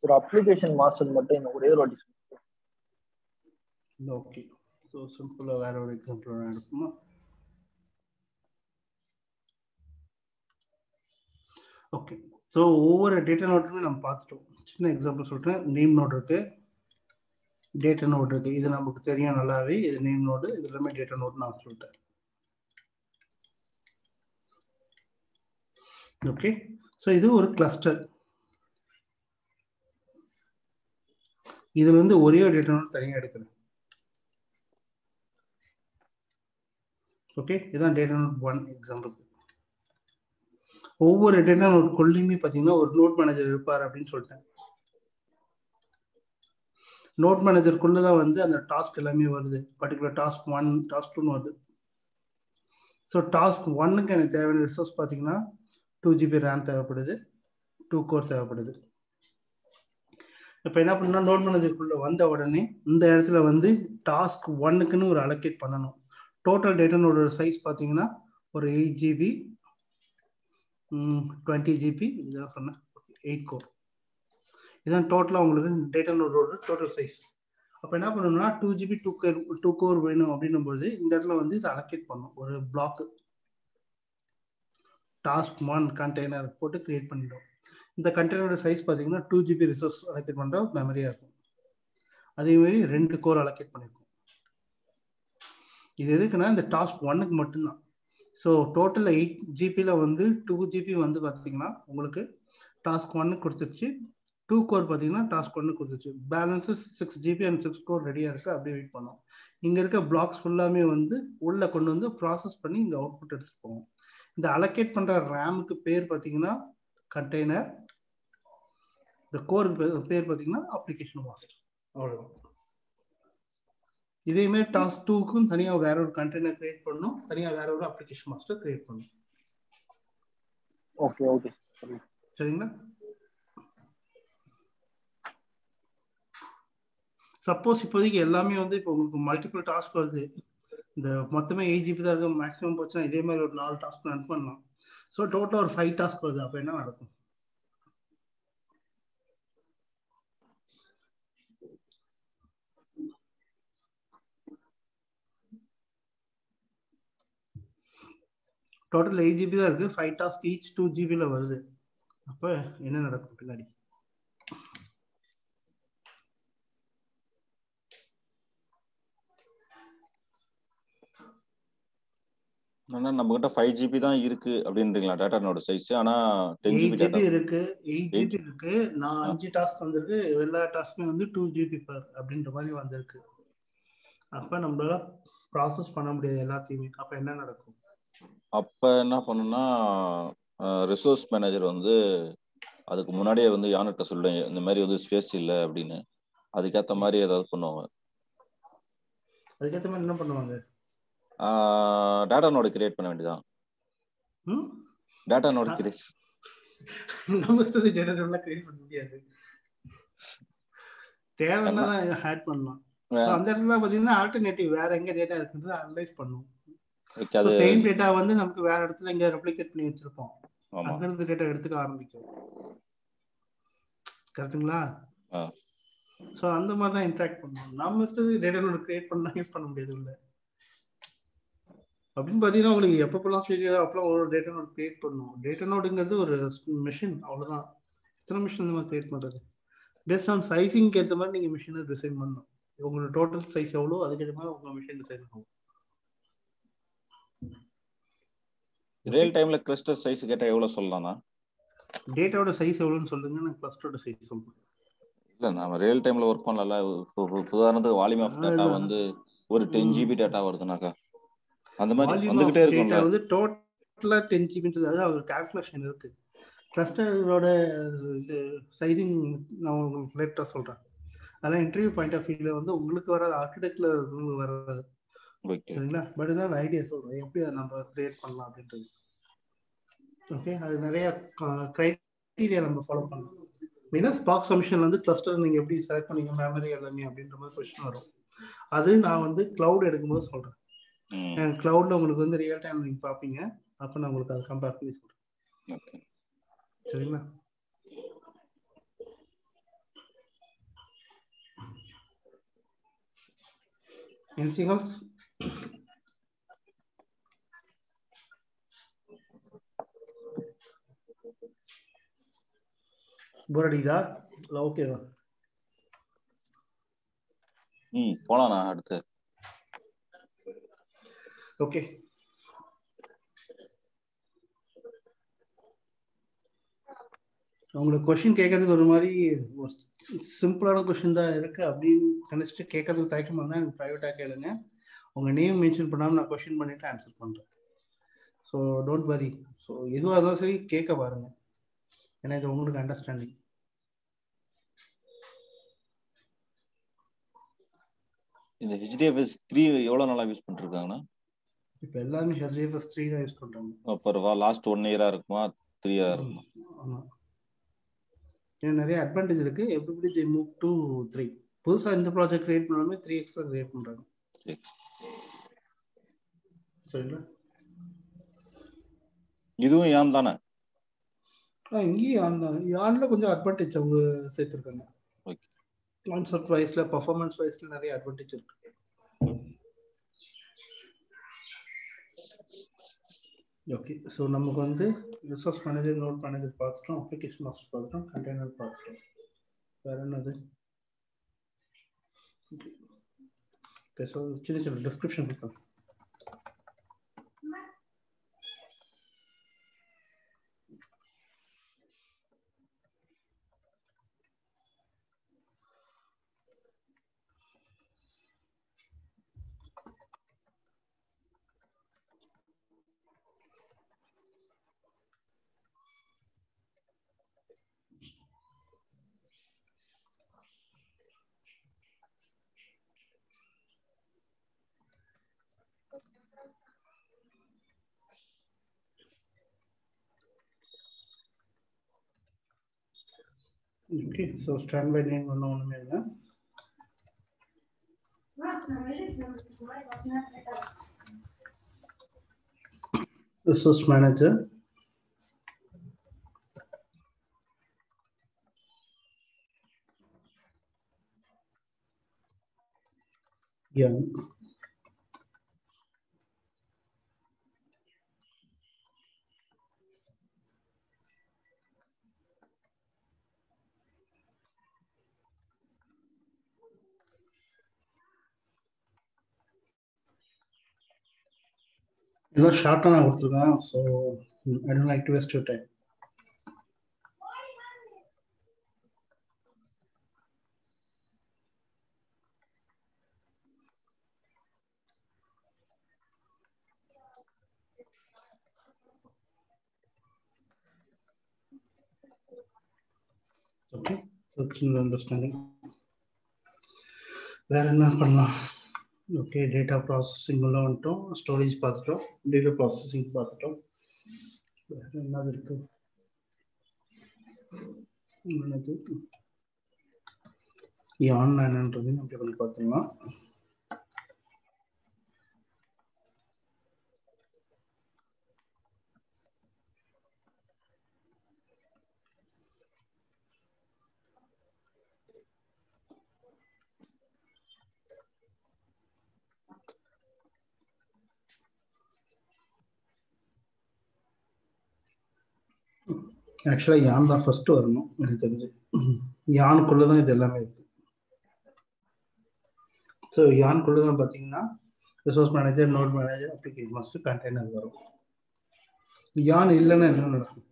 ஒரு அப்ளிகேஷன் மாஸ்டர் மட்டும் எனக்கு ஒரே ஒரு வாட்டி சொல்லுங்க. ஓகே ஸோ சிம்பிளாக வேற ஒரு எக்ஸாம்பிள் நான் எடுப்போமா ஓகே ஸோ ஒவ்வொரு டேட்டா நோட்டுமே நம்ம பார்த்துட்டோம் சின்ன எக்ஸாம்பிள் சொல்கிறேன் நேம் நோட் இருக்கு டேட்டா நோட் இருக்கு இது நமக்கு தெரியும் நல்லாவே இது நேம் நோடு இது எல்லாமே டேட்டா நோட் நான் சொல்லிட்டேன் ஓகே ஸோ இது ஒரு கிளஸ்டர் இதுல இருந்து ஒரே ஒரு டேட்டா நோட் தனியாக எடுக்கிறேன் ஓகே இதான் டேட்டா நோட் ஒன் எக்ஸாம்பிள் ஒவ்வொரு டேட்டா நோட் கொள்ளையுமே பார்த்தீங்கன்னா ஒரு நோட் மேனேஜர் இருப்பார் அப்படின்னு சொல்லிட்டேன் நோட் மேனேஜருக்குள்ள தான் வந்து அந்த டாஸ்க் எல்லாமே வருது பர்டிகுலர் டாஸ்க் ஒன் டாஸ்க் டூன்னு வருது ஸோ டாஸ்க் ஒன்னுக்கு எனக்கு தேவையான ரிசோர்ஸ் பார்த்தீங்கன்னா டூ ஜிபி ரேம் தேவைப்படுது டூ கோர் தேவைப்படுது இப்போ என்ன பண்ணா நோட் மேனேஜருக்குள்ள வந்த உடனே இந்த இடத்துல வந்து டாஸ்க் ஒன்னுக்குன்னு ஒரு அலோகேட் பண்ணணும் டோட்டல் டேட்டானோட சைஸ் பார்த்தீங்கன்னா ஒரு எயிட் ஜிபி டுவெண்ட்டி ஜிபி இதெல்லாம் சொன்னேன் எயிட் கோர் இதான் டோட்டலாக உங்களுக்கு டேட்டா நோடோட டோட்டல் சைஸ் அப்போ என்ன பண்ணணும்னா two GB two core two core வேணும் அப்படின்னும் போது இந்த இடத்துல வந்து இதை அலோகேட் பண்ணும் ஒரு பிளாக் டாஸ்க் ஒன் கண்டெய்னர் போட்டு கிரியேட் பண்ணிடும் இந்த கண்டெய்னரோட சைஸ் பார்த்தீங்கன்னா டூ ஜிபி ரிசோர்ஸ் அலோகேட் பண்ணுற மெமரியாக இருக்கும் அதே மாதிரி ரெண்டு கோர் அலோகேட் பண்ணியிருக்கும் இது எதுக்குன்னா இந்த டாஸ்க் ஒன்னுக்கு மட்டும்தான் ஸோ டோட்டல் எயிட் ஜிபியில் வந்து டூ ஜிபி வந்து பார்த்தீங்கன்னா உங்களுக்கு டாஸ்க் ஒன்னுக்கு கொடுத்துருச்சு டூ கோர் பார்த்தீங்கன்னா டாஸ்க் ஒன்று கொடுத்துருச்சு balance six GB and six core ரெடியாக இருக்குது அப்படியே வெயிட் பண்ணோம் இங்கே இருக்க பிளாக்ஸ் ஃபுல்லாமே வந்து உள்ளே கொண்டு வந்து ப்ராசஸ் பண்ணி இங்கே அவுட்புட் எடுத்துட்டு போவோம் இந்த அலோகேட் பண்ணுற ரேமுக்கு பேர் பார்த்தீங்கன்னா கண்டெய்னர் இந்த கோருக்கு பேர் பார்த்தீங்கன்னா அப்ளிகேஷன் மாஸ்டர் அவ்வளோதான் இதே மாதிரி டாஸ்க் டூக்கும் தனியாக வேற ஒரு கண்டெய்னர் கிரியேட் பண்ணணும் தனியாக வேற ஒரு அப்ளிகேஷன் மாஸ்டர் கிரியேட் பண்ணணும் ஓகே ஓகே சரிங்களா சப்போஸ் இப்போதைக்கு எல்லாமே வந்து இப்போ உங்களுக்கு மல்டிபிள் டாஸ்க் வருது இந்த மொத்தமே எயிட் ஜிபி தான் இருக்கும் மேக்ஸிமம் போச்சுன்னா இதே மாதிரி ஒரு நாலு டாஸ்க் ரன் பண்ணலாம் ஸோ டோட்டலாக ஒரு ஃபைவ் டாஸ்க் வருது அப்போ என்ன நடக்கும் டோட்டல் எயிட் ஜிபி தான் இருக்கு ஃபைவ் டாஸ்க் ஈச் டூ ஜிபியில் வருது அப்போ என்ன நடக்கும் பின்னாடி ஆனா நம்ம கிட்ட ஃபைவ் ஜிபி தான் இருக்கு அப்படின்றீங்களா டேட்டா நோட சைஸ் ஆனா ten GB eight data GB இருக்கு எயிட் Eight. ஜிபி இருக்கு நான் அஞ்சு டாஸ்க் வந்திருக்கு எல்லா டாஸ்க்குமே வந்து டூ ஜிபி பர் அப்படின்ற மாதிரி வந்திருக்கு அப்ப நம்மளால ப்ராசஸ் பண்ண முடியாது எல்லாத்தையுமே அப்ப என்ன நடக்கும் அப்ப என்ன பண்ணுன்னா ரிசோர்ஸ் மேனேஜர் வந்து அதுக்கு முன்னாடியே வந்து யானுட்ட சொல்லுவேன் இந்த மாதிரி வந்து ஸ்பேஸ் இல்லை அப்படின்னு அதுக்கேத்த மாதிரி ஏதாவது பண்ணுவாங்க அதுக்கேற்ற மாதிரி என்ன பண்ணுவாங்க டேட்டா நோடு கிரியேட் பண்ண வேண்டியதான் ம்? டேட்டா நோடு கிரியேட் நம்ம ஸ்டோரி டேட்டா டேபிள்லாம் கிரியேட் பண்ண முடியாது தேவைன்னா தான் ஆட் பண்ணலாம் So, அந்த இடத்துல பாத்தீங்கன்னா ஆல்டர்னேட்டிவ் வேற எங்க டேட்டா இருக்குன்றது அனலைஸ் பண்ணும் ஓகே அது சேம் டேட்டா வந்து நமக்கு வேற இடத்துல எங்க ரெப்ளிகேட் பண்ணி வச்சிருப்போம் ஆமா அங்க இருந்து டேட்டா எடுத்துக்க ஆரம்பிக்கும் கரெக்ட்டுங்களா ஆ. ஸோ அந்த மாதிரி தான் இன்ட்ராக்ட் பண்ணுவோம் நம்ம இஷ்டத்துக்கு டேட்டா நோட் கிரியேட் பண்ணா யூஸ் பண்ண முடியாது இல்லை அப்படின்னு பார்த்தீங்கன்னா உங்களுக்கு எப்பப்பெல்லாம் ஃபெயிலியர் அப்பெல்லாம் ஒரு டேட்டா நோட் கிரியேட் பண்ணுவோம் டேட்டா நோட்டுங்கிறது ஒரு மிஷின் அவ்வளோதான் எத்தனை மிஷின் இந்த மாதிரி கிரியேட் பண்ணுறது பேஸ்ட் ஆன் சைஸிங்க்கு ஏற்ற மாதிரி நீங்கள் மிஷினை டிசைன் பண்ணணும் உங்களோட டோட்டல் சைஸ் எவ்வளோ அதுக்கேற்ற மாதிரி உங்கள் மிஷின் டிசைன் ஆகும் ரியல் டைம்ல கிளஸ்டர் சைஸ் கேட்டா எவ்வளவு சொல்லலாம்னா டேட்டாவோட சைஸ் எவ்வளோன்னு சொல்லுங்க நான் கிளஸ்டரோட சைஸ் சொல்றேன் இல்ல நாம ரியல் டைம்ல ஒர்க் பண்ணல உதாரணத்துக்கு வால்யூம் ஆஃப் டேட்டா அதுதான். வந்து ஒரு டென் ம். ஜிபி டேட்டா வருதுனாக்கா அந்த மாதிரி வால்யூம் ஆஃப் வந்துகிட்டே டேட்டா இருக்கும்ல வந்து டோட்டலா டென் ஜிபின்றது அதாவது ஒரு கால்குலேஷன் இருக்கு கிளஸ்டரோட இது சைசிங் நான் உங்களுக்கு லேட்டாக சொல்றேன் அதெல்லாம் இன்டர்வியூ பாயிண்ட் ஆஃப் வியூல வந்து உங்களுக்கு வராது ஆர்கிடெக்ட்ல உங்களுக்கு வராது ஓகே சரிங்களா பட் இதான் ஐடியா சொல்றேன் எப்படி அதை நம்ம கிரியேட் பண்ணலாம் அப்படின்றது ஓகே அது நிறைய கிரைட்டீரியா நம்ம ஃபாலோ பண்ணலாம் மெயினாக ஸ்பாக் சமிஷன் வந்து கிளஸ்டர் நீங்க எப்படி செலக்ட் பண்ணீங்க மெமரி எல்லாமே அப்படின்ற மாதிரி கொஸ்டின் வரும் அது நான் வந்து கிளவுட் எடுக்கும்போது சொல்றேன் ம் கிளவுட்ல உங்களுக்கு வந்து ரியல் டைம் நீங்க பாப்பீங்க அப்ப நான் உங்களுக்கு அதை கம்பேர் பண்ணி சொல்றேன் ஓகே சரிங்களா Anything else? போர் அடிக்குதா இல்லை ஓகேவா ம் போலாண்ணா அடுத்து ஓகே உங்களுக்கு கொஷின் கேட்கறதுக்கு ஒரு மாதிரி சிம்பிளான கொஷின் தான் இருக்கு அப்படின்னு நினைச்சிட்டு கேட்கறதுக்கு தயக்கமா இருந்தால் எனக்கு ப்ரைவேட்டாக கேளுங்க உங்கள் நேம் மென்ஷன் பண்ணாமல் நான் கொஷின் பண்ணிட்டு ஆன்சர் பண்ணுறேன் ஸோ டோன்ட் வரி ஸோ எதுவாக இருந்தாலும் சரி கேட்க பாருங்க ஏன்னா இது உங்களுக்கு அண்டர்ஸ்டாண்டிங் இந்த ஹெச்டிஎஃப்எஸ் த்ரீ எவ்வளோ நாளா யூஸ் பண்ணிருக்காங்கண்ணா இப்போ எல்லாமே ஹெச்டிஎஃப்எஸ் த்ரீ தான் யூஸ் பண்ணுறாங்க அப்போ லாஸ்ட் ஒன் இயரா இருக்குமா த்ரீ இயரா இருக்குமா ஆமாம் ஏன்னா நிறைய அட்வான்டேஜ் இருக்கு எப்படி தே மூவ் டு த்ரீ புதுசாக இந்த ப்ராஜெக்ட் கிரியேட் பண்ணாலுமே த்ரீ எக்ஸ் தான் கிரியேட் பண்ணுறாங்க சரி. சரிங்களா இதுவும் ஏன் தானே ஆ இங்கேயும் அந்த யானில் கொஞ்சம் அட்வான்டேஜ் அவங்க சேர்த்துருக்காங்க Okay. கான்செப்ட் வைஸ்ல பர்ஃபார்மன்ஸ் வைஸ்ல நிறைய அட்வான்டேஜ் இருக்கு ஓகே ஸோ நமக்கு வந்து ரிசோர்ஸ் மேனேஜர் நோட் மேனேஜர் பார்த்துட்டோம் அப்ளிகேஷன் மாஸ்டர் பார்த்துட்டோம் கண்டெய்னர் பார்த்துட்டோம் வேற என்னது Okay, so சின்ன சின்ன டிஸ்கிரிப்ஷன் கொடுத்தோம் okay so stand by name ஒன்றும் ஒன்றுமே இல்லை ரிசோர்ஸ் மேனேஜர் Yeah. இதெல்லாம் ஷார்ட்டாக நான் கொடுத்துருக்கேன் so I don't like to waste your time okay சின்ன அண்டர்ஸ்டாண்டிங் வேற என்ன பண்ணலாம் ஓகே டேட்டா ப்ராசஸிங் எல்லாம் வந்துட்டோம் ஸ்டோரேஜ் பார்த்துட்டோம் டேட்டா ப்ராசஸிங் பார்த்துட்டோம் வேற என்னது இருக்கு என்னது ஆன்லைன்ன்றது அப்படி பண்ணி பார்த்துக்கலாம் ஆக்சுவலாக யான் தான் ஃபர்ஸ்ட் வரணும் எனக்கு தெரிஞ்சு யானுக்குள்ளே தான் இது எல்லாமே இருக்கு ஸோ யானுக்குள்ளே தான் பார்த்தீங்கன்னா resource manager node manager application master container வரும் யான் இல்லைன்னா என்ன நடக்கும்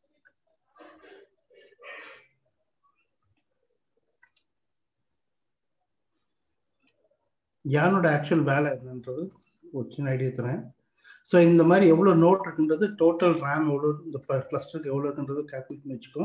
யானோட ஆக்சுவல் வேலை என்னன்றது ஒரு சின்ன ஐடியா தரேன் ஸோ இந்த மாதிரி எவ்வளோ நோட் இருக்குன்றது டோட்டல் ரேம் எவ்வளோ இந்த கிளஸ்டருக்கு எவ்வளோ இருக்குன்றது கேல்குலேட் பண்ணி வச்சுக்கோ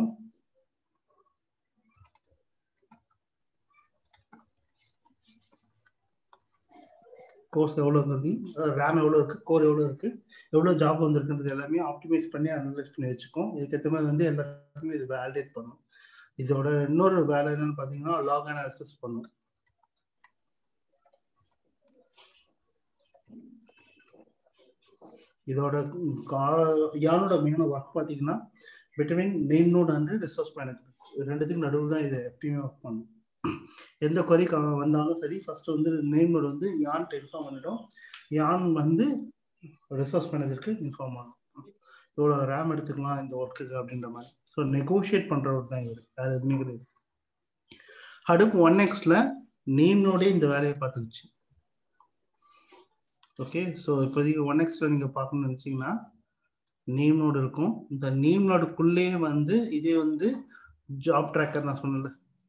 கோர்ஸ் எவ்வளோ இருக்குது ரேம் எவ்வளோ இருக்குது கோர் எவ்வளோ இருக்குது எவ்வளோ ஜாப் வந்திருக்குன்றது எல்லாமே ஆப்டிமைஸ் பண்ணி அனலைஸ் பண்ணி வச்சுக்கோம் இதுக்கேற்ற மாதிரி வந்து எல்லாத்துக்குமே இது வேலிடேட் பண்ணும் இதோட இன்னொரு வேலை என்னன்னு பார்த்தீங்கன்னா லாக் அனாலிசிஸ் பண்ணும் இதோட யானோட மெயினான ஒர்க் பார்த்தீங்கன்னா between main node and resource management ரெண்டுத்துக்கும் நடுவில் தான் இது எப்பயுமே ஒர்க் பண்ணும் எந்த கொரி வந்தாலும் சரி ஃபர்ஸ்ட் வந்து நேம் நோடு வந்து யான் இன்ஃபார்ம் பண்ணிடும் யான் வந்து ரிசோர்ஸ் மேனேஜருக்கு இன்ஃபார்ம் ஆகும் இவ்வளோ ரேம் எடுத்துக்கலாம் இந்த ஒர்க்குக்கு அப்படின்ற மாதிரி ஸோ நெகோஷியேட் பண்ணுறவர் தான் இவர் வேறு எதுவுமே கிடையாது ஹடுப் ஒன் எக்ஸில் நேம் நோடே இந்த வேலையை பார்த்துருச்சு ஓகே ஸோ இப்போதைக்கு ஒன் எக்ஸில் நீங்கள் பார்க்கணும்னு நினச்சிங்கன்னா நேம் நோடு இருக்கும் இந்த நேம் நோடுக்குள்ளேயே வந்து இதே வந்து ஜாப் ட்ராக்கர் நான் சொன்னல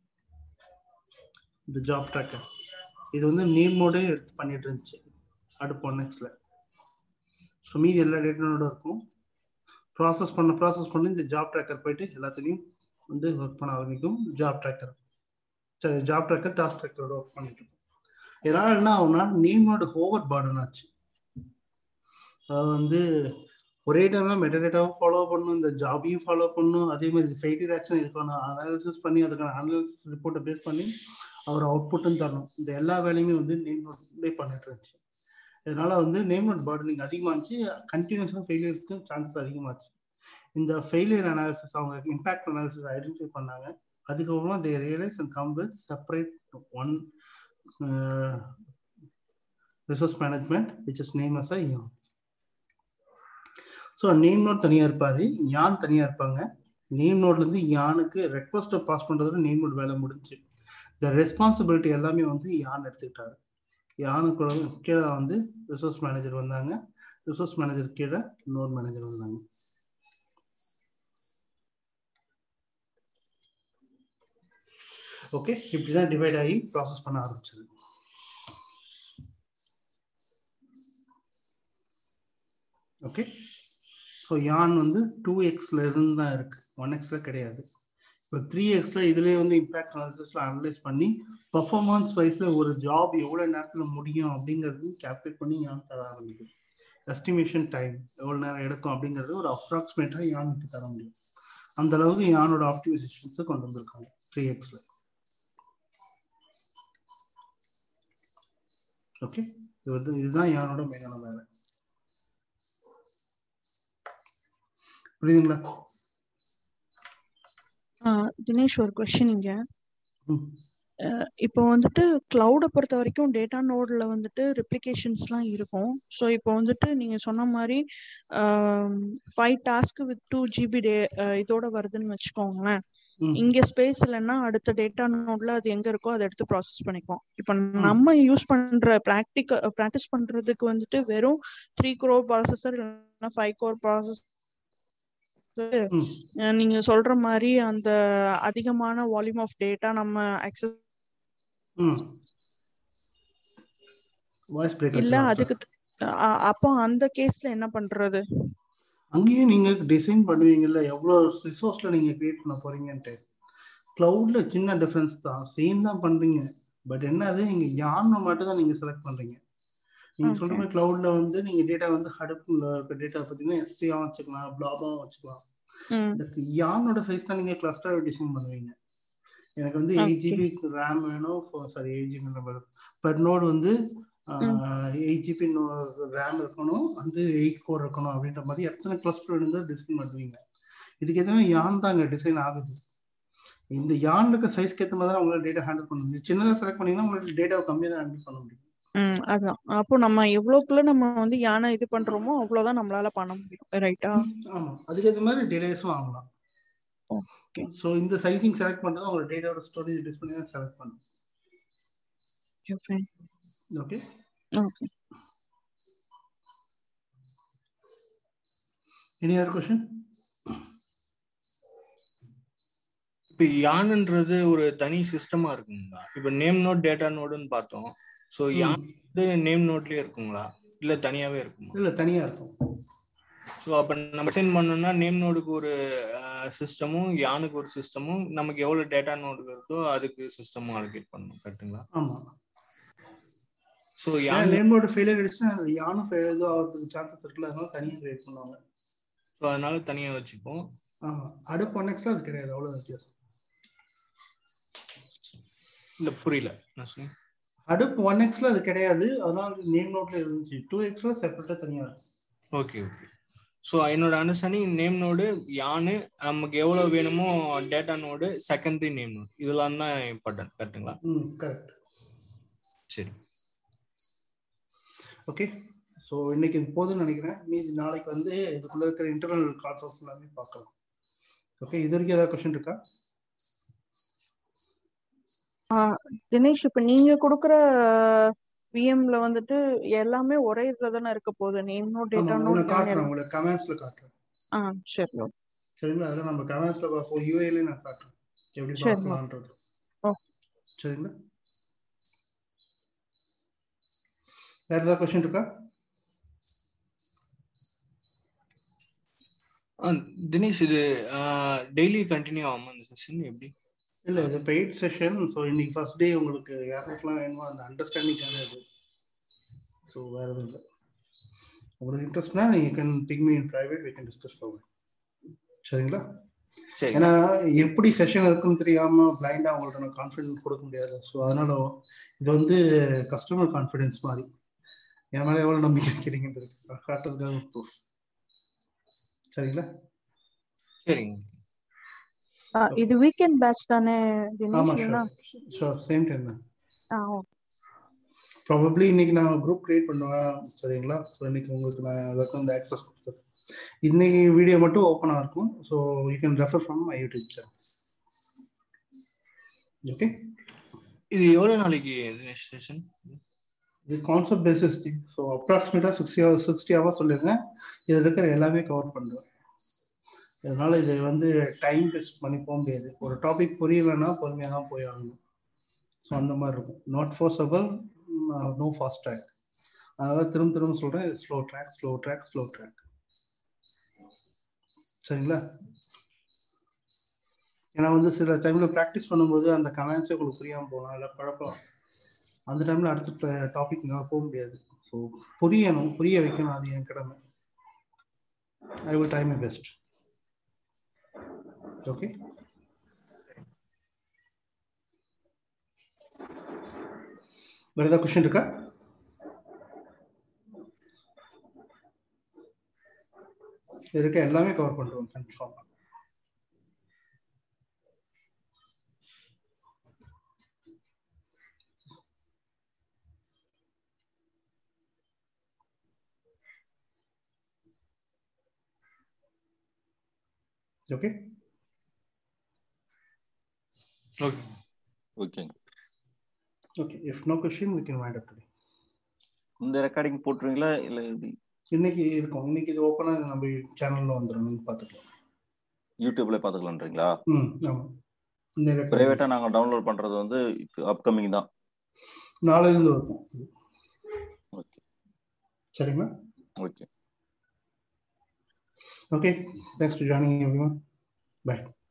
இந்த ஜாப் ட்ராக்கர் இது வந்து நேம் நோடே எடுத்து பண்ணிட்டு இருந்துச்சு அடுப்பு ஒன் எக்ஸில் ஸோ மீதி எல்லா டேட்டானோட இருக்கும் ப்ராசஸ் பண்ண ப்ராசஸ் பண்ணி இந்த ஜாப் ட்ராக்கர் போயிட்டு எல்லாத்துலேயும் வந்து ஒர்க் பண்ண ஆரம்பிக்கும் ஜாப் ட்ராக்கர் சரி ஜாப் ட்ராக்கர் டாஸ்க் ட்ராக்கரோட ஒர்க் பண்ணிட்டு இருக்கும் இதனால் என்ன ஆகும்னா நேமோட ஓவர் பார்டன் ஆச்சு அது வந்து ஒரே டைம்ல மெட்டடேட்டாவும் ஃபாலோ பண்ணணும் இந்த ஜாபையும் ஃபாலோ பண்ணணும் அதே மாதிரி ஃபெயிலியர் ஆக்ஷன் இதுக்கான அனாலிசிஸ் பண்ணி அதுக்கான அனாலிசிஸ் ரிப்போர்ட்டை பேஸ் பண்ணி அவர் அவுட்புட்டும் தரணும் இந்த எல்லா வேலையுமே வந்து நேம் நோட்லேயே பண்ணிட்டு இருந்துச்சு இதனால வந்து நேம் நோட் பார்டனிங் அதிகமாச்சு கண்டினியூஸாக ஃபெயிலியருக்கு சான்சஸ் அதிகமாச்சு இந்த ஃபெயிலியர் அனாலிசிஸ் அவங்க இம்பாக்ட் அனாலிசிஸ் ஐடென்டிஃபை பண்ணாங்க அதுக்கப்புறமா they realise and come with separate one resource management which is name as a YARN so name node தனியாக இருப்பாது யான் தனியாக இருப்பாங்க நேம் நோட்லேருந்து யானுக்கு ரெக்வஸ்ட்டை பாஸ் பண்ணுறதோட நேம் நோட் வேலை முடிஞ்சு இந்த ரெஸ்பான்சிபிலிட்டி எல்லாமே வந்து யான் எடுத்துக்கிட்டாரு யானுக்கு கீழே வந்து ரிசோர்ஸ் மேனேஜர் வந்தாங்க ரிசோர்ஸ் மேனேஜர் கீழே நோட் மேனேஜர் வந்தாங்க ஓகே இப்படிதான் டிவைட் ஆகி ப்ராசஸ் பண்ண ஆரம்பிச்சது ஓகே ஸோ யான் வந்து டூ எக்ஸ்ல இருந்து தான் இருக்கு ஒன் எக்ஸ்ல கிடையாது இப்போ த்ரீ எக்ஸ்ல இதுலேயே வந்து இம்பாக்ட் அனாலிசிஸ்ல அனலைஸ் பண்ணி பர்ஃபார்மன்ஸ் வைஸ்ல ஒரு ஜாப் எவ்வளோ நேரத்தில் முடியும் அப்படிங்கிறது கேல்குலேட் பண்ணி யான் தர ஆரம்பிக்குது எஸ்டிமேஷன் டைம் எவ்வளோ நேரம் எடுக்கும் அப்படிங்கிறது ஒரு அப்ராக்சிமேட்டாக யானுக்கு தர முடியும் அந்த அளவுக்கு யானோட ஆப்டிமைசேஷன்ஸை கொண்டு வந்திருக்காங்க த்ரீ எக்ஸ்ல ஓகே இது வந்து இதுதான் யானோட மெயினான வேலை புரியுதுங்களா தினேஷ் ஒரு கொஸ்டின் இங்க ம் இப்போ வந்துட்டு கிளவுடை பொறுத்த வரைக்கும் டேட்டா நோட்ல வந்துட்டு ரெப்ளிகேஷன்ஸ்லாம் இருக்கும் ஸோ இப்போ வந்துட்டு நீங்க சொன்ன மாதிரி five task with two GB டே இதோட வருதுன்னு வச்சுக்கோங்களேன் ம் இங்க ஸ்பேஸ் இல்லைன்னா அடுத்த டேட்டா நோட்ல அது எங்க இருக்கோ அதை எடுத்து ப்ராசஸ் பண்ணிக்கும் இப்போ நம்ம யூஸ் பண்ற ப்ராக்டிக்க ப்ராக்டிஸ் பண்றதுக்கு வந்துட்டு வெறும் த்ரீ குரோர் ப்ராசஸர் இல்லைன்னா ஃபைவ் கோர் ப்ராசஸ் ம் நீங்க சொல்ற மாதிரி அந்த அதிகமான வால்யூம் ஆஃப் டேட்டா நம்ம அக்சஸ் ம் வாய்ஸ் பிரேக் இல்ல அதுக்கு த- அ- அப்போ அந்த கேஸ்ல என்ன பண்றது அங்கேயும் நீங்க டிசைன் பண்ணுவீங்கல்ல எவ்வளோ ரிசோர்ஸ்ல நீங்க கிரியேட் பண்ண போறீங்கன்ட்டு கிளவுட்ல சின்ன டிஃபரன்ஸ் தான் சேம் தான் பண்றீங்க பட் என்ன அது இங்க யானை மட்டும் தான் நீங்க செலக்ட் பண்றீங்க நீங்க சொல்ற Okay. மாதிரி கிளவுட்ல வந்து நீங்க டேட்டா வந்து ஹடுப்புல இருக்க டேட்டா பார்த்தீங்கன்னா எஸ்டியாவும் வச்சுக்கலாம் பிளாபாவும் வச்சுக்கலாம் ம் இந்த யானோட சைஸ் தான் நீங்க கிளஸ்டர் டிசைன் பண்ணுவீங்க எனக்கு வந்து எயிட் Okay. ஜிபி ரேம் வேணும் sorry eight GB per node வந்து எயிட் ஜிபி ரேம் இருக்கணும் வந்து எயிட் கோர் இருக்கணும் அப்படின்ற மாதிரி எத்தனை கிளஸ்டர் வேணுங்க டிசைன் பண்ணுவீங்க இதுக்கு எதுவுமே யான் தான் அங்கே டிசைன் ஆகுது இந்த யான் இருக்க சைஸ்க்கு ஏற்ற மாதிரி தான் உங்களால் டேட்டா ஹேண்டில் பண்ண முடியும் சின்னதாக செலக்ட் பண்ணீங்கன்னா உங்களுக்கு டேட்டாவை கம்மியாக தான் ஹேண்டில் பண்ண முடியும் ம் அதான் அப்போ நம்ம எவ்வளவுக்குள்ள நம்ம வந்து யானை இது பண்றோமோ அவ்வளவுதான் நம்மளால பண்ண முடியும் ரைட்டா ஆமாம் அதுக்கேற்ற மாதிரி டிலேஸும் ஆகலாம் Okay. ஸோ இந்த சைசிங் செலக்ட் பண்ணுறது உங்களோட டேட்டாவோட ஸ்டோரேஜ் டிஸ் பண்ணி தான் செலக்ட் பண்ணும் okay okay okay any other question இப்போ யான்ன்றது ஒரு தனி சிஸ்டமா இருக்குங்களா இப்போ நேம் நோட் டேட்டா நோடுன்னு பார்த்தோம் ஸோ யான் வந்து நேம் நோட்லயே இருக்குங்களா இல்ல தனியாவே இருக்குமா இல்லை தனியாக இருக்கும் ஸோ அப்போ நம்ம டிசைன் பண்ணோம்னா நேம் நோடுக்கு ஒரு சிஸ்டமும் யானுக்கு ஒரு சிஸ்டமும் நமக்கு எவ்வளோ டேட்டா நோடு வருதோ அதுக்கு சிஸ்டமும் அலோகேட் பண்ணணும் கரெக்ட்டுங்களா ஆமாம் ஸோ ஏன் யான் நேமோட ஃபெயிலியர் ஆயிடுச்சுன்னா யானும் ஃபெயில் ஏதோ ஆகிறதுக்கு சான்சஸ் இருக்குல்ல அதனால தனியாக கிரியேட் பண்ணுவாங்க ஸோ அதனால தனியாக வச்சுப்போம் ஆமாம் அடுப்பு ஒன் எக்ஸ்ல அது கிடையாது அவ்வளோ வித்தியாசம் இல்ல புரியல நான் சொன்னேன் அடுப்பு ஒன் எக்ஸ்ல அது கிடையாது அதனால நேம் நோட்ல இருந்துச்சு டூ எக்ஸ்ல செப்பரேட்டாக தனியாக இருக்கும் ஓகே ஓகே ஸோ என்னோட அண்டர்ஸ்டாண்டிங் நேம் நோடு யானு நமக்கு எவ்வளோ வேணுமோ data node secondary name node இதெல்லாம் தான் இம்பார்ட்டன்ட் கரெக்ட்டுங்களா ம் கரெக்ட் சரி ஓகே ஸோ இன்னைக்கு இது போதும்னு நினைக்கிறேன் மீதி நாளைக்கு வந்து இதுக்குள்ள இருக்கிற இன்டர்னல் கான்செப்ட்ஸ் எல்லாமே பார்க்கலாம் ஓகே இது வரைக்கும் ஏதாவது கொஸ்டின் இருக்கா தினேஷ் இப்ப நீங்க கொடுக்குற விஎம்ல வந்துட்டு எல்லாமே ஒரே இதுல தானே இருக்க போகுது நேம் நோட் ஆமா டேட்டா அதை நோட் நான் காட்டுறேன் உங்களுக்கு கமெண்ட்ஸ்ல காட்டுறேன் ஆ சரி okay. சரிங்களா அதெல்லாம் நம்ம கமெண்ட்ஸ்ல பார்ப்போம் யூஏல நான் காட்டுறேன் எப்படி சரி. பார்க்கலான்றது ஓ. சரிங்களா வேற ஏதாவது கொஸ்டின் இருக்கா ஆ, தினேஷ் இது டெய்லி கண்டினியூ ஆகுமா இந்த செஷன் எப்படி இல்ல இது பெய்ட் செஷன் ஸோ இன்னைக்கு ஃபர்ஸ்ட் டே உங்களுக்கு யாருக்கெல்லாம் வேணுமோ அந்த அண்டர்ஸ்டாண்டிங்கான இது ஸோ வேற எதுவும் இல்லை உங்களுக்கு இன்ட்ரெஸ்ட்னா நீங்க can pick me in private we can discuss forward சரிங்களா சரி ஏன்னா எப்படி செஷன் இருக்குன்னு தெரியாம பிளைண்டா அவங்கள்ட்ட நான் கான்ஃபிடன்ஸ் கொடுக்க முடியாது ஸோ அதனால இது வந்து கஸ்டமர் கான்ஃபிடன்ஸ் மாதிரி என் மேலே எவ்வளோ நம்பிக்கை வைக்கிறீங்கன்றது காட்டுறதுக்காக proof. சரிங்களா சரிங்க ஆ, இது வீக்கெண்ட் பேட்ச் தானே தினேஷ் ஆமா இல்லைன்னா ஷோர் சேம் டைம் தான் ஆ ஓகே ப்ராபப்ளி இன்னைக்கு நான் குரூப் கிரியேட் பண்ணுவேன் சரிங்களா ஸோ இன்னைக்கு உங்களுக்கு நான் அதுக்கு வந்து ஆக்சஸ் கொடுத்துருக்கேன் இன்னைக்கு வீடியோ மட்டும் ஓப்பனாக இருக்கும் so you can refer from my YouTube channel okay இது எவ்வளோ நாளைக்கு தினேஷ் செஷன் இது கான்செப்ட் பேசிஸ் டீம் ஸோ அப்ராக்சிமேட்டாக சிக்ஸ்டி ஹவர்ஸ் சிக்ஸ்டி ஹவர்ஸ் சொல்லியிருக்கேன் இதில் இருக்கிற எல்லாமே கவர் பண்ணுறேன் அதனால இது வந்து டைம் வேஸ்ட் பண்ணி போக முடியாது ஒரு டாபிக் புரியலைன்னா பொறுமையாக தான் போய் ஆகணும் ஸோ அந்த மாதிரி இருக்கும் not forcible no fast track அதனால திரும்ப திரும்ப சொல்கிறேன் இது slow track slow track slow track சரிங்களா ஏன்னா வந்து சில டைமில் ப்ராக்டிஸ் பண்ணும்போது அந்த கமெண்ட்ஸே உங்களுக்கு புரியாமல் போகலாம் இல்லை குழப்பம் அந்த டைமில் அடுத்த டாபிக் நான் போக முடியாது ஸோ புரியணும் புரிய வைக்கணும் அது என் கடமை I will try my best okay வேற ஏதாவது கொஸ்டின் இருக்கா இருக்க எல்லாமே கவர் பண்றோம் கன்ஃபார்ம் ஓகே ஓகே ஓகேங்க okay if no question we can wind up today இந்த ரெக்கார்டிங் போட்டுருவீங்களா இல்ல இது இன்னைக்கு இருக்கும் இன்னைக்கு இது ஓப்பனா நம்ம சேனல்ல வந்துடும் நீங்க பாத்துக்கலாம் யூடியூப்ல பாத்துக்கலான்றீங்களா ம் ஆமா இந்த record பிரைவேட்டா நாங்க டவுன்லோட் பண்றது வந்து அப்கமிங் தான் நாளையில இருந்து இருக்கும் இது. ஓகே சரிங்களா okay okay thanks to joining everyone by